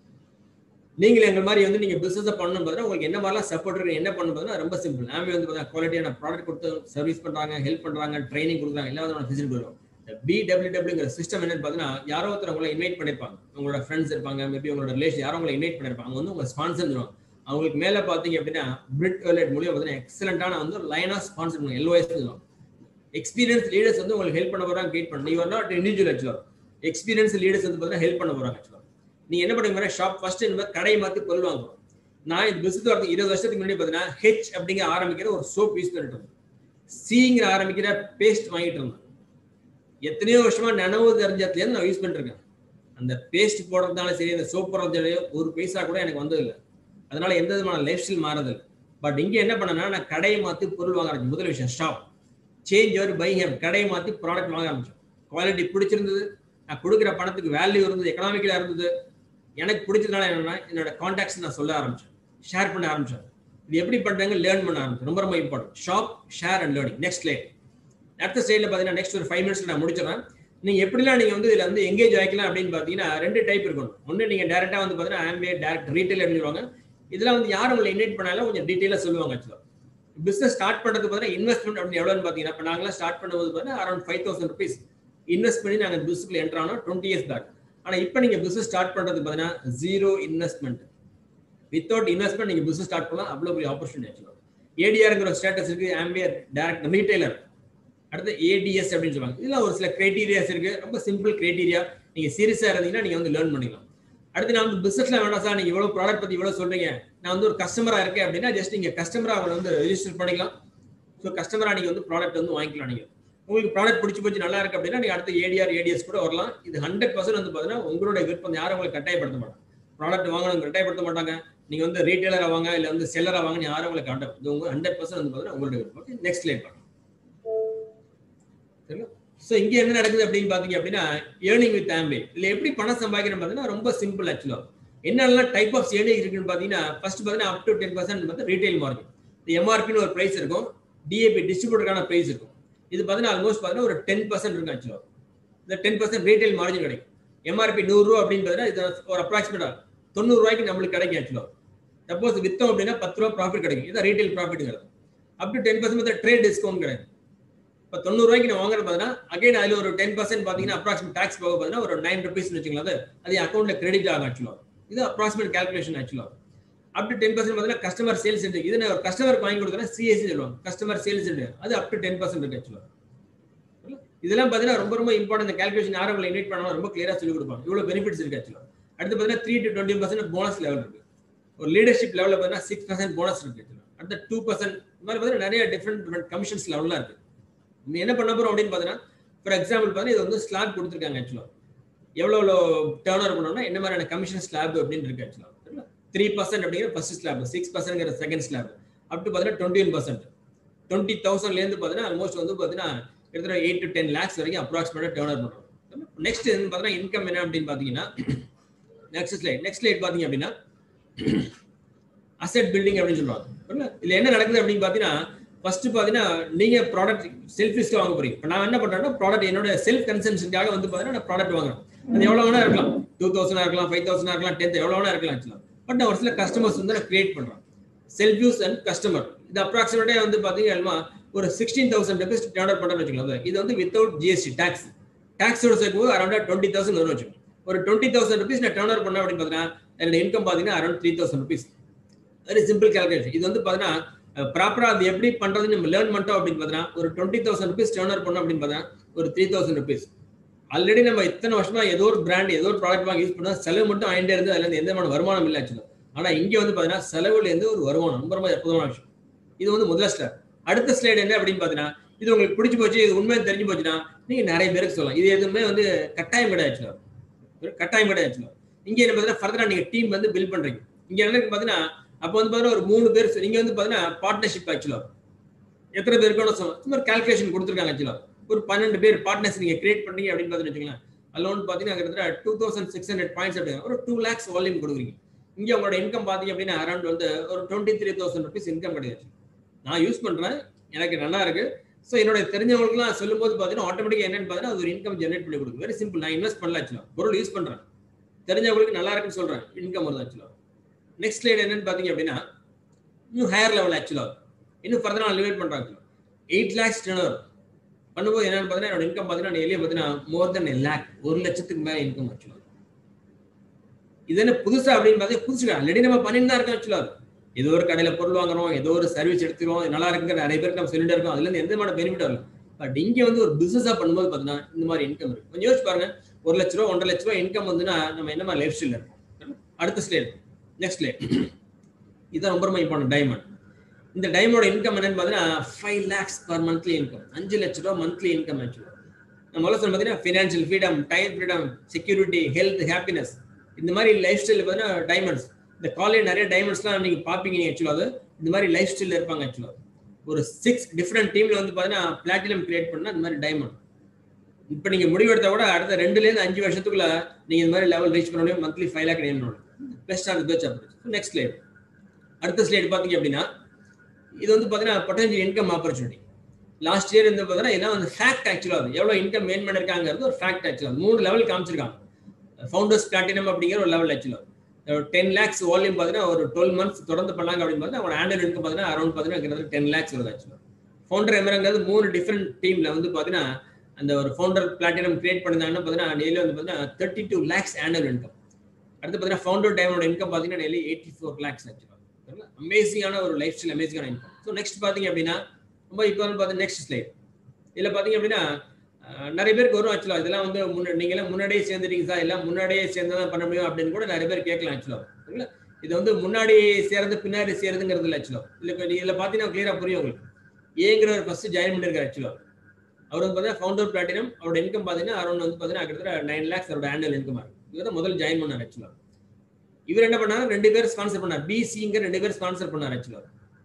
நீங்கள் எங்கள் மாதிரி வந்து நீங்கள் பிஸ்னஸை பண்ணணும் பார்த்தீங்கன்னா உங்களுக்கு என்ன மாதிரிலாம் சப்போர்ட் இருக்கு என்ன பண்ணணும் பார்த்தீங்கன்னா ரொம்ப சிம்பிள் ஆம்பே வந்து பார்த்தீங்கன்னா குவாலிட்டியான ப்ராடக்ட் கொடுத்து சர்வீஸ் பண்ணுறாங்க ஹெல்ப் பண்ணுறாங்க ட்ரைனிங் கொடுக்குறாங்க எல்லா விதமான ஃபெசிலிட்டி வரும் பிடபிள்யூடபிள்யூங்கிற சிஸ்டம் என்னன்னு பார்த்தீங்கன்னா யாரோ ஒருத்தர் உங்களை இன்வைட் பண்ணிருப்பாங்க உங்களோட ஃப்ரெண்ட்ஸ் இருப்பாங்க மேபி உங்களோட ரிலேஷன் யாரோ உங்களை இன்வைட் பண்ணிருப்பாங்க வந்து உங்களை ஸ்பான்சர் தருவாங்க அவங்களுக்கு மேலே பார்த்தீங்க அப்படின்னா பிரிட் வேலட் மூலியம் பார்த்தீங்கன்னா எக்ஸலண்டான வந்து லைனாக ஸ்பான்சர் பண்ணுவாங்க எல்ஓஎஸ் தருவாங்க எக்ஸ்பீரியன்ஸ் லீடர்ஸ் வந்து உங்களுக்கு ஹெல்ப் பண்ண போறாங்க கைட் பண்ண யூ ஆர் நாட் இண்டிவிஜுவல் ஆக்சுவலாக எக்ஸ்பீரியன்ஸ் லீடர்ஸ் வந்து பார்த்தீங்கன்னா ஹெல்ப் பண்ண போறாங்க ஆக்சுவலாக நீங்க என்ன பண்ணுங்க ஷாப் ஃபர்ஸ்ட் இந்த மாதிரி கடையை மாற்றி பொருள் வாங்குறோம் நான் இந்த பிசினஸ் வரது இருபது வருஷத்துக்கு முன்னாடி பார்த்தீங்கன்னா ஹெச் அப்படிங்கிற ஆரம்பிக்கிற ஒரு சோப் யூஸ் பண்ணிட்டு இருந்தேன் சிங்கிற ஆரம்பிக்கிற பேஸ்ட் வாங்கிட்டு இருந்தேன் எத்தனையோ வருஷமா நனவு தெரிஞ்சதுலேருந்து நான் யூஸ் பண்ணிட்டு இருக்கேன் அந்த பேஸ்ட் போடுறதுனால சரி அந்த சோப் போடுறதுனால ஒரு பைசா கூட எனக்கு வந்ததில்லை அதனால எந்த விதமான லைஃப் ஸ்டைல் மாறதில்லை பட் இங்க என்ன பண்ணனா நான் கடையை மாற்றி பொருள் வாங்க ஆரம்பிச்சேன் முதல் விஷயம் ஷாப் சேஞ்ச் ஒரு பை ஹேம் கடையை மாற்றி ப்ராடக்ட் வாங்க ஆரம்பிச்சோம் குவாலிட்டி பிடிச்சிருந்தது நான் கொடுக்குற பணத்துக்கு வேல்யூ இருந்தது எக்கனாமிக்கலாக இருந்தது எனக்கு பிடிச்சதுனால என்னன்னா என்னோட கான்டாக்ட்ஸ் நான் சொல்ல ஆரம்பிச்சேன் ஷேர் பண்ண ஆரம்பிச்சேன் இது எப்படி பண்றாங்க லேர்ன் பண்ண ஆரம்பிச்சேன் ரொம்ப ரொம்ப important shop share and learning next light அடுத்த ஸ்டைலில் பார்த்தீங்கன்னா நெக்ஸ்ட் ஒரு ஃபைவ் மினிட்ஸ்ல நான் முடிச்சிடறேன் நீங்க எப்படிலாம் நீங்க வந்து இதுல வந்து எங்கேஜ் ஆகிக்கலாம் அப்படின்னு பார்த்தீங்கன்னா ரெண்டு டைப் இருக்கணும் ஒன்று நீங்க டேரக்டா வந்து பார்த்தீங்கன்னா ஆம்பே டேரக்ட் ரீட்டைல் சொல்லுவாங்க இதெல்லாம் வந்து யார் உங்களை இன்வைட் பண்ணாலும் கொஞ்சம் டீட்டெயிலாக சொல்லுவாங்க ஆக்சுவலாக பிஸ்னஸ் ஸ்டார்ட் பண்ணுறதுக்கு பார்த்தீங்கன்னா இன்வெஸ்ட்மெண்ட் அப்படின்னு எவ்வளோன்னு பார்த்தீங்கன்னா இப்போ நாங்களாம் ஸ்டார்ட் பண்ணும்போது பார்த்தீங்கன்னா around five thousand rupees invest பண்ணி நாங்கள் பிஸ்னஸ்ல என்ட்ரு ஆனோம் டுவெண்ட்டி இயர்ஸ் பேக் ஆனால் இப்போ நீங்கள் பிஸ்னஸ் ஸ்டார்ட் பண்ணுறதுக்கு பார்த்தீங்கன்னா ஜீரோ இன்வெஸ்ட்மெண்ட் வித்தவுட் இன்வெஸ்ட்மெண்ட் நீங்கள் பிஸ்னஸ் ஸ்டார்ட் பண்ணலாம் அவ்வளோ பெரிய ஆப்பர்ச்சுனிட்டி ஆக்சுவலாக ஏடிஆர்ங்கிற ஸ்டேட்டஸ் இருக்கு ஆம்பியர் டேரக்ட் ரீட்டைலர் அடுத்து ஏடிஎஸ் அப்படின்னு சொல்லுவாங்க இதெல்லாம் ஒரு சில கிரைட்டீரியாஸ் இருக்கு ரொம்ப சிம்பிள் கிரைட்டீரியா நீங்கள் சீரியஸாக இருந்தீங்கன்னா நீங்கள் வந்து லேர்ன் பண்ணிக்கலாம் அடுத்து நான் வந்து பிசினஸ்ல வேணாம் சார் நீங்க இவ்வளவு ப்ராடக்ட் பத்தி இவ்வளவு சொல்றீங்க நான் வந்து ஒரு கஸ்டமரா இருக்கேன் அப்படின்னா ஜஸ்ட் நீங்க கஸ்டமரா அவங்களை வந்து ரெஜிஸ்டர் பண்ணிக்கலாம் ஸோ கஸ்டமரா நீங்க வந்து ப்ராடக்ட் வந்து வாங்கிக்கலாம் நீங்க உங்களுக்கு ப்ராடக்ட் பிடிச்சி போச்சு நல்லா இருக்கு அப்படின்னா நீங்க அடுத்து ஏடிஆர் ஏடிஎஸ் கூட வரலாம் இது ஹண்ட்ரட் பர்சன்ட் வந்து பாத்தீங்கன்னா உங்களுடைய விருப்பம் யாரும் உங்களுக்கு கட்டாயப்படுத்த மாட்டாங்க ப்ராடக்ட் வாங்கணும் கட்டாயப்படுத்த மாட்டாங்க நீங்க வந்து ரீட்டைலரா வாங்க இல்ல வந்து செல்லரா வாங்க யாரும் உங்களுக்கு கட்டாயம் இது உங்க ஹண்ட்ரட் பர்சன்ட் வந்து பாத்தீங்கன்னா உங்களுடைய விருப்பம் ஓகே நெக்ஸ்ட் லைட் பார்க்கலாம் சரிங்களா ஸோ இங்க என்ன நடக்குது அப்படின்னு பாத்தீங்க அப்படின்னா ஏர்னிங் வித் ஆம்பே இதுல எப்படி பணம் சம்பாதிக்கிறோம் பார்த்தீங்கன்னா ரொம்ப சிம்பிள் ஆக்சுவலா என்னெல்லாம் டைப் ஆஃப் ஏர்னிங் இருக்குன்னு பாத்தீங்கன்னா ஃபர்ஸ்ட் பாத்தீங்கன்னா அப் டு டென் பர்சன்ட் வந்து ரீட்டைல் மார்க்கெட் இந்த எம்ஆர்பின்னு ஒரு பிரைஸ் இருக்கும் டிஏபி டிஸ்ட்ரிபியூட்டருக்கான பிரைஸ் இருக்கும் இது பார்த்தீங்கன்னா ஆல்மோஸ்ட் பார்த்தீங்கன்னா ஒரு டென் பர்சன்ட் இருக்கும் ஆக்சுவலா இந்த டென் பர்சன்ட் ரீட்டைல் மார்ஜின் கிடைக்கும் எம்ஆர்பி நூறுரூவா அப்படின்னு பார்த்தீங்கன்னா இது ஒரு அப்ராக்சிமேட்டா தொண்ணூறு ரூபாய்க்கு நம்மளுக்கு கிடைக்கும் ஆக்சுவலா சப்போஸ் வித்தோம் அப்படின்னா பத்து ரூபா ப்ராஃபிட் கிடைக்கும் இதான் ரீட்டைல் ப்ராஃபிட்டுங்கிறது up to ten percent trade discount கிடைக்கும் இப்போ தொண்ணூறுவாய்க்கு நான் வாங்குறது பார்த்தீங்கன்னா அகைன் அதில் ஒரு டென் பர்சன்ட் பார்த்தீங்கன்னா அப்ராக்சிமேட் டேக்ஸ் போக பார்த்தீங்கன்னா ஒரு நைன் ருபீஸ் வச்சுக்கலாம் அது அது அக்கௌண்ட்ல கிரெடிட் ஆகும் ஆக்சுவலாக இது அப்ராக்சிமேட் கேல்குலேஷன் ஆக்சுவலாக அப் டு டென் பர்சன்ட் பார்த்தீங்கன்னா கஸ்டமர் சேல்ஸ் இருக்கு இது நான் ஒரு கஸ்டமருக்கு வாங்கி கொடுக்குறேன் சிஎஸ்சி சொல்லுவாங்க கஸ்டமர் சேல்ஸ் அது அப் டு டென் பர்சன்ட் இருக்கு ஆக்சுவலாக இதெல்லாம் பார்த்தீங்கன்னா ரொம்ப ரொம்ப இம்பார்ட்டன்ட் கேல்குலேஷன் யாரும் உங்களை இன்வைட் பண்ணாலும் ரொம்ப கிளியராக சொல்லி கொடுப்பாங்க இவ்வளோ பெனிஃபிட்ஸ் இருக்கு ஆக்சுவலாக அடுத்து பார்த்தீங்கன்னா three to twenty percent bonus level இருக்கு ஒரு லீடர்ஷிப் லெவலில் பார்த்தீங்கன்னா சிக்ஸ் பர்சன்ட் போனஸ் இருக்கு அடுத்த டூ பர்சன்ட் இந்த மாதிரி பார்த்தீங்கன்னா நிறைய டிஃப்ரெண்ட் டிஃப்ரெண்ட் கமிஷன்ஸ் லெவல்லாம் இருக்கு நீ என்ன பண்ண போறோம் அப்படின்னு பார்த்தீங்கன்னா ஃபார் எக்ஸாம்பிள் பார்த்தீங்கன்னா இது வந்து ஸ்லாப் கொடுத்துருக்காங்க ஆக்சுவலாக எவ்வளோ எவ்வளோ டேர்ன் ஓவர் பண்ணோம்னா என்ன மாதிரியான கமிஷன் ஸ்லாப் அப்படின்னு இருக்கு ஆக்சுவலாக த்ரீ பர்சன்ட் அப்படிங்கிற ஃபர்ஸ்ட் ஸ்லாப் சிக்ஸ் பர்சன்ட்ங்கிற செகண்ட் ஸ்லாப் அப் டு பார்த்தீங்கன்னா டுவெண்ட்டி ஒன் பர்சன்ட் டுவெண்ட்டி தௌசண்ட்லேருந்து பார்த்தீங்கன்னா ஆல்மோஸ்ட் வந்து பார்த்தீங்கன்னா கிட்டத்தட்ட எயிட் டு டென் லேக்ஸ் வரைக்கும் அப்ராக்சிமேட்டாக டேர்ன் ஓவர் பண்ணுறோம் நெக்ஸ்ட் பார்த்தீங்கன்னா இன்கம் என்ன அப்படின்னு பார்த்தீங்கன்னா நெக்ஸ்ட் ஸ்லைட் நெக்ஸ்ட் ஸ்லைட் பார்த்தீங்க அப்படின்னா அசெட் பில்டிங் அப்படின்னு சொல்லுவாங்க இதுல என்ன நடக்குது அப்படின்னு பார்த்தீங்கன்னா ஃபர்ஸ்ட் பார்த்தீங்கன்னா நீங்க ப்ராடக்ட் செல்ஃப் லிஸ்ட் வாங்க போறீங்க இப்போ நான் என்ன பண்றேன்னா ப்ராடக்ட் என்னோட செல்ஃப் கன்சம்ஷனுக்காக வந்து பார்த்தீங்கன்னா நான் ப்ராடக்ட் வாங்குறேன் அது எவ்வளோ வேணா இருக்கலாம் டூ தௌசண்ட் இருக்கலாம் ஃபைவ் தௌசண்ட் இருக்கலாம் டென்த் எவ்வளோ வேணா இருக்கலாம் ஆக்சுவலாக பட் நான் ஒரு சில கஸ்டமர்ஸ் வந்து நான் கிரியேட் பண்றேன் செல்ஃப் யூஸ் அண்ட் கஸ்டமர் இது அப்ராக்சிமேட்டே வந்து பார்த்தீங்கன்னா ஒரு சிக்ஸ்டீன் தௌசண்ட் ருபீஸ் டவுன்லோட் பண்ணுறேன்னு வச்சுக்கலாம் இது வந்து வித்தவுட் ஜிஎஸ்டி டேக்ஸ் டேக்ஸோட சேர்க்கும் அரௌண்ட் டுவெண்ட்டி தௌசண்ட் வரும் வச்சுக்கோங்க ஒரு டுவெண்ட்டி தௌசண்ட் ருபீஸ் நான் டவுன்லோட் பண்ணேன் அப்படின்னு பார்த்தீங்கன்னா என்னோட இன்கம் பார்த்தீங்கன்னா around three thousand rupees very simple calculation இது வந்து பார்த்தீங்கன்னா ப்ராப்பரா அது எப்படி பண்றதுன்னு நம்ம லேர்ன் பண்ணிட்டோம் அப்படின்னு பார்த்தீங்கன்னா ஒரு twenty thousand rupees turn over பண்ணோம் அப்படின்னு பார்த்தீங்கன்னா ஒரு த்ரீ தௌசண்ட் ருபீஸ் ஆல்ரெடி நம்ம இத்தனை வருஷமா ஏதோ ஒரு பிராண்ட் ஏதோ ஒரு ப்ராடக்ட் வாங்கி யூஸ் பண்ணா செலவு மட்டும் ஆயிட்டே இருந்து அதுல இருந்து எந்த விதமான வருமானம் இல்லை ஆக்சுவலா ஆனா இங்க வந்து பாத்தீங்கன்னா செலவுல இருந்து ஒரு வருமானம் ரொம்ப ரொம்ப அற்புதமான விஷயம் இது வந்து முதல் ஸ்டெப் அடுத்த ஸ்லைடு என்ன அப்படின்னு பாத்தீங்கன்னா இது உங்களுக்கு பிடிச்சி போச்சு இது உண்மையை தெரிஞ்சு போச்சுன்னா நீங்க நிறைய பேருக்கு சொல்லலாம் இது எதுவுமே வந்து கட்டாயம் கிடையாது ஆக்சுவலா கட்டாயம் கிடையாது ஆக்சுவலா இங்க என்ன பாத்தீங்கன்னா ஃபர்தரா நீங்க டீம் வந்து பில்ட் பண்றீங்க இங்க என்ன பாத்தீங்கன்னா அப்போ வந்து பாத்தீங்கன்னா ஒரு மூணு பேர் நீங்க வந்து பாத்தீங்கன்னா பார்ட்னர்ஷிப் ஆக்சுவலா எத்தனை பேருக்கு சும்மா கால்குலேஷன் கொடுத்துருக்காங்க ஆக்சுவலா ஒரு பன்னெண்டு பேர் பார்ட்னர்ஸ் நீங்க கிரியேட் பண்ணீங்க அப்படின்னு பார்த்துட்டு வச்சுக்கலாம் அதில் வந்து பார்த்தீங்கன்னா கிட்டத்தட்ட two thousand six hundred points அப்படிங்க ஒரு டூ லேக்ஸ் வால்யூம் கொடுக்குறீங்க இங்கே உங்களோட இன்கம் பார்த்தீங்க அப்படின்னா அரௌண்ட் வந்து ஒரு twenty three thousand rupees income கிடையாது நான் யூஸ் பண்ணுறேன் எனக்கு நல்லா இருக்கு ஸோ என்னோட தெரிஞ்சவங்களுக்குலாம் சொல்லும்போது பார்த்தீங்கன்னா ஆட்டோமேட்டிக்காக என்னன்னு பார்த்தீங்கன்னா அது ஒரு இன்கம் ஜென்ரேட் பண்ணி கொடுக்கும் வெரி சிம்பிள் நான் இன்வெஸ்ட் பண்ணல ஆக்சுவலாக பொருள் யூஸ் பண்ணுறேன் தெரிஞ்சவங்களுக்கு நல்லா இருக்குன்னு சொல்கிறேன் இன்கம் வருது ஆக்சுவலாக நெக்ஸ்ட் ஸ்லைட் என்னன்னு பார்த்தீங்க அப்படின்னா இன்னும் ஹையர் லெவல் ஆக்சுவலாக இன்னும் ஃபர்தர் நான் லிமிட் பண்ணுறாங்க எயிட் லேக்ஸ் டென் பண்ணும்போது என்னன்னு பார்த்தீங்கன்னா என்னோட இன்கம் பார்த்தீங்கன்னா எளிய பார்த்தீங்கன்னா மோர் தென் லேக் ஒரு லட்சத்துக்கு மேலே இன்கம் ஆக்சுவலாக இது என்ன புதுசா அப்படின்னு பார்த்தா புதுசு ஆல்ரெடி நம்ம பண்ணிட்டு தான் இருக்கோம் ஆக்சுவலாக ஏதோ ஒரு கடையில் பொருள் வாங்குறோம் ஏதோ ஒரு சர்வீஸ் எடுத்துக்கிறோம் நல்லா இருக்குங்கிற நிறைய பேருக்கு நம்ம சொல்லிட்டு இருக்கோம் அதுல இருந்து எந்த மாதிரி பெனிஃபிட் வரல பட் இங்க வந்து ஒரு பிசினஸா பண்ணும்போது பார்த்தீங்கன்னா இந்த மாதிரி இன்கம் இருக்கு கொஞ்சம் யோசிச்சு பாருங்க ஒரு லட்ச ரூபா ஒன்றரை லட்ச ரூபா இன்கம் வந்துன்னா நம்ம என்ன மாதிரி லைஃப் ஸ்டைல் இருக்கும் அடுத்த ஸ்லேட் நெக்ஸ்ட் ஸ்லேட் இதுதான் ரொம்ப ரொம்ப இம்பார்ட்டன்ட் டைமண்ட் இந்த டைமோட இன்கம் என்னன்னு பார்த்தீங்கன்னா five lakhs per monthly income அஞ்சு லட்ச ரூபா மந்த்லி இன்கம் ஆக்சுவலாக நம்ம முதல்ல சொல்ல பார்த்தீங்கன்னா financial freedom time freedom security health happiness இந்த மாதிரி லைஃப் ஸ்டைல் பார்த்தீங்கன்னா டைமண்ட்ஸ் இந்த காலேஜ் நிறைய டைமண்ட்ஸ்லாம் நீங்கள் பார்ப்பீங்க ஆக்சுவலாக அது இந்த மாதிரி லைஃப் ஸ்டைலில் இருப்பாங்க ஆக்சுவலாக ஒரு சிக்ஸ் டிஃப்ரெண்ட் டீமில் வந்து பார்த்தீங்கன்னா பிளாட்டினம் கிரியேட் பண்ணால் இந்த மாதிரி டைமண்ட் இப்போ நீங்கள் முடிவெடுத்தா கூட அடுத்த ரெண்டுலேருந்து அஞ்சு வருஷத்துக்குள்ள நீங்கள் இந்த மாதிரி லெவல் ரீச் பண்ண முடியும் monthly five lakh time best on பேச் அப்படி நெக்ஸ்ட் ஸ்லைட் அடுத்த ஸ்லைட் பார்த்தீங்க அப்படின்னா இது வந்து பார்த்தீங்கன்னா potential income opportunity last year வந்து பார்த்தீங்கன்னா இதெல்லாம் வந்து ஃபேக்ட் ஆக்சுவலாக எவ்வளோ இன்கம் மேன் பண்ணிருக்காங்கிறது ஒரு ஃபேக்ட் ஆக்சுவலாக மூணு லெவல் காமிச்சிருக்காங்க ஃபவுண்டர்ஸ் பிளாட்டினம் அப்படிங்கிற ஒரு லெவல் ஆக்சுவலாக டென் லேக்ஸ் வால்யூம் பார்த்தீங்கன்னா ஒரு டுவெல் மந்த்ஸ் தொடர்ந்து பண்ணாங்க அப்படின்னு பார்த்தீங்கன்னா அவங்களோட ஆனுவல் இன்கம் பார்த்தீங்கன்னா அரௌண்ட் பார்த்தீங்கன்னா கிட்டத்தட்ட டென் லேக்ஸ் வருது ஆக்சுவலாக ஃபவுண்டர் எமரங்கிறது மூணு டிஃப்ரெண்ட் டீமில் வந்து பார்த்தீங்கன்னா அந்த ஒரு ஃபவுண்டர் பிளாட்டினம் கிரியேட் பண்ணிருந்தாங்கன்னா பார்த்தீங்கன்னா டெய்லி வந்து பார்த்தீங்கன்னா thirty two lakhs annual income அடுத்து பார்த்தீங்கன்னா ஃபவுண்டர் டைமோட இன்கம் பார்த்தீங்கன்னா டெய்லி எயிட்டி ஃபோர் லேக்ஸ் ஆக்சுவலாக அமேசிங்கான ஒரு லைஃப் ஸ்டைல் அமேசிங்கான இன்கம் ஸோ நெக்ஸ்ட் பார்த்தீங்க அப்படின்னா ரொம்ப இப்போ வந்து பார்த்தீங்கன்னா நெக்ஸ்ட் ஸ்லைட் இதில் பார்த்தீங்க அப்படின்னா நிறைய பேருக்கு வரும் ஆக்சுவலாக இதெல்லாம் வந்து முன்ன நீங்களாம் முன்னாடியே சேர்ந்துட்டீங்க சார் எல்லாம் முன்னாடியே சேர்ந்து தான் பண்ண முடியும் அப்படின்னு கூட நிறைய பேர் கேட்கலாம் ஆக்சுவலாக சரிங்களா இது வந்து முன்னாடி சேர்ந்து பின்னாடி சேர்றதுங்கிறது இல்லை ஆக்சுவலாக இல்லை இதில் பார்த்தீங்கன்னா கிளியராக புரியும் உங்களுக்கு ஏங்கிற ஒரு ஃபர்ஸ்ட் ஜாயின் பண்ணிருக்காரு ஆக்சுவலாக அவர் வந்து பார்த்தீங்கன்னா ஃபவுண்டர் பிளாட்டினம் அவரோட இன்கம் பார்த்தீங்கன்னா அரௌண்ட் வந்து பார்த்தீங்கன்னா கிட்டத்தட்ட நைன் லேக்ஸ் அவரோட ஆனுவல் இன்கம் இருக்கு இவர் தான் முதல் ஜாயின் பண்ணார் ஆக்சுவலாக இவர் என்ன பண்ணாரு ரெண்டு பேர் ஸ்பான்சர் பண்ணார் பிசிங்கிற ரெண்டு பேர் ஸ்பான்சர் பண்ணார் ஆக்சுவலாக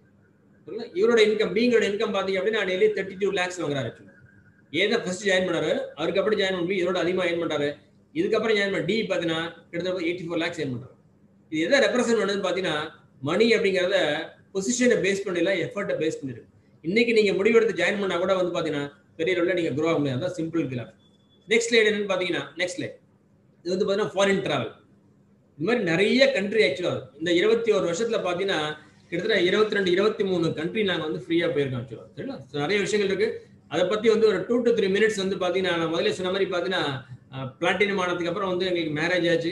இவரோட இன்கம் பிங்களோட இன்கம் பார்த்தீங்க அப்படின்னா டெய்லி தேர்ட்டி டூ லேக்ஸ் வாங்குறாரு ஆக்சுவலாக ஏதா ஃபர்ஸ்ட் ஜாயின் பண்ணாரு அவருக்கு அப்புறம் ஜாயின் பண்ணி இதோட அதிகமாக ஜாயின் பண்றாரு இதுக்கப்புறம் ஜாயின் பண்ண டி பார்த்தீங்கன்னா கிட்டத்தட்ட எயிட்டி ஃபோர் லேக்ஸ் ஜாயின் பண்றாரு இது எதை ரெப்ரசென்ட் பண்ணுதுன்னு பார்த்தீங்கன்னா மணி அப்படிங்கிறத பொசிஷனை பேஸ் பண்ணல எஃபர்ட்டை பேஸ் பண்ணிருக்கு இன்னைக்கு நீங்க முடிவெடுத்து ஜாயின் பண்ணா கூட வந்து பார்த்தீங்கன்னா பெரிய லெவலில் நீங்க க்ரோ ஆக முடியாது அதான் சிம்பிள் கிளாஸ் நெக்ஸ்ட் லைட் என்னன்னு பார்த்தீங்கன்னா நெக்ஸ்ட் லைட் இது வந்து பார்த்தீங்கன்னா ஃபாரின் டிராவல் இந்த மாதிரி நிறைய கண்ட்ரி ஆக்சுவலாக இந்த இருபத்தி ஒரு வருஷத்துல பார்த்தீங்கன்னா கிட்டத்தட்ட இருபத்தி ரெண்டு இருபத்தி மூணு கண்ட்ரி நாங்கள் வந்து ஃப்ரீயாக போயிருக்கோம் ஆக்சுவலாக சரிங்களா ஸோ நிறைய விஷயங்கள் இருக்கு அதை பற்றி வந்து ஒரு டூ டு த்ரீ மினிட்ஸ் வந்து பார்த்தீங்கன்னா நான் முதல்ல சொன்ன மாதிரி பார்த்தீங்கன்னா பிளாட்டினம் ஆனதுக்கு அப்புறம் வந்து எங்களுக்கு மேரேஜ் ஆச்சு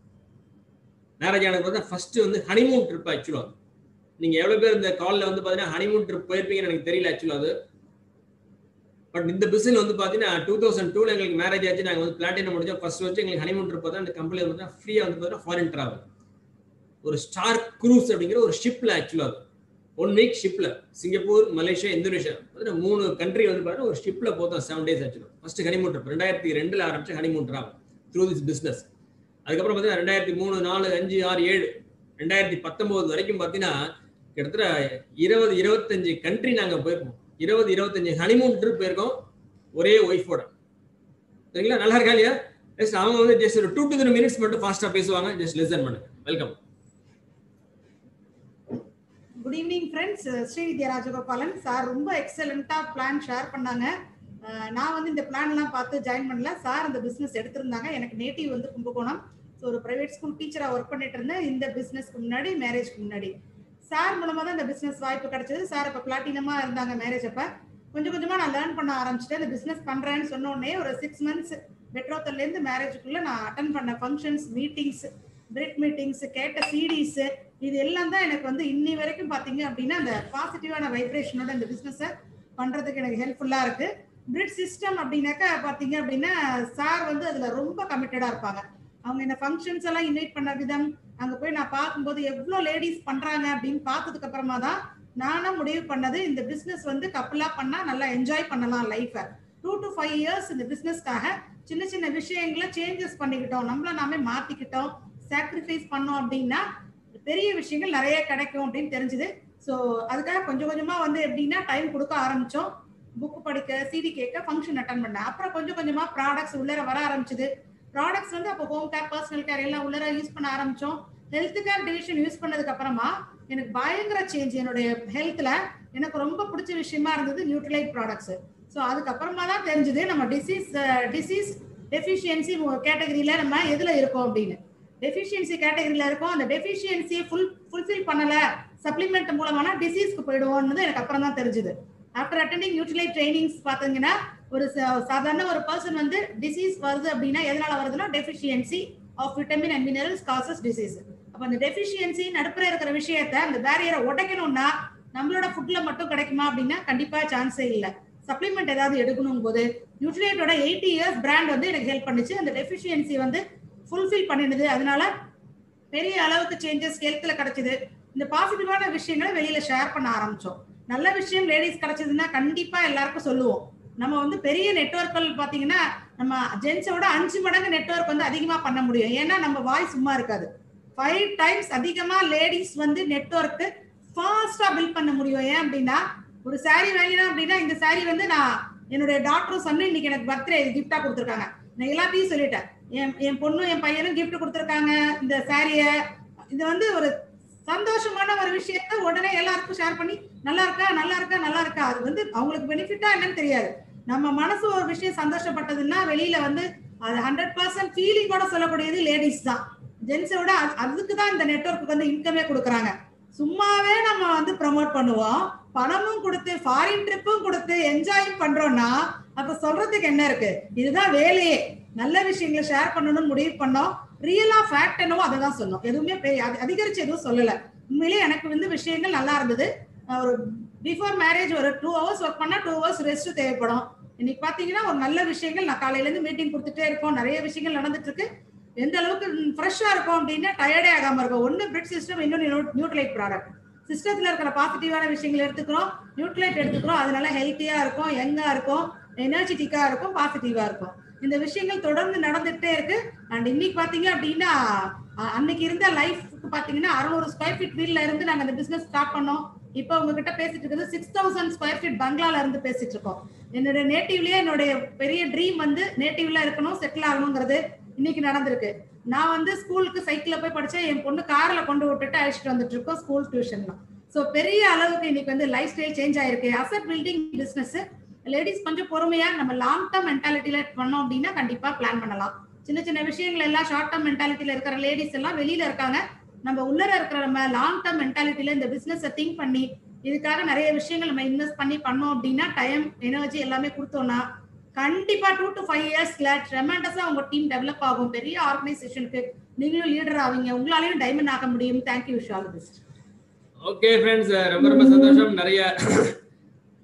மேரேஜ் ஆனதுக்கு பார்த்தா ஃபர்ஸ்ட் வந்து ஹனிமூன் ட்ரிப் ஆக்சுவலாக நீங்கள் எவ்வளோ பேர் இந்த காலில் வந்து பார்த்தீங்கன்னா ஹனிமூன் ட்ரிப் போயிருப்பீங்கன்னு எனக்கு தெரியல ஆக்சுவலாக அது பட் இந்த பிசினஸ் வந்து பாத்தீங்கன்னா டூ தௌசண்ட் டூல எங்களுக்கு மேரேஜ் ஆச்சு நாங்க வந்து பிளாட்டினம் முடிஞ்சோம் ஃபர்ஸ்ட் வச்சு எங்களுக்கு ஹனிமூன் ட்ரிப் தான் இந்த கம்பெனி வந்து ஃப்ரீயா வந்து பார்த்தீங்கன்னா ஃபாரின் டிராவல் ஒரு ஸ்டார் க்ரூஸ் அப்படிங்கிற ஒரு ஷிப்ல ஆக்சுவலா ஒன் வீக் ஷிப்ல சிங்கப்பூர் மலேசியா இந்தோனேஷியா பார்த்தீங்கன்னா மூணு கண்ட்ரி வந்து பார்த்தீங்கன்னா ஒரு ஷிப்ல போத்தோம் செவன் டேஸ் ஆக்சுவலா ஃபர்ஸ்ட் ஹனிமூன் ட்ரிப் ரெண்டாயிரத்தி ரெண்டுல ஆரம்பிச்ச honeymoon travel through this business அதுக்கப்புறம் பார்த்தீங்கன்னா ரெண்டாயிரத்தி மூணு நாலு அஞ்சு ஆறு ஏழு ரெண்டாயிரத்தி பத்தொன்பது வரைக்கும் பார்த்தீங்கன்னா கிட்டத்தட்ட இருபது இருபத்தஞ்சு கண்ட்ரி நாங்க போயிருக்கோம் இருபது இருபத்தஞ்சு ஹனிமூன் ட்ரிப் போயிருக்கோம் ஒரே ஒய்ஃபோட சரிங்களா நல்லா இருக்கா இல்லையா ஜஸ்ட் அவங்க வந்து ஜஸ்ட் ஒரு டூ டு த்ரீ மினிட்ஸ் மட்டும் ஃபாஸ்டா பேசுவாங்க ஜஸ்ட் லிசன் பண்ணுங்க welcome good evening friends Srividya Rajagopalan sir ரொம்ப எக்ஸலண்ட்டாக பிளான் ஷேர் பண்ணாங்க அஹ் நான் வந்து இந்த பிளான்லாம் பார்த்து ஜாயின் பண்ணல சார் அந்த பிஸ்னஸ் எடுத்திருந்தாங்க எனக்கு நேட்டிவ் வந்து கும்பகோணம் ஸோ ஒரு ப்ரைவேட் ஸ்கூல் டீச்சராக ஒர்க் பண்ணிட்டு இருந்தேன் இந்த பிஸ்னஸ்க்கு முன்னாடி மேரேஜ்க்கு முன்னாடி சார் மூலமாக தான் இந்த பிஸ்னஸ் வாய்ப்பு கிடைச்சது சார் இப்போ பிளாட்டினமாக இருந்தாங்க மேரேஜ் அப்போ கொஞ்சம் கொஞ்சமாக நான் லேர்ன் பண்ண ஆரம்பிச்சிட்டேன் இந்த பிஸ்னஸ் பண்ணுறேன்னு சொன்ன உடனே ஒரு சிக்ஸ் மந்த்ஸ் பெட்ரோத்தல்லேருந்து மேரேஜுக்குள்ளே நான் அட்டன் பண்ண ஃபங்க்ஷன்ஸ் மீட்டிங்ஸ் பிரிட் மீட்டிங்ஸ் கேட்ட சிடிஸ் இது எல்லாம் தான் எனக்கு வந்து இன்னி வரைக்கும் பார்த்தீங்க அப்படின்னா அந்த பாசிட்டிவான வைப்ரேஷனோட இந்த பிஸ்னஸை பண்ணுறதுக்கு எனக்கு ஹெல்ப்ஃபுல்லாக இருக்கு பிரிட் சிஸ்டம் அப்படின்னாக்கா பார்த்தீங்க அப்படின்னா சார் வந்து அதில் ரொம்ப கமிட்டடாக இருப்பாங்க அவங்க என்ன ஃபங்க்ஷன்ஸ் எல்லாம் இன்வைட் பண்ண விதம் அங்கே போய் நான் பார்க்கும்போது எவ்வளோ லேடிஸ் பண்ணுறாங்க அப்படின்னு பார்த்ததுக்கு அப்புறமா தான் நானும் முடிவு பண்ணது இந்த பிஸ்னஸ் வந்து கப்பலாக பண்ணால் நல்லா என்ஜாய் பண்ணலாம் லைஃப்பை டூ டு ஃபைவ் இயர்ஸ் இந்த பிஸ்னஸ்க்காக சின்ன சின்ன விஷயங்களை சேஞ்சஸ் பண்ணிக்கிட்டோம் நம்மள நாமே மாற்றிக்கிட்டோம் சாக்ரிஃபைஸ் பண்ணோம் அப்படின்னா பெரிய விஷயங்கள் நிறைய கிடைக்கும் அப்படின்னு தெரிஞ்சுது ஸோ அதுக்காக கொஞ்சம் கொஞ்சமா வந்து எப்படின்னா டைம் கொடுக்க ஆரம்பிச்சோம் புக் படிக்க சிடி கேட்க ஃபங்க்ஷன் அட்டன் பண்ணேன் அப்புறம் கொஞ்சம் கொஞ்சமா ப்ராடக்ட்ஸ் உள்ளர வர ஆரம்பிச்சது ப்ராடக்ட்ஸ் வந்து அப்போ ஹோம் கேர் பர்சனல் கேர் எல்லாம் உள்ளர யூஸ் பண்ண ஆரம்பிச்சோம் ஹெல்த் கேர் டிவிஷன் யூஸ் பண்ணதுக்கு அப்புறமா எனக்கு பயங்கர சேஞ்ச் என்னுடைய ஹெல்த்ல எனக்கு ரொம்ப பிடிச்ச விஷயமா இருந்தது நியூட்ரலைட் ப்ராடக்ட்ஸ் ஸோ அதுக்கப்புறமா தான் தெரிஞ்சது நம்ம டிசீஸ் டிசீஸ் டெஃபிஷியன்சி கேட்டகரியில நம்ம எதுல இருக்கோம் அப்படின்னு டெஃபிஷியன்சி கேட்டகரியில இருக்கோம் அந்த டெஃபிஷியன்சியை ஃபுல் ஃபுல்ஃபில் பண்ணல சப்ளிமெண்ட் மூலமான டிசீஸ்க்கு போயிடுவோம்னு எனக்கு அப்புறம் தான் தெரிஞ்சுது ஆஃப்டர் அட்டெண்டிங் நியூட்ரலைட் ட்ரைனிங்ஸ் பார்த்தீங்கன்னா ஒரு ச- சாதாரண ஒரு பர்சன் வந்து டிசீஸ் வருது அப்படின்னா எதனால வருதுன்னா deficiency of vitamin and minerals causes disease அப்போ அந்த டெஃபிஷியன்சி நடுப்புற இருக்கிற விஷயத்த அந்த பேரியரை உடைக்கணும்னா நம்மளோட ஃபுட்ல மட்டும் கிடைக்குமா அப்படின்னா கண்டிப்பா சான்ஸே இல்லை சப்ளிமெண்ட் ஏதாவது எடுக்கணும் போது நியூட்ரிலேட்டோட எயிட்டி இயர்ஸ் பிராண்ட் வந்து எனக்கு ஹெல்ப் பண்ணுச்சு அந்த டெஃபிஷியன்சி வந்து ஃபுல்ஃபில் பண்ணிடுது அதனால பெரிய அளவுக்கு சேஞ்சஸ் ஹெல்த்ல கிடைச்சது இந்த பாசிட்டிவான விஷயங்களை வெளியில ஷேர் பண்ண ஆரம்பிச்சோம் நல்ல விஷயம் லேடிஸ் கிடைச்சதுன்னா கண்டிப்பா எல்லாருக்கும் சொல்லுவோம் நம்ம வந்து பெரிய நெட்வொர்க்கள் பாத்தீங்கன்னா நம்ம ஜென்ஸோட அஞ்சு மடங்கு நெட்வொர்க் வந்து அதிகமா பண்ண முடியும் ஏன்னா நம்ம வாய் சும்மா இருக்காது ஃபைவ் டைம்ஸ் அதிகமா லேடிஸ் வந்து நெட்வொர்க் ஃபாஸ்டா பில்ட் பண்ண முடியும் ஏன் அப்படின்னா ஒரு saree வாங்கினா அப்படின்னா இந்த saree வந்து நான் என்னுடைய டாக்டரும் சொன்ன இன்னைக்கு எனக்கு பர்த்டே கிஃப்டா கொடுத்துருக்காங்க நான் எல்லாத்தையும் சொல்லிட்டேன் என் என் பொண்ணும் என் பையனும் gift கொடுத்துருக்காங்க இந்த சாரிய இது வந்து ஒரு சந்தோஷமான ஒரு விஷயத்த உடனே எல்லாருக்கும் ஷேர் பண்ணி நல்லா இருக்கா நல்லா இருக்கா நல்லா இருக்கா அது வந்து அவங்களுக்கு பெனிஃபிட்டா என்னன்னு தெரியாது நம்ம மனசு ஒரு விஷயம் சந்தோஷப்பட்டதுன்னா வெளியில வந்து அது ஹண்ட்ரட் பர்சன்ட் ஃபீலிங்கோட சொல்லக்கூடியது லேடிஸ் தான் ஜென்ஸோட அதுக்கு தான் இந்த நெட்வொர்க்கு வந்து இன்கமே கொடுக்குறாங்க சும்மாவே நம்ம வந்து ப்ரமோட் பண்ணுவோம் பணமும் கொடுத்து ஃபாரின் ட்ரிப்பும் கொடுத்து என்ஜாய் பண்றோம்னா அப்ப சொல்றதுக்கு என்ன இருக்கு இதுதான் வேலையே நல்ல விஷயங்களை ஷேர் பண்ணணும்னு முடிவு பண்ணோம் ரியலா ஃபேக்ட் என்னவோ அதை தான் சொன்னோம் எதுவுமே பெரிய- அதி- அதிகரிச்சு எதுவும் சொல்லல உண்மையிலேயே எனக்கு வந்து விஷயங்கள் நல்லா இருந்தது அஹ் ஒரு பிஃபோர் மேரேஜ் ஒரு டூ ஹவர்ஸ் ஒர்க் பண்ணா டூ ஹவர்ஸ் ரெஸ்ட் தேவைப்படும் இன்னைக்கு பாத்தீங்கன்னா ஒரு நல்ல விஷயங்கள் நான் காலையில இருந்து மீட்டிங் கொடுத்துட்டே இருக்கோம் நிறைய விஷயங்கள் நடந்துட்டு இருக்கு எந்த அளவுக்கு ஃப்ரெஷ்ஷா இருக்கும் அப்படின்னா டயர்டே ஆகாம இருக்கும் ஒன்னு பிரிட் சிஸ்டம் இன்னொன்று நியூட்ரலைட் ப்ராடக்ட் சிஸ்டத்துல இருக்கிற பாசிட்டிவான விஷயங்கள் எடுத்துக்கிறோம் நியூட்ரலைட் எடுத்துக்கிறோம் அதனால ஹெல்த்தியா இருக்கும் யங்கா இருக்கும் எனர்ஜெட்டிக்கா இருக்கும் பாசிட்டிவா இருக்கும் இந்த விஷயங்கள் தொடர்ந்து நடந்துட்டே இருக்கு அண்ட் இன்னைக்கு பாத்தீங்க அப்படின்னா அ- அன்னைக்கு இருந்த லைஃப்க்கு பாத்தீங்கன்னா அறுநூறு ஸ்கொயர் ஃபீட் வீட்ல இருந்து நாங்க இந்த பிசினஸ் ஸ்டார்ட் பண்ணோம் இப்போ உங்ககிட்ட பேசிட்டு இருக்கிறது சிக்ஸ் தௌசண்ட் ஸ்கொயர் ஃபீட் பங்களால இருந்து பேசிட்டு இருக்கோம் என்னோட நேட்டிவ்லயே என்னுடைய பெரிய ட்ரீம் வந்து நேட்டிவ்ல இருக்கணும் செட்டில் ஆகணுங்கிறது இன்னைக்கு நடந்திருக்கு நான் வந்து ஸ்கூலுக்கு சைக்கிள்ல போய் படிச்சேன் என் பொண்ணு கார்ல கொண்டு விட்டுட்டு அழைச்சிட்டு வந்துட்டு இருக்கோம் ஸ்கூல் டியூஷன்லாம் ஸோ பெரிய அளவுக்கு இன்னைக்கு வந்து லைஃப் ஸ்டைல் சேஞ்ச் ஆயிருக்கு அசட் பில்டிங் பிசினஸ் லேடிஸ் கொஞ்சம் பொறுமையா நம்ம லாங் டர்ம் மென்டாலிட்டியில பண்ணோம் அப்படின்னா கண்டிப்பா பிளான் பண்ணலாம் சின்ன சின்ன விஷயங்கள் எல்லாம் ஷார்ட் டர்ம் மென்டாலிட்டியில இருக்கிற லேடிஸ் எல்லாம் வெளியில இருக்காங்க நம்ம உள்ளர இருக்கிற நம்ம லாங் டர்ம் மென்டாலிட்டியில இந்த பிசினஸ் திங்க் பண்ணி இதுக்காக நிறைய விஷயங்கள் நம்ம இன்வெஸ்ட் பண்ணி பண்ணோம் அப்படின்னா டைம் எனர்ஜி எல்லாமே கொடுத்தோம்னா கண்டிப்பா டூ டு ஃபைவ் இயர்ஸ்ல ட்ரெமெண்டஸா உங்க டீம் டெவலப் ஆகும் பெரிய ஆர்கனைசேஷனுக்கு நீங்களும் லீடர் ஆவீங்க உங்களாலையும் டைமண்ட் ஆக முடியும் thank you wish all best okay friends ரொம்ப ரொம்ப சந்தோஷம் நிறைய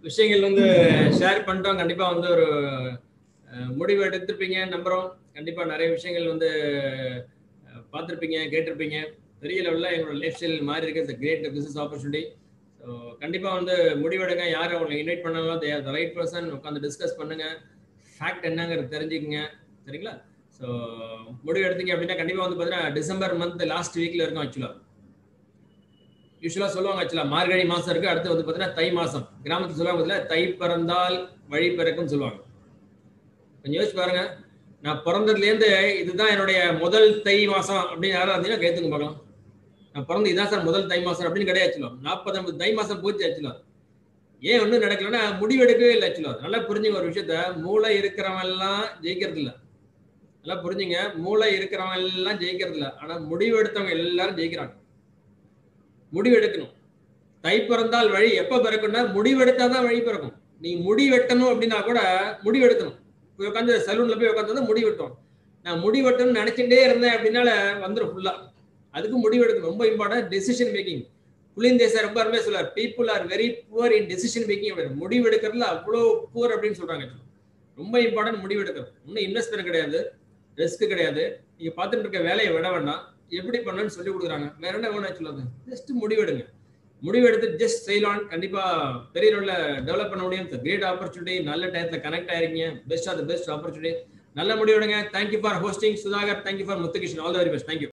விஷயங்கள் வந்து ஷேர் பண்ணிட்டோம் கண்டிப்பா வந்து ஒரு அஹ், முடிவு எடுத்திருப்பீங்க நம்புறோம் கண்டிப்பா நிறைய விஷயங்கள் வந்து அஹ், பார்த்திருப்பீங்க கேட்டிருப்பீங்க பெரிய லெவலில் எங்களோட லைஃப் ஸ்டைல் மாறி இருக்கு கிரேட் பிசினஸ் ஆப்பர்ச்சுனிட்டி ஸோ கண்டிப்பா வந்து முடிவெடுங்க யார் அவங்களை இன்வைட் பண்ணாலும் தே த ரைட் பர்சன் உட்காந்து டிஸ்கஸ் பண்ணுங்க ஃபேக்ட் என்னங்கிறது தெரிஞ்சுக்கங்க சரிங்களா ஸோ முடிவு எடுத்தீங்க அப்படின்னா கண்டிப்பா வந்து பார்த்தீங்கன்னா டிசம்பர் மந்த் லாஸ்ட் வீக்ல இருக்கும் ஆக்சுவலா யூஸ்வலா சொல்லுவாங்க ஆக்சுவலா மார்கழி மாசம் இருக்கு அடுத்து வந்து பார்த்தீங்கன்னா தை மாசம் கிராமத்துல சொல்லுவாங்க பார்த்தீங்களா, தை பிறந்தால் வழி பிறக்கும் சொல்லுவாங்க கொஞ்சம் யோசிச்சு பாருங்க நான் பிறந்ததுலேருந்து இதுதான் என்னுடைய முதல் தை மாசம் அப்படின்னு யாராவது இருந்தீங்கன்னா கேத்துங்க பார்க்கலாம் நான் பிறந்து இதான் சார் முதல் தை மாசம் அப்படின்னு கிடையாது ஆக்சுவலா நாற்பது ஐம்பது தை மாசம் போச்சு ஆக்சுவலா ஏன் ஒன்றும் நடக்கலன்னா முடிவெடுக்கவே இல்லை ஆக்சுவலா நல்லா புரிஞ்சுங்க ஒரு விஷயத்த மூளை இருக்கிறவன் எல்லாம் ஜெயிக்கிறது இல்ல நல்லா புரிஞ்சுங்க மூளை இருக்கிறவன் எல்லாம் ஜெயிக்கிறது இல்ல ஆனா முடிவு எடுத்தவங்க எல்லாரும் ஜெயிக்கிறாங்க முடிவு எடுக்கணும் தை பிறந்தால் வழி எப்ப பிறக்கும்னா முடிவு எடுத்தாதான் வழி பிறக்கும் நீ முடி வெட்டணும் அப்படின்னா கூட முடிவு எடுக்கணும் போய் உட்காந்து சலூன்ல போய் உட்காந்து முடி வெட்டும் நான் முடி வெட்டணும்னு நினைச்சுட்டே இருந்தேன் அப்படின்னால வந்துடும் ஃபுல்லா அதுக்கு முடிவு எடுக்கணும் ரொம்ப இம்பார்ட்டன்ட் டெசிஷன் மேக்கிங் புலிந்தேசர் ரொம்ப அருமையா சொல்றாரு people are very poor in decision making அப்படின்னு முடிவு எடுக்கிறதுல அவ்வளோ புவர் அப்படின்னு சொல்றாங்க ரொம்ப இம்பார்ட்டன்ட் முடிவு எடுக்கிறது இன்னும் இன்வெஸ்ட்மெண்ட் கிடையாது ரிஸ்க் கிடையாது நீங்க பார்த்துட்டு இருக்க வேலையை விட வேண்டாம் எப்படி பண்ணணும்னு சொல்லி கொடுக்குறாங்க வேற என்ன வேணும் சொல்லுவாங்க ஜஸ்ட் முடிவெடுங்க முடிவெடுத்து ஜஸ்ட் செய்யலாம் கண்டிப்பா பெரிய லெவலில் டெவலப் பண்ண முடியும் கிரேட் ஆப்பர்ச்சுனிட்டி நல்ல டயத்தில் கனெக்ட் ஆயிருக்கீங்க best of the best opportunity நல்ல முடிவெடுங்க thank you for hosting Sudhakar thank you for Muthukrishnan all the very best thank you